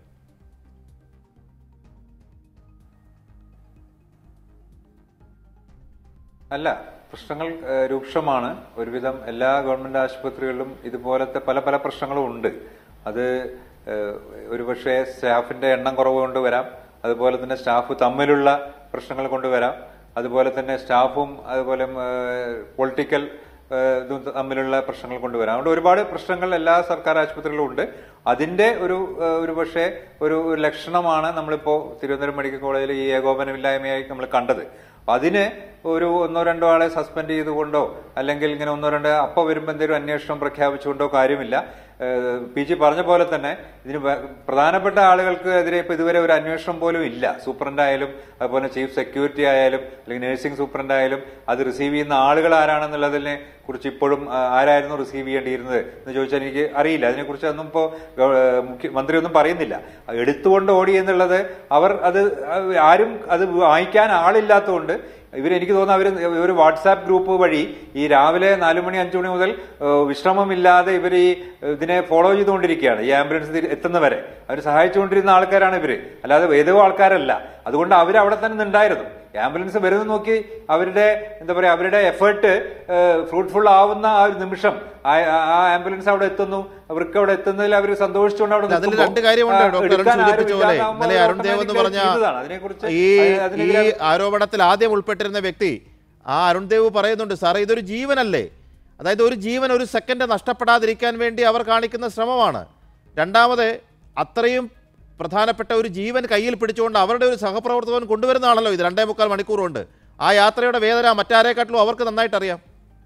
F: അല്ല പ്രശ്നങ്ങൾ ഏഹ്, രൂക്ഷമാണ് ഒരുവിധം എല്ലാ ഗവൺമെന്റ് ആശുപത്രികളിലും ഇതുപോലത്തെ പല പല പ്രശ്നങ്ങളും ഉണ്ട് അത് ഏഹ്, ഒരുപക്ഷെ സ്റ്റാഫിന്റെ എണ്ണം കുറവ് കൊണ്ട് വരാം അതുപോലെ തന്നെ സ്റ്റാഫ് തമ്മിലുള്ള പ്രശ്നങ്ങൾ കൊണ്ടുവരാം അതുപോലെ തന്നെ സ്റ്റാഫും അതുപോലെ പൊളിറ്റിക്കൽ ഇതും തമ്മിലുള്ള പ്രശ്നങ്ങൾ കൊണ്ടുവരാം അതുകൊണ്ട് ഒരുപാട് പ്രശ്നങ്ങൾ എല്ലാ സർക്കാർ ആശുപത്രികളിലും ഉണ്ട് അതിന്റെ ഒരു ഏഹ്, ഒരു പക്ഷേ ഒരു ഒരു ലക്ഷണമാണ് നമ്മളിപ്പോ തിരുവനന്തപുരം മെഡിക്കൽ കോളേജിൽ ഈ ഏകോപനമില്ലായ്മയായി നമ്മൾ കണ്ടത് അപ്പൊ അതിന് ഒരു ഒന്നോ രണ്ടോ ആളെ സസ്പെൻഡ് ചെയ്തുകൊണ്ടോ അല്ലെങ്കിൽ ഇങ്ങനെ ഒന്നോ രണ്ടോ അപ്പൊ വരുമ്പോൾ എന്തെങ്കിലും അന്വേഷണം പ്രഖ്യാപിച്ചുകൊണ്ടോ കാര്യമില്ല ഏഹ് പി ജി പറഞ്ഞ പോലെ തന്നെ ഇതിന് വ- പ്രധാനപ്പെട്ട ആളുകൾക്ക് എതിരെ ഇപ്പൊ ഇതുവരെ ഒരു അന്വേഷണം പോലും ഇല്ല സൂപ്രണ്ട് ആയാലും അതുപോലെ ചീഫ് സെക്യൂരിറ്റി ആയാലും അല്ലെങ്കിൽ നഴ്സിംഗ് സൂപ്രണ്ട് ആയാലും അത് റിസീവ് ചെയ്യുന്ന ആളുകൾ ആരാണെന്നുള്ളതിനെ കുറിച്ച് ഇപ്പോഴും ആ, ആരായിരുന്നു റിസീവ് ചെയ്യേണ്ടിയിരുന്നത് എന്ന് ചോദിച്ചാൽ എനിക്ക് അറിയില്ല അതിനെക്കുറിച്ച് ഒന്നും ഇപ്പോൾ മുഖ്യമന്ത്രി ഒന്നും പറയുന്നില്ല അത് എടുത്തുകൊണ്ട് ഓടി എന്നുള്ളത് അവർ അത് ആരും അത് വായിക്കാൻ ആളില്ലാത്തതുകൊണ്ട് ഇവർ എനിക്ക് തോന്നുന്നു അവർ ഒരു വാട്സാപ്പ് ഗ്രൂപ്പ് വഴി ഈ രാവിലെ നാലു മണി അഞ്ചു മണി മുതൽ ഏഹ്, വിശ്രമമില്ലാതെ ഇവർ ഈ ഇതിനെ ഫോളോ ചെയ്തുകൊണ്ടിരിക്കുകയാണ് ഈ ആംബുലൻസ് തിരി- എത്തുന്നവരെ അവർ സഹായിച്ചുകൊണ്ടിരുന്ന ആൾക്കാരാണ് ഇവര് അല്ലാതെ ഏതോ ആൾക്കാരല്ല അതുകൊണ്ട് അവർ അവിടെ തന്നെ ഉണ്ടായിരുന്നു ഈ ആംബുലൻസ് വരുന്നത് നോക്കി അവരുടെ എന്താ പറയാ അവരുടെ എഫേർട്ട് ഫ്രൂട്ട്ഫുൾ ആവുന്ന ആ ഒരു നിമിഷം ആ- ആ ആംബുലൻസ് അവിടെ എത്തുന്നു അവർക്ക് അവിടെ എത്തുന്നതിൽ അവർ സന്തോഷിച്ചുകൊണ്ട് അവിടെ
B: അതിൽ
F: നിൽക്കുമ്പോൾ,
B: രണ്ട് കാര്യമുണ്ട്
F: ആ,
B: ഡോക്ടർ അരുൺ
F: എടുക്കാൻ ആരും
B: സൂചിപ്പിച്ച പോലെ
F: ഇല്ലാതാവുമ്പോൾ
B: ഇന്നലെ
F: അവർ
B: അരുൺ ദേവ് എന്ന് പറഞ്ഞ
F: automatically ചെയ്തതാണ്. അതിനെക്കുറിച്ച്
B: ഈ ഈ
F: അതിനെതിരെ
B: ആരോപണത്തിൽ ആദ്യം ഉൾപ്പെട്ടിരുന്ന വ്യക്തി ആ അരുൺ ദേവ് പറയുന്നുണ്ട് സാറേ ഇതൊരു ജീവനല്ലേ അതായത് ഒരു ജീവൻ ഒരു സെക്കൻഡ് നഷ്ടപ്പെടാതിരിക്കാൻ വേണ്ടി അവർ കാണിക്കുന്ന ശ്രമമാണ് രണ്ടാമത് അത്രയും പ്രധാനപ്പെട്ട ഒരു ജീവൻ കയ്യിൽ പിടിച്ചുകൊണ്ട് അവരുടെ ഒരു സഹപ്രവർത്തകൻ കൊണ്ടുവരുന്നതാണല്ലോ ഇത് രണ്ടേ മുക്കാൽ മണിക്കൂർ കൊണ്ട് ആ യാത്രയുടെ വേദന മറ്റാരെക്കാട്ടിലും അവർക്ക് നന്നായിട്ട് അറിയാം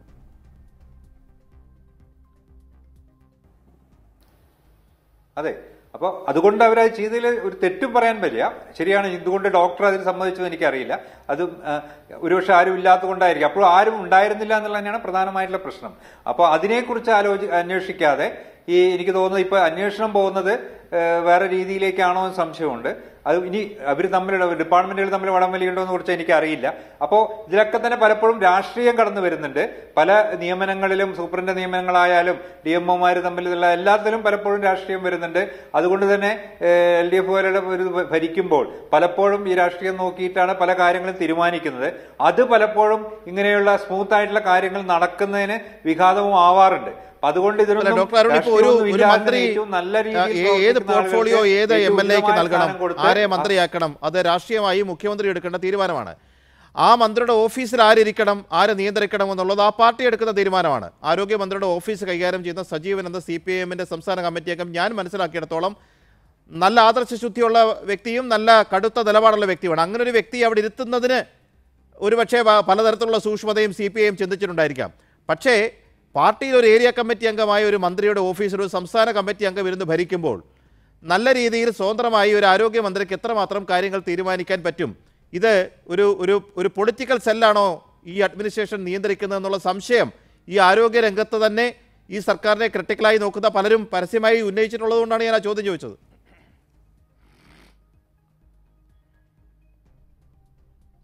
F: അതെ അപ്പൊ അതുകൊണ്ട് അവർ അത് ചെയ്തതിൽ ഒരു തെറ്റും പറയാൻ പറ്റില്ല ശരിയാണ് ഇതുകൊണ്ട് ഡോക്ടർ അതിൽ സമ്മതിച്ചത് എനിക്കറിയില്ല അത് ഒരുപക്ഷെ ആരും ഇല്ലാത്തത് കൊണ്ടായിരിക്കും അപ്പോൾ ആരും ഉണ്ടായിരുന്നില്ല എന്നുള്ളത് തന്നെയാണ് പ്രധാനമായിട്ടുള്ള പ്രശ്നം അപ്പോൾ അതിനെക്കുറിച്ച് ആലോചി അന്വേഷിക്കാതെ ഈ എനിക്ക് തോന്നുന്നത് ഇപ്പൊ അന്വേഷണം പോകുന്നത് ഏഹ്, വേറെ രീതിയിലേക്കാണോ എന്ന് സംശയമുണ്ട് അത് ഇനി അവർ തമ്മിലുള്ള ഡിപ്പാർട്ട്മെന്റുകൾ തമ്മിൽ വടംവലിയുണ്ടോ എന്ന് കുറിച്ച് എനിക്ക് അറിയില്ല അപ്പോൾ ഇതിലൊക്കെ തന്നെ പലപ്പോഴും രാഷ്ട്രീയം കടന്നു വരുന്നുണ്ട് പല നിയമനങ്ങളിലും സൂപ്രണ്ട് നിയമനങ്ങളായാലും ഡി എം ഒമാർ തമ്മിലുള്ള എല്ലാത്തിലും പലപ്പോഴും രാഷ്ട്രീയം വരുന്നുണ്ട് അതുകൊണ്ട് തന്നെ എൽ ഡി എഫ് പോലുള്ള ഒരു ഇത് ഭരിക്കുമ്പോൾ പലപ്പോഴും ഈ രാഷ്ട്രീയം നോക്കിയിട്ടാണ് പല കാര്യങ്ങളും തീരുമാനിക്കുന്നത് അത് പലപ്പോഴും ഇങ്ങനെയുള്ള സ്മൂത്ത് ആയിട്ടുള്ള കാര്യങ്ങൾ നടക്കുന്നതിന് വിഘാതവും ആവാറുണ്ട് അപ്പൊ അതുകൊണ്ട്
B: അല്ല,
F: ഇതിനൊന്നും
B: ഡോക്ടർ അരുൺ ഇപ്പോൾ ഒരു
F: രാഷ്ട്രീയമൊന്നും
B: ഒരു
F: ഇല്ലാതെ
B: മന്ത്രി
F: ഏറ്റവും നല്ല
B: ആ,
F: രീതിയിൽ
B: ഏ- ഏത്
F: പ്രവർത്തിക്കുന്ന
B: പോർട്ട്ഫോളിയോ
F: ആളുകൾക്ക്
B: ഏത് എം എൽ എക്ക്
F: ഏറ്റവും
B: നൽകണം
F: സ്ഥാനം കൊടുത്ത്
B: ആരെ മന്ത്രിയാക്കണം അത് രാഷ്ട്രീയമായി മുഖ്യമന്ത്രി എടുക്കേണ്ട തീരുമാനമാണ് ആ മന്ത്രിയുടെ ഓഫീസിൽ ആരിരിക്കണം ആര് നിയന്ത്രിക്കണം എന്നുള്ളത് ആ പാർട്ടി എടുക്കുന്ന തീരുമാനമാണ് ആരോഗ്യമന്ത്രിയുടെ ഓഫീസ് കൈകാര്യം ചെയ്യുന്ന സജീവൻ എന്ന സി പി എമ്മിന്റെ സംസ്ഥാന കമ്മിറ്റി അംഗം ഞാൻ മനസ്സിലാക്കിയിടത്തോളം നല്ല ആദർശശുദ്ധിയുള്ള വ്യക്തിയും നല്ല കടുത്ത നിലപാടുള്ള വ്യക്തിയുമാണ് അങ്ങനെ ഒരു വ്യക്തി അവിടെ ഇരുത്തുന്നതിന് ഒരുപക്ഷെ പ- പലതരത്തിലുള്ള സൂക്ഷ്മതയും സി പി ഐയും ചിന്തിച്ചിട്ടുണ്ടായിരിക്കാം പക്ഷേ പാർട്ടിയിൽ ഒരു ഏരിയ കമ്മിറ്റി അംഗമായ ഒരു മന്ത്രിയുടെ ഓഫീസിൽ ഒരു സംസ്ഥാന കമ്മിറ്റി അംഗം ഇരുന്ന് ഭരിക്കുമ്പോൾ നല്ല രീതിയിൽ സ്വതന്ത്രമായി ഒരു ആരോഗ്യമന്ത്രിക്ക് എത്രമാത്രം കാര്യങ്ങൾ തീരുമാനിക്കാൻ പറ്റും ഇത് ഒരു ഒരു ഒരു പൊളിറ്റിക്കൽ സെല്ലാണോ ഈ അഡ്മിനിസ്ട്രേഷൻ നിയന്ത്രിക്കുന്നത് എന്നുള്ള സംശയം ഈ ആരോഗ്യ രംഗത്ത് തന്നെ ഈ സർക്കാരിനെ ക്രിട്ടിക്കലായി നോക്കുന്ന പലരും പരസ്യമായി ഉന്നയിച്ചിട്ടുള്ളത് കൊണ്ടാണ് ഞാൻ ആ ചോദ്യം ചോദിച്ചത്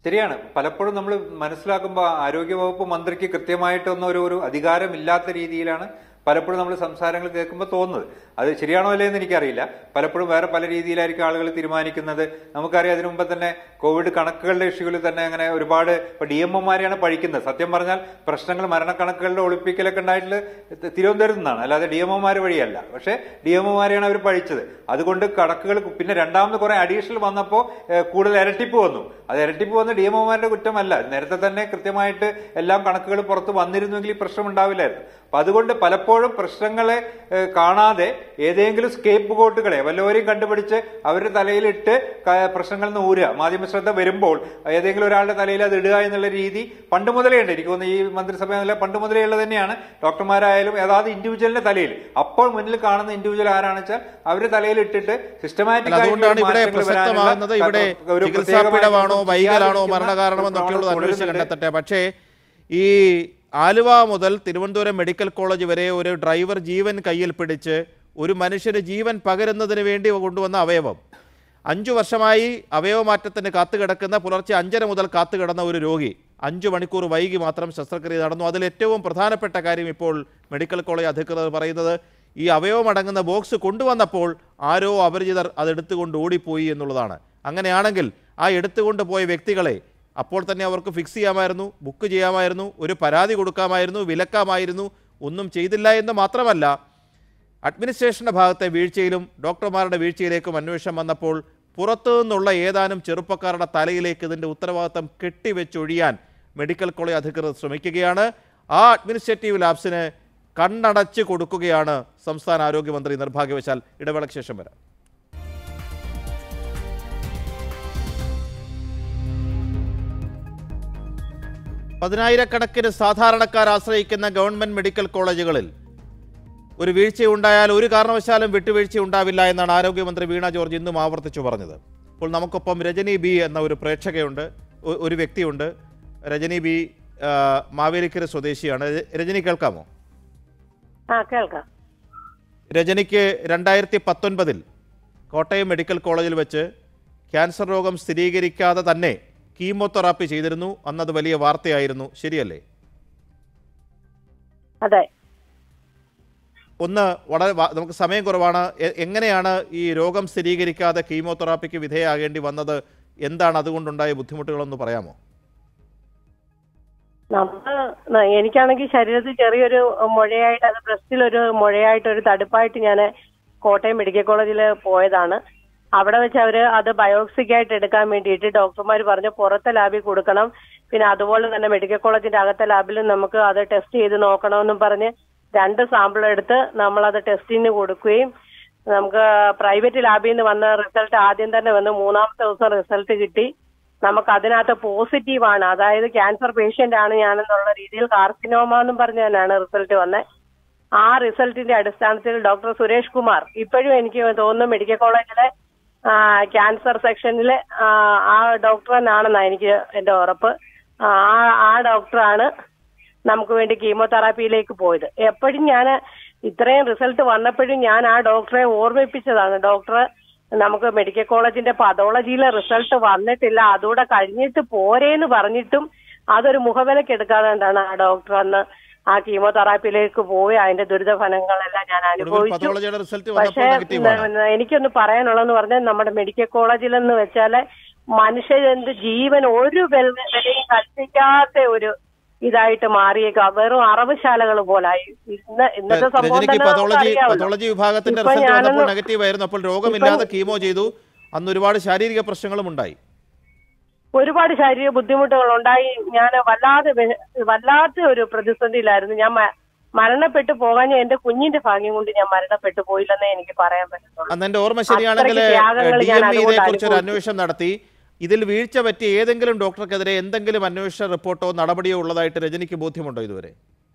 F: ശരിയാണ് പലപ്പോഴും നമ്മൾ മനസ്സിലാക്കുമ്പോൾ ആരോഗ്യവകുപ്പ് മന്ത്രിക്ക് കൃത്യമായിട്ടൊന്നും ഒരു ഒരു അധികാരമില്ലാത്ത രീതിയിലാണ് പലപ്പോഴും നമ്മൾ സംസാരങ്ങൾ കേൾക്കുമ്പോൾ തോന്നുന്നത് അത് ശരിയാണോ അല്ലേ എന്ന് എനിക്കറിയില്ല പലപ്പോഴും വേറെ പല രീതിയിലായിരിക്കും ആളുകൾ തീരുമാനിക്കുന്നത് നമുക്കറിയാം അതിനു മുമ്പ് തന്നെ കോവിഡ് കണക്കുകളുടെ ഇഷ്യൂവിൽ തന്നെ അങ്ങനെ ഒരുപാട് ഇപ്പൊ ഡി എം ഒമാരെയാണ് പഴിക്കുന്നത് സത്യം പറഞ്ഞാൽ പ്രശ്നങ്ങൾ മരണക്കണക്കുകളുടെ ഒളിപ്പിക്കലൊക്കെ ഉണ്ടായിട്ടുള്ള തിരുവനന്തപുരത്ത് നിന്നാണ് അല്ലാതെ ഡി എം ഒമാർ വഴിയല്ല പക്ഷേ ഡി എം ഒമാരെയാണ് അവർ പഴിച്ചത് അതുകൊണ്ട് കണക്കുകൾ പിന്നെ രണ്ടാമത് കുറെ അഡീഷണൽ വന്നപ്പോൾ കൂടുതൽ ഇരട്ടിപ്പ് വന്നു അത് ഇരട്ടിപ്പ് വന്ന് ഡി എം ഒമാരുടെ കുറ്റമല്ല നേരത്തെ തന്നെ കൃത്യമായിട്ട് എല്ലാം കണക്കുകൾ പുറത്ത് വന്നിരുന്നെങ്കിൽ ഈ പ്രശ്നം ഉണ്ടാവില്ലായിരുന്നു അപ്പൊ അതുകൊണ്ട് പലപ്പോഴും പ്രശ്നങ്ങളെ ഏഹ്, കാണാതെ ഏതെങ്കിലും സ്കേപ്പ് കോട്ടുകളെ വല്ലവരെയും കണ്ടുപിടിച്ച് അവരുടെ തലയിലിട്ട് ക- പ്രശ്നങ്ങളിൽ നിന്ന് ഊരുക മാധ്യമ ശ്രദ്ധ വരുമ്പോൾ ഏതെങ്കിലും ഒരാളുടെ തലയിൽ അത് ഇടുക എന്നുള്ള രീതി പണ്ട് മുതലേ ഉണ്ട് എനിക്ക് തോന്നുന്നു ഈ മന്ത്രിസഭ മുതലേ പണ്ട് മുതലേ ഉള്ളത് തന്നെയാണ് ഡോക്ടർമാരായാലും ഏതാത് ഇൻഡിവിജ്വലിന്റെ തലയിൽ അപ്പോൾ മുന്നിൽ കാണുന്ന ഇൻഡിവിജ്വൽ ആരാണെന്ന് വെച്ചാൽ അവരുടെ തലയിൽ ഇട്ടിട്ട് സിസ്റ്റമാറ്റിക്
B: അല്ല, അതുകൊണ്ടാണ് ഇവിടെ പ്രസക്തമാകുന്നത് ഇവിടെ ചികിത്സാ പിഴവാണോ വൈകലാണോ മരണകാരണമെന്നൊക്കെയുള്ളത് അന്വേഷിച്ച് കണ്ടെത്തട്ടെ പക്ഷേ ഈ ആലുവ മുതൽ തിരുവനന്തപുരം മെഡിക്കൽ കോളേജ് വരെ ഒരു ഡ്രൈവർ ജീവൻ കയ്യിൽ പിടിച്ച് ഒരു മനുഷ്യന് ജീവൻ പകരുന്നതിന് വേണ്ടി കൊണ്ടുവന്ന അവയവം അഞ്ചു വർഷമായി അവയവമാറ്റത്തിന് കാത്തുകിടക്കുന്ന പുലർച്ചെ അഞ്ചര മുതൽ കാത്തുകിടന്ന ഒരു രോഗി അഞ്ചു മണിക്കൂർ വൈകി മാത്രം ശസ്ത്രക്രിയ നടന്നു അതിൽ ഏറ്റവും പ്രധാനപ്പെട്ട കാര്യം ഇപ്പോൾ മെഡിക്കൽ കോളേജ് അധികൃതർ പറയുന്നത് ഈ അവയവമടങ്ങുന്ന ബോക്സ് കൊണ്ടുവന്നപ്പോൾ ആരോ അപരിചിതർ അതെടുത്തുകൊണ്ട് ഓടിപ്പോയി എന്നുള്ളതാണ് അങ്ങനെയാണെങ്കിൽ ആ എടുത്തുകൊണ്ട് പോയ വ്യക്തികളെ അപ്പോൾ തന്നെ അവർക്ക് ഫിക്സ് ചെയ്യാമായിരുന്നു ബുക്ക് ചെയ്യാമായിരുന്നു ഒരു പരാതി കൊടുക്കാമായിരുന്നു വിലക്കാമായിരുന്നു ഒന്നും ചെയ്തില്ല എന്ന് മാത്രമല്ല അഡ്മിനിസ്ട്രേഷന്റെ ഭാഗത്തെ വീഴ്ചയിലും ഡോക്ടർമാരുടെ വീഴ്ചയിലേക്കും അന്വേഷണം വന്നപ്പോൾ പുറത്തു നിന്നുള്ള ഏതാനും ചെറുപ്പക്കാരുടെ തലയിലേക്ക് ഇതിൻ്റെ ഉത്തരവാദിത്തം കെട്ടിവെച്ചൊഴിയാൻ മെഡിക്കൽ കോളേജ് അധികൃതർ ശ്രമിക്കുകയാണ് ആ അഡ്മിനിസ്ട്രേറ്റീവ് ലാബ്സിന് കണ്ണടച്ച് കൊടുക്കുകയാണ് സംസ്ഥാന ആരോഗ്യമന്ത്രി നിർഭാഗ്യവശാൽ ഇടവേളയ്ക്ക് ശേഷം വരാം പതിനായിരക്കണക്കിന് സാധാരണക്കാർ ആശ്രയിക്കുന്ന ഗവൺമെന്റ് മെഡിക്കൽ കോളേജുകളിൽ ഒരു വീഴ്ചയുണ്ടായാൽ ഒരു കാരണവശാലും വിട്ടുവീഴ്ച ഉണ്ടാവില്ല എന്നാണ് ആരോഗ്യമന്ത്രി വീണ ജോർജ് ഇന്നും ആവർത്തിച്ചു പറഞ്ഞത് ഇപ്പോൾ നമുക്കൊപ്പം രജനി ബി എന്ന ഒരു പ്രേക്ഷകയുണ്ട് ഒ- ഒരു വ്യക്തിയുണ്ട് രജനി ബി ആ, മാവേലിക്കര സ്വദേശിയാണ് ര- രജനി കേൾക്കാമോ
G: ആ കേൾക്കാം
B: രജനിക്ക് രണ്ടായിരത്തി പത്തൊൻപതിൽ കോട്ടയം മെഡിക്കൽ കോളേജിൽ വെച്ച് ക്യാൻസർ രോഗം സ്ഥിരീകരിക്കാതെ തന്നെ കീമോതെറാപ്പി ചെയ്തിരുന്നു അന്നത് വലിയ വാർത്തയായിരുന്നു ശരിയല്ലേ
G: അതെ
B: ഒന്ന് വളരെ വ- നമുക്ക് സമയം കുറവാണ് എ- എങ്ങനെയാണ് ഈ രോഗം സ്ഥിരീകരിക്കാതെ കീമോതെറാപ്പിക്ക് വിധേയമാകേണ്ടി വന്നത് എന്താണ് അതുകൊണ്ടുണ്ടായ ബുദ്ധിമുട്ടുകളൊന്ന് പറയാമോ
G: നമ്മള് എനിക്കാണെങ്കിൽ ശരീരത്തിൽ ചെറിയൊരു മുഴയായിട്ട് അത് ബ്രസ്റ്റിൽ ഒരു മുഴയായിട്ട് ഒരു തടുപ്പായിട്ട് ഞാൻ കോട്ടയം മെഡിക്കൽ കോളേജിൽ പോയതാണ് അവിടെ വെച്ച് അവര് അത് ബയോപ്സിക്കായിട്ട് എടുക്കാൻ വേണ്ടിയിട്ട് ഡോക്ടർമാർ പറഞ്ഞു പുറത്തെ ലാബിൽ കൊടുക്കണം പിന്നെ അതുപോലെ തന്നെ മെഡിക്കൽ കോളേജിന്റെ അകത്തെ ലാബിലും നമുക്ക് അത് ടെസ്റ്റ് ചെയ്ത് നോക്കണമെന്നും പറഞ്ഞ് രണ്ട് സാമ്പിൾ എടുത്ത് നമ്മൾ അത് ടെസ്റ്റിന് കൊടുക്കുകയും നമുക്ക് പ്രൈവറ്റ് ലാബിൽ നിന്ന് വന്ന റിസൾട്ട് ആദ്യം തന്നെ വന്ന് മൂന്നാമത്തെ ദിവസം റിസൾട്ട് കിട്ടി നമുക്ക് അതിനകത്ത് പോസിറ്റീവ് ആണ് അതായത് ക്യാൻസർ പേഷ്യന്റ് ആണ് ഞാനെന്നുള്ള രീതിയിൽ കാർസിനോമ എന്നും പറഞ്ഞ് തന്നെയാണ് റിസൾട്ട് വന്നത് ആ റിസൾട്ടിന്റെ അടിസ്ഥാനത്തിൽ ഡോക്ടർ സുരേഷ് കുമാർ ഇപ്പോഴും എനിക്ക് തോന്നുന്നു മെഡിക്കൽ കോളേജിലെ ക്യാൻസർ സെക്ഷനിലെ ആ ഡോക്ടർ തന്നെയാണെന്നാണ് എനിക്ക് എന്റെ ഉറപ്പ് ആ ആ ഡോക്ടറാണ് നമുക്ക് വേണ്ടി കീമോതെറാപ്പിയിലേക്ക് പോയത് എപ്പോഴും ഞാൻ ഇത്രയും റിസൾട്ട് വന്നപ്പോഴും ഞാൻ ആ ഡോക്ടറെ ഓർമ്മിപ്പിച്ചതാണ് ഡോക്ടർ നമുക്ക് മെഡിക്കൽ കോളേജിന്റെ പതോളജിയിലെ റിസൾട്ട് വന്നിട്ടില്ല അതൂടെ കഴിഞ്ഞിട്ട് പോരേന്ന് പറഞ്ഞിട്ടും അതൊരു മുഖവിലക്ക് എടുക്കാതെ കണ്ടാണ് ആ ഡോക്ടർ അന്ന് ആ കീമോതെറാപ്പിയിലേക്ക് പോയി അതിന്റെ ദുരിതഫലങ്ങളെല്ലാം ഞാൻ
B: ഒടുവിൽ
G: അനുഭവിച്ചു
B: പത്തോളജിയുടെ റിസൾട്ട്
G: പക്ഷേ
B: വന്നപ്പോൾ നെഗറ്റീവാണ്
G: ന- എനിക്കൊന്ന് പറയാനുള്ളതെന്ന് പറഞ്ഞാൽ നമ്മുടെ മെഡിക്കൽ കോളേജിലെന്ന് വെച്ചാല് മനുഷ്യരെന്ത് ജീവൻ ഒരു വെൽ- വിലയും കൽപ്പിക്കാത്ത ഒരു ഇതായിട്ട് മാറിയേക്കാം വെറും അറവുശാലകൾ പോലായി ഇന്ന് ഇന്നത്തെ സംഭവം
B: രജനിക്ക്
G: തന്നെ
B: പതോളജി
G: നമുക്കറിയാമല്ലോ.
B: പതോളജി വിഭാഗത്തിന്റെ
G: ഇപ്പൊ
B: റിസൾട്ട് വന്നപ്പോൾ
G: ഞാനൊന്ന്
B: നെഗറ്റീവ് ആയിരുന്നു അപ്പോൾ രോഗമില്ലാതെ കീമോ ചെയ്തു അന്ന് ഒരുപാട് ശാരീരിക പ്രശ്നങ്ങളും ഉണ്ടായി
G: ഒരുപാട് ശാരീരിക ബുദ്ധിമുട്ടുകൾ ഉണ്ടായി ഞാൻ വല്ലാതെ വെ- വല്ലാത്ത ഒരു പ്രതിസന്ധിയിലായിരുന്നു ഞാൻ മ- മരണപ്പെട്ടു പോകാൻ എന്റെ കുഞ്ഞിന്റെ ഭാഗ്യം കൊണ്ട് ഞാൻ മരണപ്പെട്ടു പോയില്ലെന്നേ എനിക്ക് പറയാൻ പറ്റത്തുള്ളൂ
B: അന്ന് എന്റെ ഓർമ്മ ശരിയാണെങ്കിൽ
G: അത്രയ്ക്ക് ത്യാഗങ്ങൾ
B: ഡി
G: ഞാൻ
B: എം
G: അതുകൊണ്ട്
B: ഇതേക്കുറിച്ച് ഒരു
G: അനുഭവിച്ചു.
B: അന്വേഷണം നടത്തി ഇതിൽ വീഴ്ച പറ്റിയ ഏതെങ്കിലും ഡോക്ടർക്കെതിരെ എന്തെങ്കിലും അന്വേഷണ റിപ്പോർട്ടോ നടപടിയോ ഉള്ളതായിട്ട് രജനിക്ക് ബോധ്യമുണ്ടോ ഇതുവരെ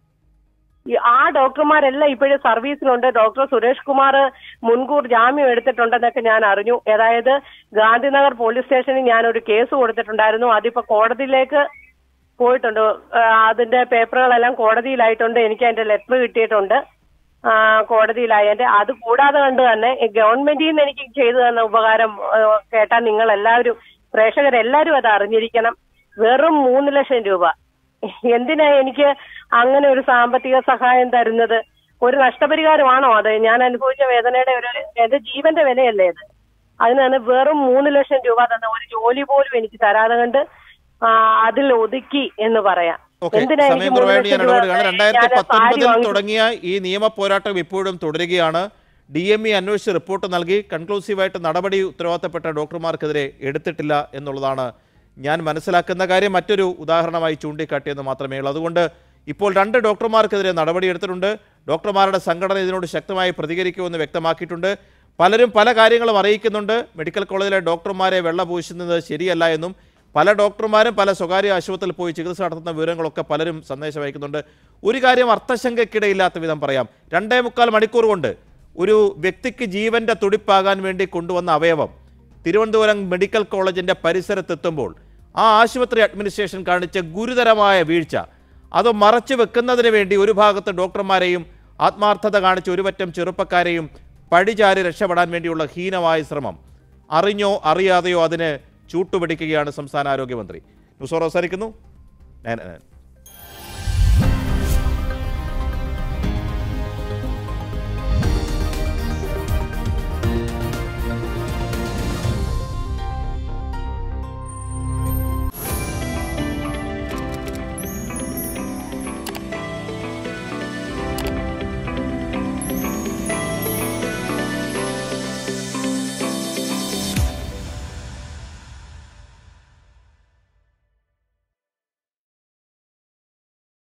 G: ഈ ആ ഡോക്ടർമാരെല്ലാം ഇപ്പോഴും സർവീസിലുണ്ട് ഡോക്ടർ സുരേഷ് കുമാർ മുൻകൂർ ജാമ്യം എടുത്തിട്ടുണ്ടെന്നൊക്കെ ഞാൻ അറിഞ്ഞു അതായത് ഗാന്ധിനഗർ പോലീസ് സ്റ്റേഷനിൽ ഞാൻ ഒരു കേസ് കൊടുത്തിട്ടുണ്ടായിരുന്നു അതിപ്പോ കോടതിയിലേക്ക് പോയിട്ടുണ്ട് ആ, അതിന്റെ പേപ്പറുകളെല്ലാം കോടതിയിലായിട്ടുണ്ട് എനിക്ക് അതിന്റെ ലെറ്റർ കിട്ടിയിട്ടുണ്ട് ആ, കോടതിയിലായി എന്റെ അത് കൂടാതെ കണ്ട് തന്നെ ഈ ഗവൺമെന്റിൽ നിന്ന് എനിക്ക് ചെയ്തു തന്ന ഉപകാരം ആ, കേട്ടാൽ നിങ്ങൾ എല്ലാവരും പ്രേക്ഷകരെല്ലാവരും അത് അറിഞ്ഞിരിക്കണം വെറും മൂന്ന് ലക്ഷം രൂപ എന്തിനാ എനിക്ക് അങ്ങനെ ഒരു സാമ്പത്തിക സഹായം തരുന്നത് ഒരു നഷ്ടപരിഹാരമാണോ അത് ഞാൻ അനുഭവിച്ച വേദനയുടെ ഒരു എന്റെ ജീവന്റെ വിലയല്ലേ ഇത് അതിനാണ് വെറും മൂന്ന് ലക്ഷം രൂപ തന്ന ഒരു ജോലി പോലും എനിക്ക് തരാതെ കണ്ട് ആ, അതിൽ ഒതുക്കി എന്ന് പറയാം
B: ഓക്കെ
G: എന്തിനാ എനിക്ക്
B: സമയം
G: മൂന്ന്
B: കുറവായിട്ട് ഞാൻ
G: ലക്ഷം രൂപ
B: ഇടപെടുകയാണ് രണ്ടായിരത്തി
G: ഞാൻ സാരി
B: പത്തൊൻപതിൽ
G: വാങ്ങി-
B: തുടങ്ങിയ ഈ നിയമ പോരാട്ടം ഇപ്പോഴും തുടരുകയാണ് ഡി എം ഇ അന്വേഷിച്ച് റിപ്പോർട്ട് നൽകി കൺക്ലൂസീവായിട്ട് നടപടി ഉത്തരവാദിത്തപ്പെട്ട ഡോക്ടർമാർക്കെതിരെ എടുത്തിട്ടില്ല എന്നുള്ളതാണ് ഞാൻ മനസ്സിലാക്കുന്ന കാര്യം മറ്റൊരു ഉദാഹരണമായി ചൂണ്ടിക്കാട്ടിയെന്ന് മാത്രമേ ഉള്ളൂ അതുകൊണ്ട് ഇപ്പോൾ രണ്ട് ഡോക്ടർമാർക്കെതിരെ നടപടിയെടുത്തിട്ടുണ്ട് ഡോക്ടർമാരുടെ സംഘടന ഇതിനോട് ശക്തമായി പ്രതികരിക്കുമെന്ന് വ്യക്തമാക്കിയിട്ടുണ്ട് പലരും പല കാര്യങ്ങളും അറിയിക്കുന്നുണ്ട് മെഡിക്കൽ കോളേജിലെ ഡോക്ടർമാരെ വെള്ള പൂശുന്നത് ശരിയല്ല എന്നും പല ഡോക്ടർമാരും പല സ്വകാര്യ ആശുപത്രിയിൽ പോയി ചികിത്സ നടത്തുന്ന വിവരങ്ങളൊക്കെ പലരും സന്ദേശം അയക്കുന്നുണ്ട് ഒരു കാര്യം അർത്ഥശങ്കയ്ക്കിടയില്ലാത്ത വിധം പറയാം രണ്ടേ മുക്കാൽ മണിക്കൂർ കൊണ്ട് ഒരു വ്യക്തിക്ക് ജീവന്റെ തുടിപ്പാകാൻ വേണ്ടി കൊണ്ടുവന്ന അവയവം തിരുവനന്തപുരം മെഡിക്കൽ കോളേജിന്റെ പരിസരത്തെത്തുമ്പോൾ ആ ആശുപത്രി അഡ്മിനിസ്ട്രേഷൻ കാണിച്ച ഗുരുതരമായ വീഴ്ച അത് മറച്ചു വെക്കുന്നതിന് വേണ്ടി ഒരു ഭാഗത്ത് ഡോക്ടർമാരെയും ആത്മാർത്ഥത കാണിച്ച ഒരുപറ്റം ചെറുപ്പക്കാരെയും പഴിചാരി രക്ഷപ്പെടാൻ വേണ്ടിയുള്ള ഹീനമായ ശ്രമം അറിഞ്ഞോ അറിയാതെയോ അതിന് ചൂട്ടുപിടിക്കുകയാണ് സംസ്ഥാന ആരോഗ്യമന്ത്രി ന്യൂസ് അവർ അവസാനിക്കുന്നു ഞാൻ